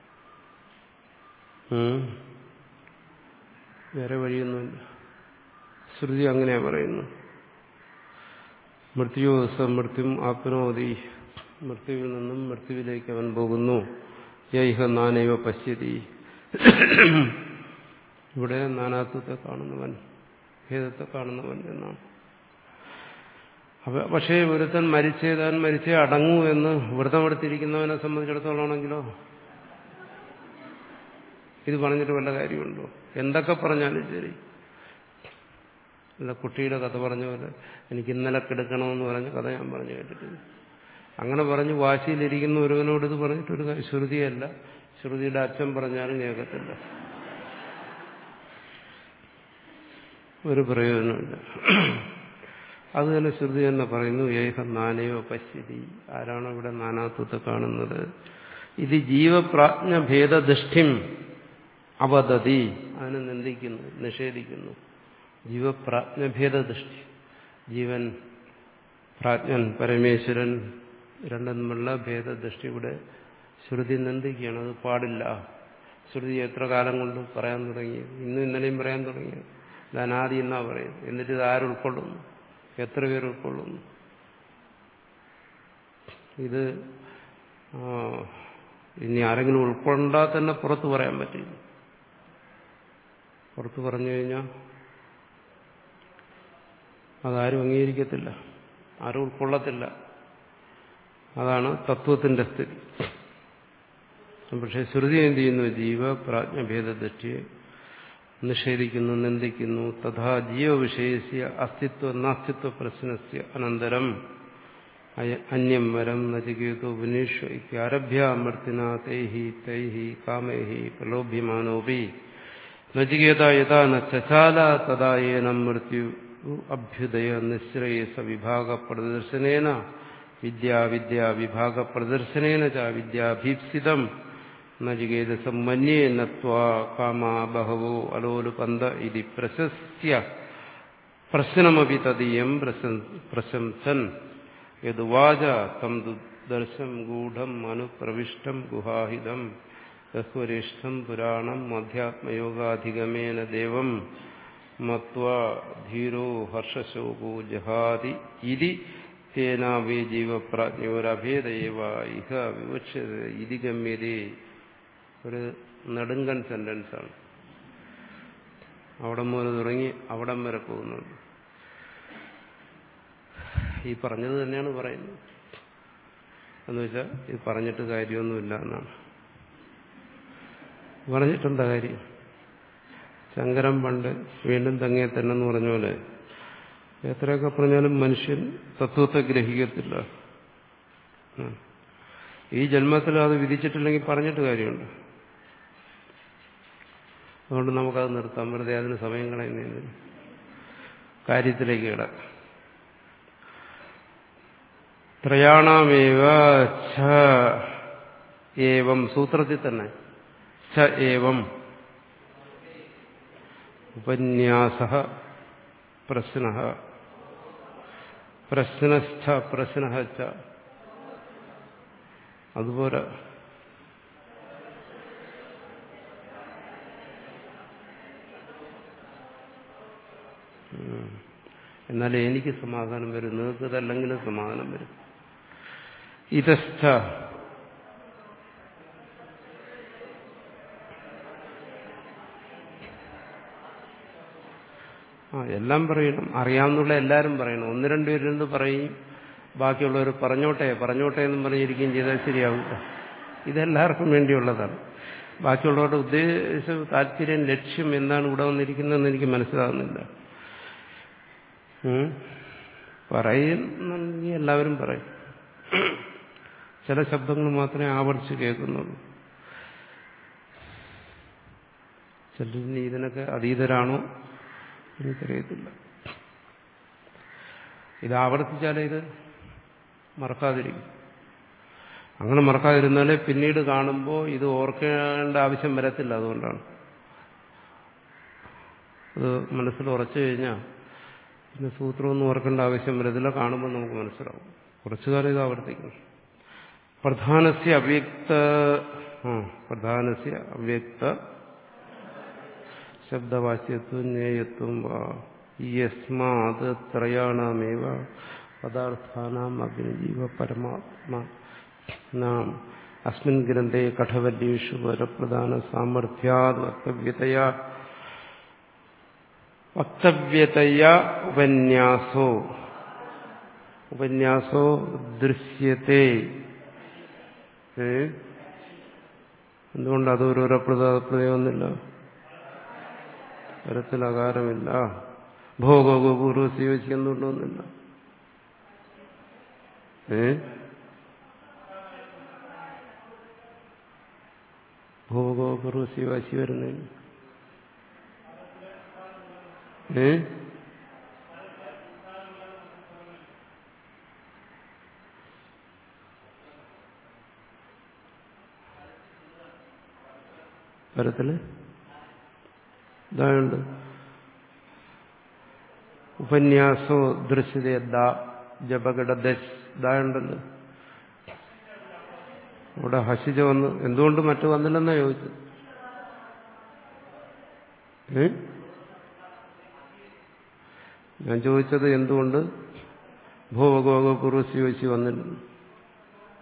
വേറെ വഴിയൊന്നുമില്ല ശ്രുതി അങ്ങനെയാ പറയുന്നു മൃത്യു സമൃത്യം ആപ്നോതി മൃത്യുവിൽ നിന്നും മൃത്യുവിലേക്ക് അവൻ പോകുന്നു യൈഹ നാനൈവ പശ്യതി ഇവിടെ നാനാത്വത്തെ കാണുന്നവൻ ഭേദത്തെ കാണുന്നവൻ എന്നാണ് പക്ഷേ ഒരുത്തൻ മരിച്ചേ താൻ മരിച്ചേ അടങ്ങൂ എന്ന് വ്രതമെടുത്തിരിക്കുന്നവനെ സംബന്ധിച്ചിടത്തോളാണെങ്കിലോ ഇത് പറഞ്ഞിട്ട് വല്ല കാര്യമുണ്ടോ എന്തൊക്കെ പറഞ്ഞാലും ശരി അല്ല കുട്ടിയുടെ കഥ പറഞ്ഞ പോലെ എനിക്ക് ഇന്നലെ കിടക്കണമെന്ന് പറഞ്ഞ കഥ ഞാൻ പറഞ്ഞു കേട്ടിട്ടില്ല അങ്ങനെ പറഞ്ഞ് വാശിയിലിരിക്കുന്ന ഒരുവനോട് ഇത് പറഞ്ഞിട്ടൊരു ശ്രുതിയല്ല ശ്രുതിയുടെ അച്ഛൻ പറഞ്ഞാലും കേൾക്കത്തില്ല ഒരു പ്രയോജനമില്ല അത് തന്നെ ശ്രുതി തന്നെ പറയുന്നു ഏഹ നാനയോ പശ്യതി ആരാണോ ഇവിടെ നാനാത്വത്തെ കാണുന്നത് ഇത് ജീവപ്രാജ്ഞ ഭേദദൃഷ്ടിം അവതതി അതിനെ നിന്ദിക്കുന്നു നിഷേധിക്കുന്നു ജീവപ്രാജ്ഞഭേദദൃഷ്ടി ജീവൻ പ്രാജ്ഞൻ പരമേശ്വരൻ രണ്ടും തമ്മിലുള്ള ഭേദദൃഷ്ടി ഇവിടെ ശ്രുതി നിന്ദിക്കുകയാണ് അത് പാടില്ല ശ്രുതി എത്ര കാലം കൊണ്ട് പറയാൻ തുടങ്ങി ഇന്നും ഇന്നലെയും പറയാൻ തുടങ്ങി ഇത് അനാദി എന്നാ പറയുന്നത് എന്നിട്ട് ഇത് ആരുൾക്കൊള്ളുന്നു എത്ര പേർ ഉൾക്കൊള്ളുന്നു ഇത് ഇനി ആരെങ്കിലും ഉൾക്കൊണ്ടാൽ തന്നെ പുറത്ത് പറയാൻ പറ്റില്ല പുറത്ത് പറഞ്ഞു കഴിഞ്ഞാൽ അതാരും അംഗീകരിക്കത്തില്ല ആരും ഉൾക്കൊള്ളത്തില്ല അതാണ് തത്വത്തിന്റെ സ്ഥിതി പക്ഷെ ശ്രുതി എന്ത് ചെയ്യുന്നു ജീവ പ്രാജ്ഞഭേദദൃഷ്ടിയെ നിഷേധിക്കുന്നു നിന്ദിക്കുന്നു തഥാ ജീവവിഷയസ്യ അസ്തിത്വ നാസ്തിത്വ പ്രശ്നസ്യ അനന്തരം അന്യം വരം നചികേതോ വിനീഷ ഇത്യാരഭ്യമർത്തിന തൈഹി തൈഹി കാമൈഹി പ്രലോഭ്യമാനോപി നചികേത യഥാ ന ചചാല തഥാ ഏനം മൃത്യു അഭ്യുദയ നിശ്രേയസ വിഭാഗ പ്രദർശനേന വിദ്യാ വിദ്യാ വിഭാഗ പ്രദർശനേന ച വിദ്യാഭീപ്സിതം നചികേതസം മന്യേ നത്വാ കാമാ ബഹവോ അലോലുപന്ത ഇതി പ്രശസ്യ പ്രശ്നമപി തദീയം പ്രശംസൻ യദുവാച തം ദർശം ഗൂഢം അനുപ്രവിഷ്ടം ഗുഹാഹിതം തസ്വരിഷ്ടം പുരാണം അധ്യാത്മയോഗാധിഗമേന ദേവം മത്വാ ധീരോ ഹർഷശോകോ ജഹാതി ഇതി തേനാവേ ജീവപ്രാജ്ഞയോരഭേദയവ ഇഹ വിവക്ഷ്യത ഇതി ഗമ്യതേ ഒരു നെടുങ്കൻ സെന്റൻസാണ് അവിടം മുതൽ തുടങ്ങി അവിടം വരെ പോകുന്നുണ്ട് ഈ പറഞ്ഞത് തന്നെയാണ് പറയുന്നത് എന്ന് വെച്ചാൽ ഇത് പറഞ്ഞിട്ട് കാര്യമൊന്നുമില്ല എന്നാണ് പറഞ്ഞിട്ടെന്താ കാര്യം ശങ്കരം പണ്ട് വീണ്ടും തങ്ങിയ തന്നെന്ന് പറഞ്ഞ പോലെ എത്രയൊക്കെ പറഞ്ഞാലും മനുഷ്യൻ തത്വത്തെ ഗ്രഹിക്കത്തില്ല ഈ ജന്മത്തിൽ അത് വിധിച്ചിട്ടില്ലെങ്കിൽ പറഞ്ഞിട്ട് കാര്യമുണ്ട് അതുകൊണ്ട് നമുക്കത് നിർത്താം വെറുതെ അതിന് സമയം കളയുന്നതിന് കാര്യത്തിലേക്ക് കിടക്കാം ത്രയാണമേവ ഛ ഏവം സൂത്രത്തിൽ തന്നെ ഛ ഏവം ഉപന്യാസ പ്രശ്ന പ്രശ്നസ്ഥ പ്രശ്ന ച അതുപോലെ എന്നാലേ എനിക്ക് സമാധാനം വരും നിങ്ങൾക്ക് ഇതല്ലെങ്കിലും സമാധാനം വരും ഇതസ്ഥ ആ എല്ലാം പറയണം അറിയാവുന്നുള്ള എല്ലാവരും പറയണം ഒന്ന് രണ്ടു പേരുണ്ട് പറയും ബാക്കിയുള്ളവർ പറഞ്ഞോട്ടെ പറഞ്ഞോട്ടെ എന്നും പറഞ്ഞിരിക്കുകയും ചെയ്താൽ ശരിയാവില്ല ഇതെല്ലാവർക്കും വേണ്ടിയുള്ളതാണ് ബാക്കിയുള്ളവരുടെ ഉദ്ദേശം താല്പര്യം ലക്ഷ്യം എന്താണ് ഇവിടെ വന്നിരിക്കുന്നതെന്ന് എനിക്ക് മനസ്സിലാകുന്നില്ല പറയുന്നെങ്കിൽ എല്ലാവരും പറയും ചില ശബ്ദങ്ങൾ മാത്രമേ ആവർത്തിച്ച് കേൾക്കുന്നുള്ളൂ ചിലരിനി ഇതിനൊക്കെ അതീതരാണോ എനിക്കറിയത്തില്ല ഇത് ആവർത്തിച്ചാലേ ഇത് മറക്കാതിരിക്കും അങ്ങനെ മറക്കാതിരുന്നാലേ പിന്നീട് കാണുമ്പോൾ ഇത് ഓർക്കേണ്ട ആവശ്യം വരത്തില്ല അതുകൊണ്ടാണ് അത് മനസ്സിൽ ഉറച്ചു കഴിഞ്ഞാൽ പിന്നെ സൂത്രമൊന്നും ഓർക്കേണ്ട ആവശ്യം വരത്തില്ല കാണുമ്പോൾ നമുക്ക് മനസ്സിലാവും കുറച്ചു കാലം ഇത് ആവർത്തിക്കണം പ്രധാനസ്യ അവ്യക്ത പ്രധാനസ്യ അവ്യക്ത ശബ്ദവാച്യത്വം ജ്ഞേയത്വം വാ യസ്മാത് ത്രയാണമേവ പദാർത്ഥാനാം അഗ്നിജീവ പരമാത്മാ നാം അസ്മിൻ ഗ്രന്ഥേ കഠവല്യേഷു വരപ്രധാന സാമർഥ്യാത് വക്തവ്യതയാ വക്തവ്യതയാ ഉപന്യാസോ ഉപന്യാസോ ദൃശ്യത്തെ എന്തുകൊണ്ട് അത് ഓരോരോ പ്രദാപ്രദയൊന്നുമില്ല തരത്തിൽ അകാരമില്ല ഭോഗോ പൂർവ്വസ് യോജിക്കുന്നുണ്ടോന്നില്ല ഏ ഭോഗോ പൂർവ്വസ് വാശി വരുന്നതിന് ഏ പരത്തില് ഇതായുണ്ട് ഉപന്യാസോ ദൃശ്യത ദ ജപകട ദശ് ഇതായുണ്ടല്ലോ ഇവിടെ ഹസിജ വന്ന് എന്തുകൊണ്ട് മറ്റു വന്നില്ലെന്നാ ചോദിച്ചത് ഏ ഞാൻ ചോദിച്ചത് എന്തുകൊണ്ട് ഭൂവഗോഗ പൂർവ്വസി ചോദിച്ചു വന്നില്ല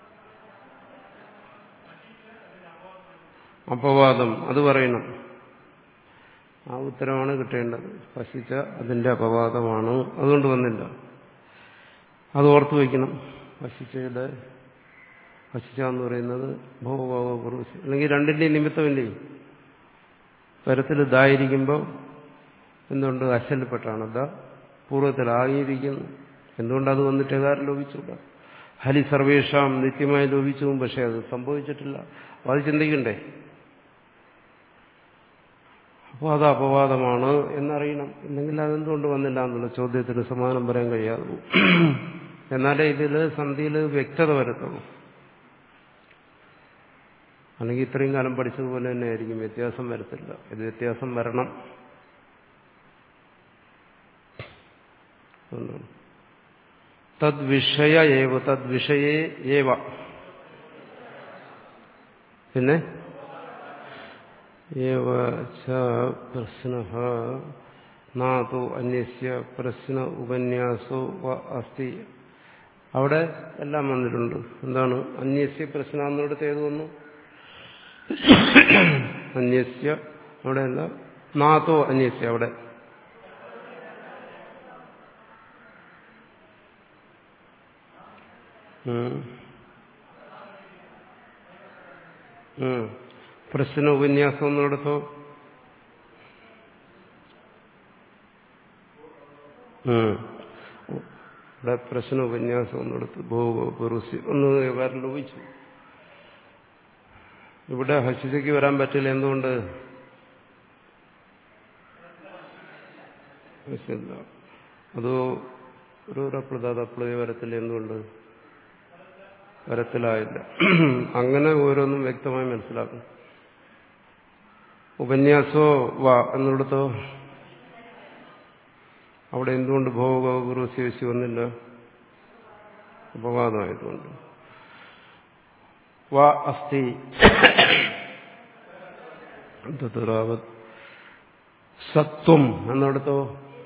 അപവാദം അത് പറയണം ആ ഉത്തരമാണ് കിട്ടേണ്ടത് ഭക്ഷിച്ച അതിന്റെ അപവാദമാണ് അതുകൊണ്ട് വന്നില്ല അത് ഓർത്തു വയ്ക്കണം ഭക്ഷിച്ചയുടെ ഭക്ഷിച്ച എന്ന് പറയുന്നത് ഭോഗഭോഗ പുറൂസി അല്ലെങ്കിൽ രണ്ടിന്റെയും നിമിത്തമില്ലേ പരത്തിൽ ഇതായിരിക്കുമ്പോൾ എന്തുകൊണ്ട് അശലിപ്പെട്ടാണ് ദ പൂർവ്വത്തിലാകിയിരിക്കുന്നു എന്തുകൊണ്ട് അത് വന്നിട്ട് കാര്യം ലോപിച്ചുകൂട ഹലി സർവേഷാം നിത്യമായി ലോപിച്ചു പക്ഷെ അത് സംഭവിച്ചിട്ടില്ല അപ്പോൾ അത് ചിന്തിക്കണ്ടേ അപ്പോൾ അത് അപവാദമാണ് എന്നറിയണം ഇല്ലെങ്കിൽ അതെന്തുകൊണ്ട് വന്നില്ല എന്നുള്ള ചോദ്യത്തിന് സമാനം പറയാൻ കഴിയാതെ പോകും. എന്നാലേ ഇതിൽ സന്ധിയിൽ വ്യക്തത വരത്തുള്ളൂ അല്ലെങ്കിൽ ഇത്രയും കാലം പഠിച്ചതുപോലെ തന്നെ ആയിരിക്കും വ്യത്യാസം വരത്തില്ല ഇത് വ്യത്യാസം വരണം എന്നാണ് തദ്വിഷയ ഏവ തദ്വിഷയേ ഏവ പിന്നെ ഏവ ച പ്രശ്ന നാതോ അന്യസ്യ പ്രശ്ന ഉപന്യാസോ വ അസ്തി അവിടെ എല്ലാം വന്നിട്ടുണ്ട് എന്താണ് അന്യസ്യ പ്രശ്ന എന്നിടത്ത് ഏത് വന്നു അന്യസ്യ അവിടെ അല്ല നാതോ അന്യസ്യ അവിടെ ഉം. ഉം. പ്രശ്ന ഉപന്യാസം എന്നിടത്തോ ഉം. ഇവിടെ പ്രശ്ന ഉപന്യാസം എന്നിടത്ത് ഭൂപുറുസി ഒന്ന് വേറെ ലോപിച്ചു ഇവിടെ ഹസിതയ്ക്ക് വരാൻ പറ്റില്ല എന്തുകൊണ്ട് ഹസിത. അതോ ഒരു പ്രദാതപ്ലയ വരത്തില്ല എന്തുകൊണ്ട് വരത്തിലായില്ല അങ്ങനെ ഓരോന്നും വ്യക്തമായി മനസ്സിലാക്കും ഉപന്യാസോ വാ എന്നിടത്തോ അവിടെ എന്തുകൊണ്ട് ഭോഗുറുശേഷി വന്നില്ല അപവാദമായതുകൊണ്ട് വാ അസ്ഥി തത്തുറാവത് സത്വം എന്നിടത്തോ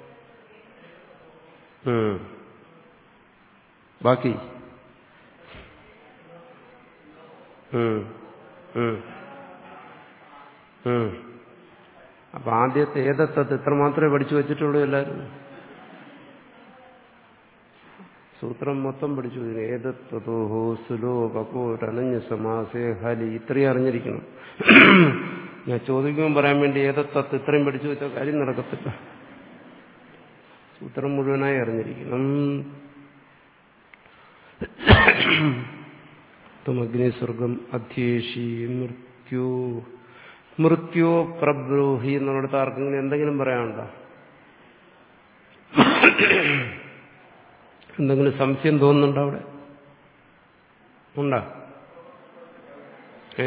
ഉം. ബാക്കി ഉം. ഉം. ഉം. അപ്പൊ ആദ്യത്തെ ഏതത്തത് ഇത്ര മാത്രമേ പഠിച്ചു വെച്ചിട്ടുള്ളൂ എല്ലാവരും സൂത്രം മൊത്തം പഠിച്ചു ഏതത്തതോഹോ സുലോകോ രനഞ്ഞ സമാസേ ഹലി ഇത്രയും അറിഞ്ഞിരിക്കണം ഞാൻ ചോദിക്കുമ്പോൾ പറയാൻ വേണ്ടി ഏതത്തത്ത് ഇത്രയും പഠിച്ചു വെച്ച കാര്യം നടക്കത്തില്ല സൂത്രം മുഴുവനായി അറിഞ്ഞിരിക്കണം തുമഗ്നിസ്വർഗം അധ്യേഷി മൃത്യു മൃത്യോ പ്രബ്രൂഹി എന്നുള്ളിടത്ത് ആർക്കെങ്കിലും എന്തെങ്കിലും പറയാനുണ്ടോ എന്തെങ്കിലും സംശയം തോന്നുന്നുണ്ടോ അവിടെ ഉണ്ടോ ഏ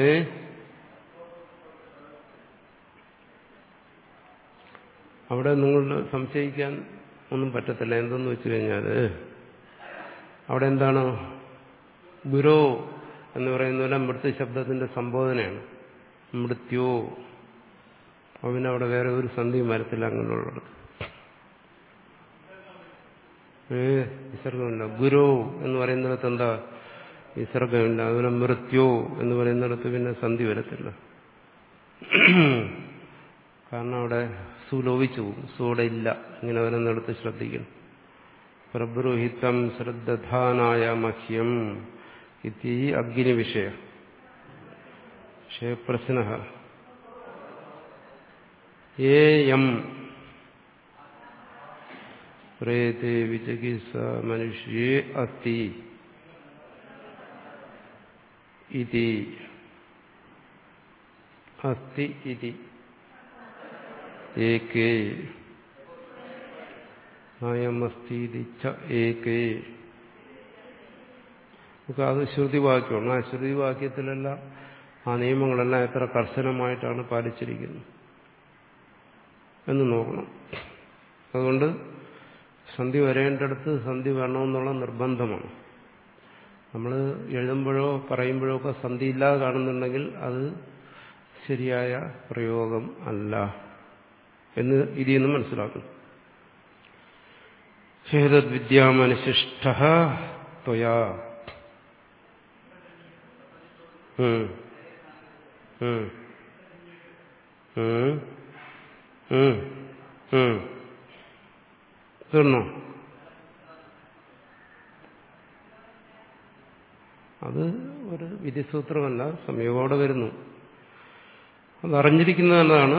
അവിടെ നിങ്ങൾ സംശയിക്കാൻ ഒന്നും പറ്റത്തില്ല എന്തെന്ന് വെച്ച് കഴിഞ്ഞാൽ അവിടെ എന്താണ് ഗുരു എന്ന് പറയുന്ന പോലെ മൃത്യു ശബ്ദത്തിന്റെ സംബോധനയാണ് മൃത്യു അവന് അവിടെ വേറെ ഒരു സന്ധിയും വരത്തില്ല അങ്ങനെയുള്ളത് ഏ വിസർഗമില്ല ഗുരു എന്ന് പറയുന്നിടത്ത് എന്താ വിസർഗമില്ല അതുപോലെ മൃത്യു എന്ന് പറയുന്നിടത്ത് പിന്നെ സന്ധി വരത്തില്ല കാരണം അവിടെ സുലോപിച്ചു പോകും സൂടെ ഇല്ല ഇങ്ങനെ വരുന്നിടത്ത് ശ്രദ്ധിക്കണം പ്രബ്രൂഹിതം ശ്രദ്ധാനായ മഹ്യം ഇതി അഗ്നി വിഷയ പ്രശ്ന ഏയം പ്രേതേ വിചകിത്സ മനുഷ്യേ അസ്തി ഇതി അസ്തി ഇതി ഏകേ നയമസ്തീതിച്ച ഏകേ നമുക്ക് അത് ശ്രുതിവാക്യമാണ് ആ ശ്രുതിവാക്യത്തിലെല്ലാം ആ നിയമങ്ങളെല്ലാം എത്ര കർശനമായിട്ടാണ് പാലിച്ചിരിക്കുന്നത് എന്ന് നോക്കണം അതുകൊണ്ട് സന്ധി വരേണ്ടടുത്ത് സന്ധി വരണമെന്നുള്ള നിർബന്ധമാണ് നമ്മൾ എഴുതുമ്പോഴോ പറയുമ്പോഴോ ഒക്കെ സന്ധി ഇല്ലാതെ കാണുന്നുണ്ടെങ്കിൽ അത് ശരിയായ പ്രയോഗം അല്ല എന്ന് ഇതിൽ നിന്ന് മനസ്സിലാക്കുന്നു ഹേതദ്വിദ്യാമനുശിഷ്ട ത്വയാ ഉം. ഉം. ഉം. ഉം. ഉം. തീർന്നോ അത് ഒരു വിധിസൂത്രമല്ല സംയോഗോടെ വരുന്നു അത് അറിഞ്ഞിരിക്കുന്നത് നല്ലതാണ്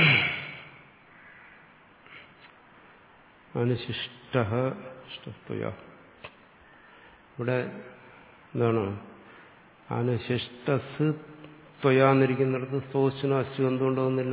അനുശിഷ്ട ഇഷ്ടസ്തുയ ഇവിടെ എന്താണ് അനുശിഷ്ടസ് ത്വയാന്നിരിക്കുന്നിടത്ത് സ്തോച്ചിനോ അസ്തു എന്തുകൊണ്ട് വന്നില്ല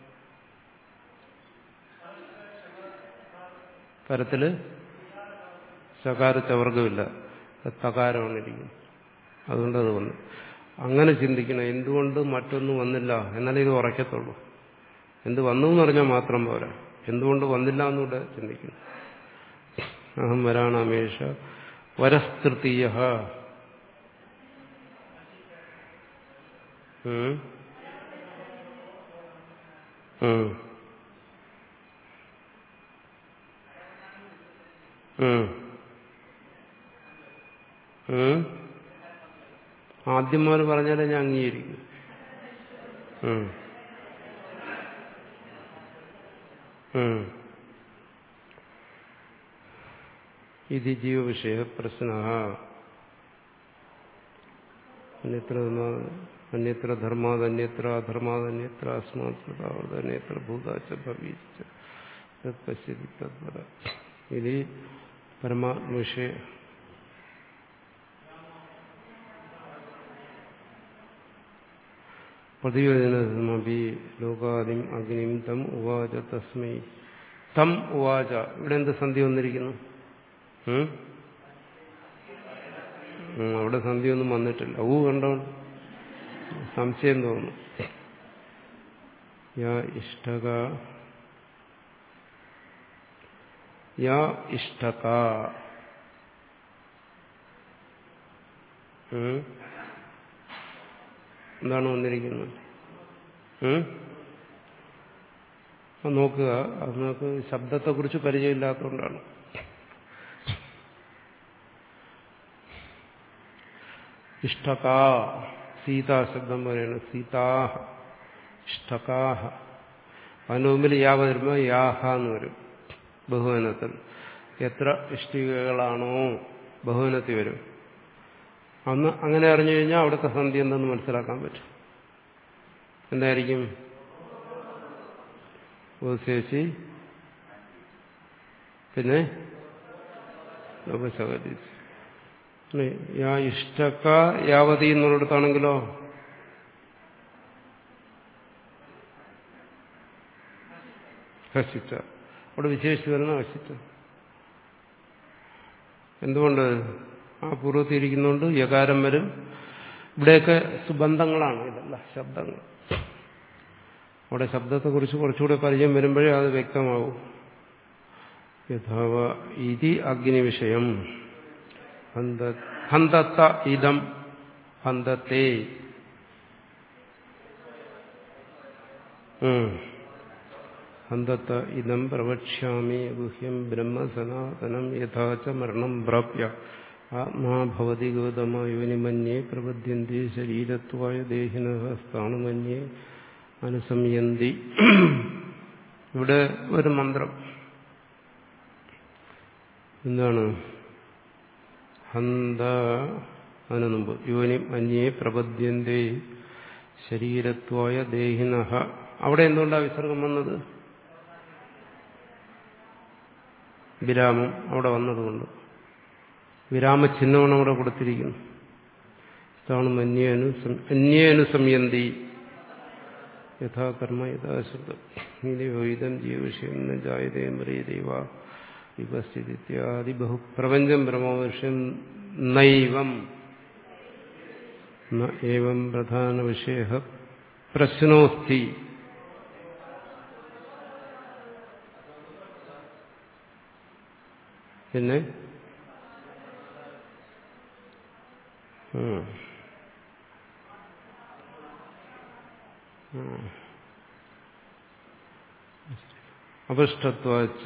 പരത്തില് ശകാര ചവർഗമില്ല തകാരമാണ് ഇരിക്കുന്നത് അതുകൊണ്ട് അത് വന്നു അങ്ങനെ ചിന്തിക്കണം എന്തുകൊണ്ട് മറ്റൊന്നും വന്നില്ല എന്നാലേ ഇത് ഉറയ്ക്കത്തുള്ളൂ എന്ത് വന്നു എന്ന് പറഞ്ഞാൽ മാത്രം പോരാ എന്തുകൊണ്ട് വന്നില്ല എന്നുകൂടെ ചിന്തിക്കണം അഹം വരാണമേഷ വരസ്തൃതീയ ഉം. ഉം. ഉം. ഉം. ആദ്യം മുതൽ പറഞ്ഞാലേ ഞാൻ അംഗീകരിക്കും ഉം. ഉം. ഇത് ജീവവിഷയ പ്രശ്ന അന്യത്ര അന്യത്ര ധർമാത് അന്യത്ര അധർമാത് അന്യത്ര അസ്മാത് കൃതാവത് അന്യത്ര ഭൂതാച്ച ഭവീച്ച പശ്യതി തദ്വര ഇത് പരമാത്മവിഷയ പ്രതിയോജനമപി ലോകാദിം അഗ്നിം തം ഉവാച തസ്മൈ തം ഉവാച ഇവിടെ എന്ത് സന്ധി വന്നിരിക്കുന്നു ഉം? ഉം, അവിടെ സന്ധിയൊന്നും വന്നിട്ടില്ല ഊ കണ്ടോ സംശയം തോന്നുന്നു യാ ഇഷ്ടക യാ ഇഷ്ടക ഉം? എന്താണ് വന്നിരിക്കുന്നത് ഉം? അത് നോക്കുക അത് നമുക്ക് ശബ്ദത്തെക്കുറിച്ച് പരിചയമില്ലാത്തതുകൊണ്ടാണ് ഇഷ്ടകാ സീതാ ശബ്ദം പോലെയാണ് സീതാഹ ഇഷ്ടകാഹ അതിന് മുമ്പിൽ യാ വരുമ്പോൾ യാഹ എന്ന് വരും ബഹുവനത്തിൽ എത്ര ഇഷ്ടികകളാണോ ബഹുവനത്തിൽ വരും അന്ന് അങ്ങനെ അറിഞ്ഞു കഴിഞ്ഞാൽ അവിടുത്തെ സന്ധി എന്തെന്ന് മനസ്സിലാക്കാൻ പറ്റും എന്തായിരിക്കും ഉപശേഷി പിന്നെ ഉപശകരീസ് യാ ഇഷ്ടക്ക യാവതി എന്നുള്ളിടത്താണെങ്കിലോ ഹസിച്ച അവിടെ വിശേഷിച്ച് വരുന്ന ഹസിച്ച എന്തുകൊണ്ട് ആ പൂർവ്വത്തിൽ ഇരിക്കുന്നുണ്ട് യകാരം വരും ഇവിടെയൊക്കെ സുബന്ധങ്ങളാണ് ഇതല്ല ശബ്ദങ്ങൾ അവിടെ ശബ്ദത്തെക്കുറിച്ച് കുറച്ചുകൂടെ പരിചയം വരുമ്പോഴേ അത് വ്യക്തമാവും യഥാവ ഇതി അഗ്നി വിഷയം ഹന്തത്ത ഇതം ഹന്തത്തെ ഹന്തത്ത ഇതം പ്രവക്ഷ്യാമി ഗുഹ്യം ബ്രഹ്മസനാതനം യഥാച മരണം പ്രാപ്യ ആത്മാ ഭവതി ഗൗതമ യോനിമന്യേ പ്രപദ്യന്തി ശരീരത്വായ ദേഹിന സ്ഥാണുമന്യേ അനുസംയന്തി ഇവിടെ ഒരു മന്ത്രം എന്താണ് ഹന്ത അതിനു മുമ്പ് യോനി അന്യേ പ്രപദ്യന്തേ ശരീരത്വായ ദേഹിന അവിടെ എന്തുകൊണ്ടാണ് വിസർഗം വന്നത് വിരാമം അവിടെ വന്നതുകൊണ്ട് വിരാമചിഹ്നമാണ് അവിടെ കൊടുത്തിരിക്കുന്നു ഇതാണ് അന്യേനു അന്യേനു സംയന്തി യഥാകർമ്മ യഥാശബ്ദം ഇതം ജീവവിഷയം ന ജായതേ മറിയതൈവ വിപസ്ഥിത്യാദി ബഹുപ്രപഞ്ചം ബ്രഹ്മവിഷയം നൈവം ന ഏവം പ്രധാന വിഷയ പ്രശ്നോസ്തി പിന്നെ അപഷ്ടത്വാച്ച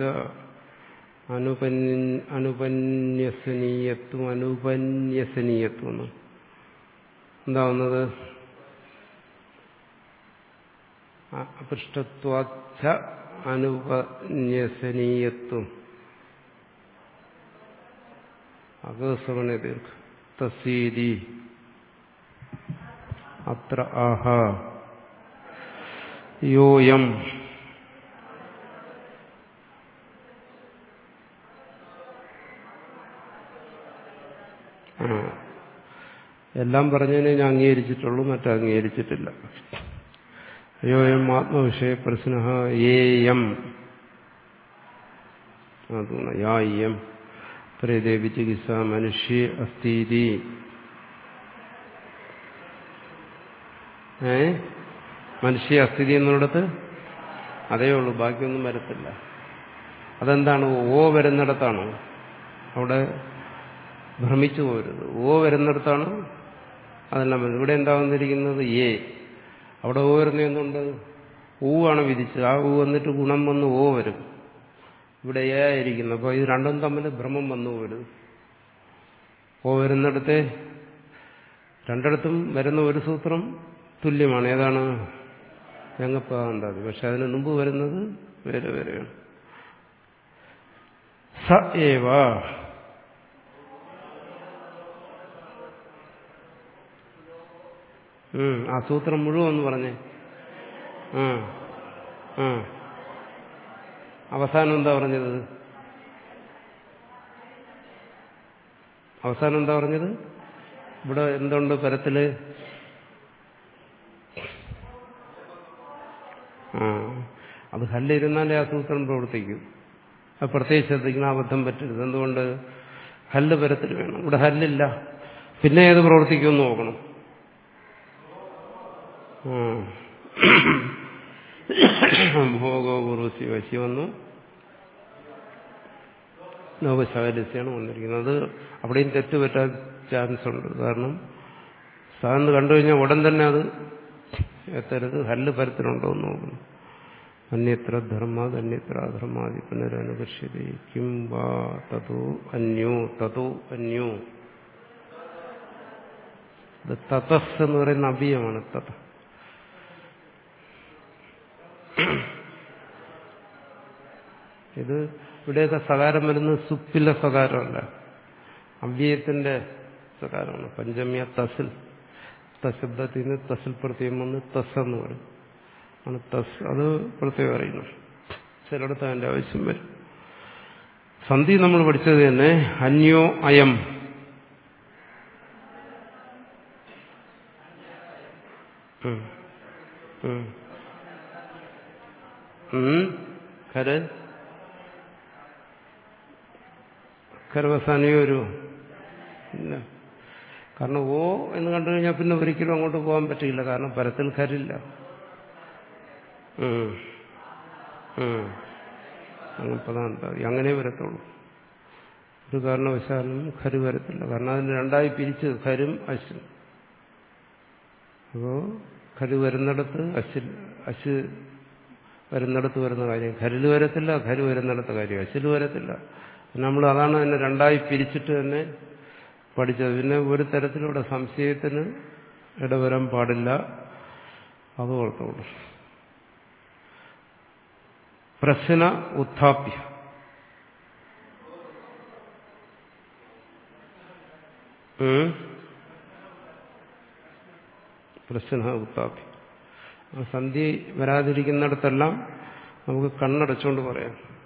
അനുപന്യസനീയത്വം അനുപന്യസനീയത്വം എന്ന് എന്താവുന്നത് അപൃഷ്ടത്വാച്ഛ അനുപന്യസനീയത്വം അകസവണ ദീർഘ തസീതി അത്ര ആഹ യോയം ആ എല്ലാം പറഞ്ഞതിനെ ഞാൻ അംഗീകരിച്ചിട്ടുള്ളൂ മറ്റും അംഗീകരിച്ചിട്ടില്ല അയോയം ആത്മവിഷയ പ്രശ്ന ഏയം അതാണ് യായം പ്രേദേവി ചികിത്സ മനുഷ്യ അസ്ഥീതി ഏ മനുഷ്യ അസ്ഥിതി എന്നുള്ളിടത്ത് അതേ ഉള്ളൂ ബാക്കിയൊന്നും വരത്തില്ല അതെന്താണ് ഓ വരുന്നിടത്താണ് അവിടെ ഭ്രമിച്ചു പോരുത് ഓ വരുന്നിടത്താണ് അതെല്ലാം വരുന്നത് ഇവിടെ എന്താ വന്നിരിക്കുന്നത് എ അവിടെ ഓ വരുന്ന എന്തുണ്ട് ഊവാണ് വിധിച്ചത് ആ ഊ വന്നിട്ട് ഗുണം വന്ന് ഓ വരും ഇവിടെ എ ആയിരിക്കുന്നു അപ്പോൾ ഇത് രണ്ടും തമ്മിൽ ഭ്രമം വന്നു പോരുത് ഓ വരുന്നിടത്തെ രണ്ടിടത്തും വരുന്ന ഒരു സൂത്രം തുല്യമാണ് ഏതാണ് രംഗപ്പാണ്ടാതി പക്ഷെ അതിന് മുമ്പ് വരുന്നത് വേറെ വേറെയാണ് സ ഏവ ആ സൂത്രം മുഴുവൻ ഒന്ന് പറഞ്ഞേ ആ ആ അവസാനം എന്താ പറഞ്ഞത് അവസാനം എന്താ പറഞ്ഞത് ഇവിടെ എന്തുണ്ട് പരത്തില് ആ അത് ഹല്ലിരുന്നാലേ ആ സൂത്രം പ്രവർത്തിക്കും അത് പ്രത്യേകിച്ച് ശ്രദ്ധിക്കണം അബദ്ധം പറ്റരുത് എന്തുകൊണ്ട് ഹല്ല് പരത്തിൽ വേണം ഇവിടെ ഹല്ലില്ല പിന്നെ ഏത് പ്രവർത്തിക്കുമെന്ന് നോക്കണം ഭോഗോപൂർവസി വശി വന്നു ലോകശാലസ്യാണ് വന്നിരിക്കുന്നത് അത് അവിടെയും തെറ്റ് പറ്റാൻ ചാൻസ് ഉണ്ട് കാരണം സാറിന് കണ്ടു കഴിഞ്ഞാൽ ഉടൻ തന്നെ അത് എത്തരുത് ഹല്ല് പരത്തിലുണ്ടോ എന്ന് നോക്കണം അന്യത്ര ധർമാത് അന്യത്ര അധർമാതി പുനരനുപക്ഷ്യത കിം വാ തതോ അന്യോ തതോ അന്യോ ഇത് തതസ് എന്ന് പറയുന്ന അഭിയമാണ് തത ഇത് ഇവിടെയൊക്കെ സകാരം വരുന്നത് സുപ്പിലെ സകാരമല്ല അവ്യയത്തിന്റെ സകാരമാണ് പഞ്ചമിയ തസിൽ തശബ്ദത്തിൽ നിന്ന് തസിൽ പ്രത്യേകം വന്ന് തസ് എന്ന് പറയും ആണ് തസ് അത് പ്രത്യേകം അറിയുന്നു ചിലയിടത്ത് അതിന്റെ ആവശ്യം വരും സന്ധി നമ്മൾ പഠിച്ചത് തന്നെ അന്യോ അയം ഖര ഖരവസാനിയോ ഒരു ഇല്ല കാരണം ഓ എന്ന് കണ്ടു കഴിഞ്ഞാൽ പിന്നെ ഒരിക്കലും അങ്ങോട്ട് പോകാൻ പറ്റില്ല കാരണം പരത്തിൽ ഖരില്ല അങ്ങനെ അങ്ങനെ വരത്തുള്ളൂ ഒരു കാരണവശാലും ഖരു വരത്തില്ല കാരണം അതിന് രണ്ടായി പിരിച്ച് ഖരും അശും അപ്പോ ഖരു വരുന്നിടത്ത് അശിൽ അശ് വരുന്നിടത്ത് വരുന്ന കാര്യം ഖരില് വരത്തില്ല ഖരു വരുന്നിടത്ത് കാര്യം അശില് വരത്തില്ല നമ്മൾ അതാണ് തന്നെ രണ്ടായി പിരിച്ചിട്ട് തന്നെ പഠിച്ചത് പിന്നെ ഒരു തരത്തിലൂടെ സംശയത്തിന് ഇടവരാൻ പാടില്ല അത് ഓർത്തോളൂ പ്രശ്ന ഉത്ഥാപ്യ പ്രശ്ന ഉത്ഥാപ്യ സന്ധി വരാതിരിക്കുന്നിടത്തെല്ലാം നമുക്ക് കണ്ണടച്ചുകൊണ്ട് പറയാം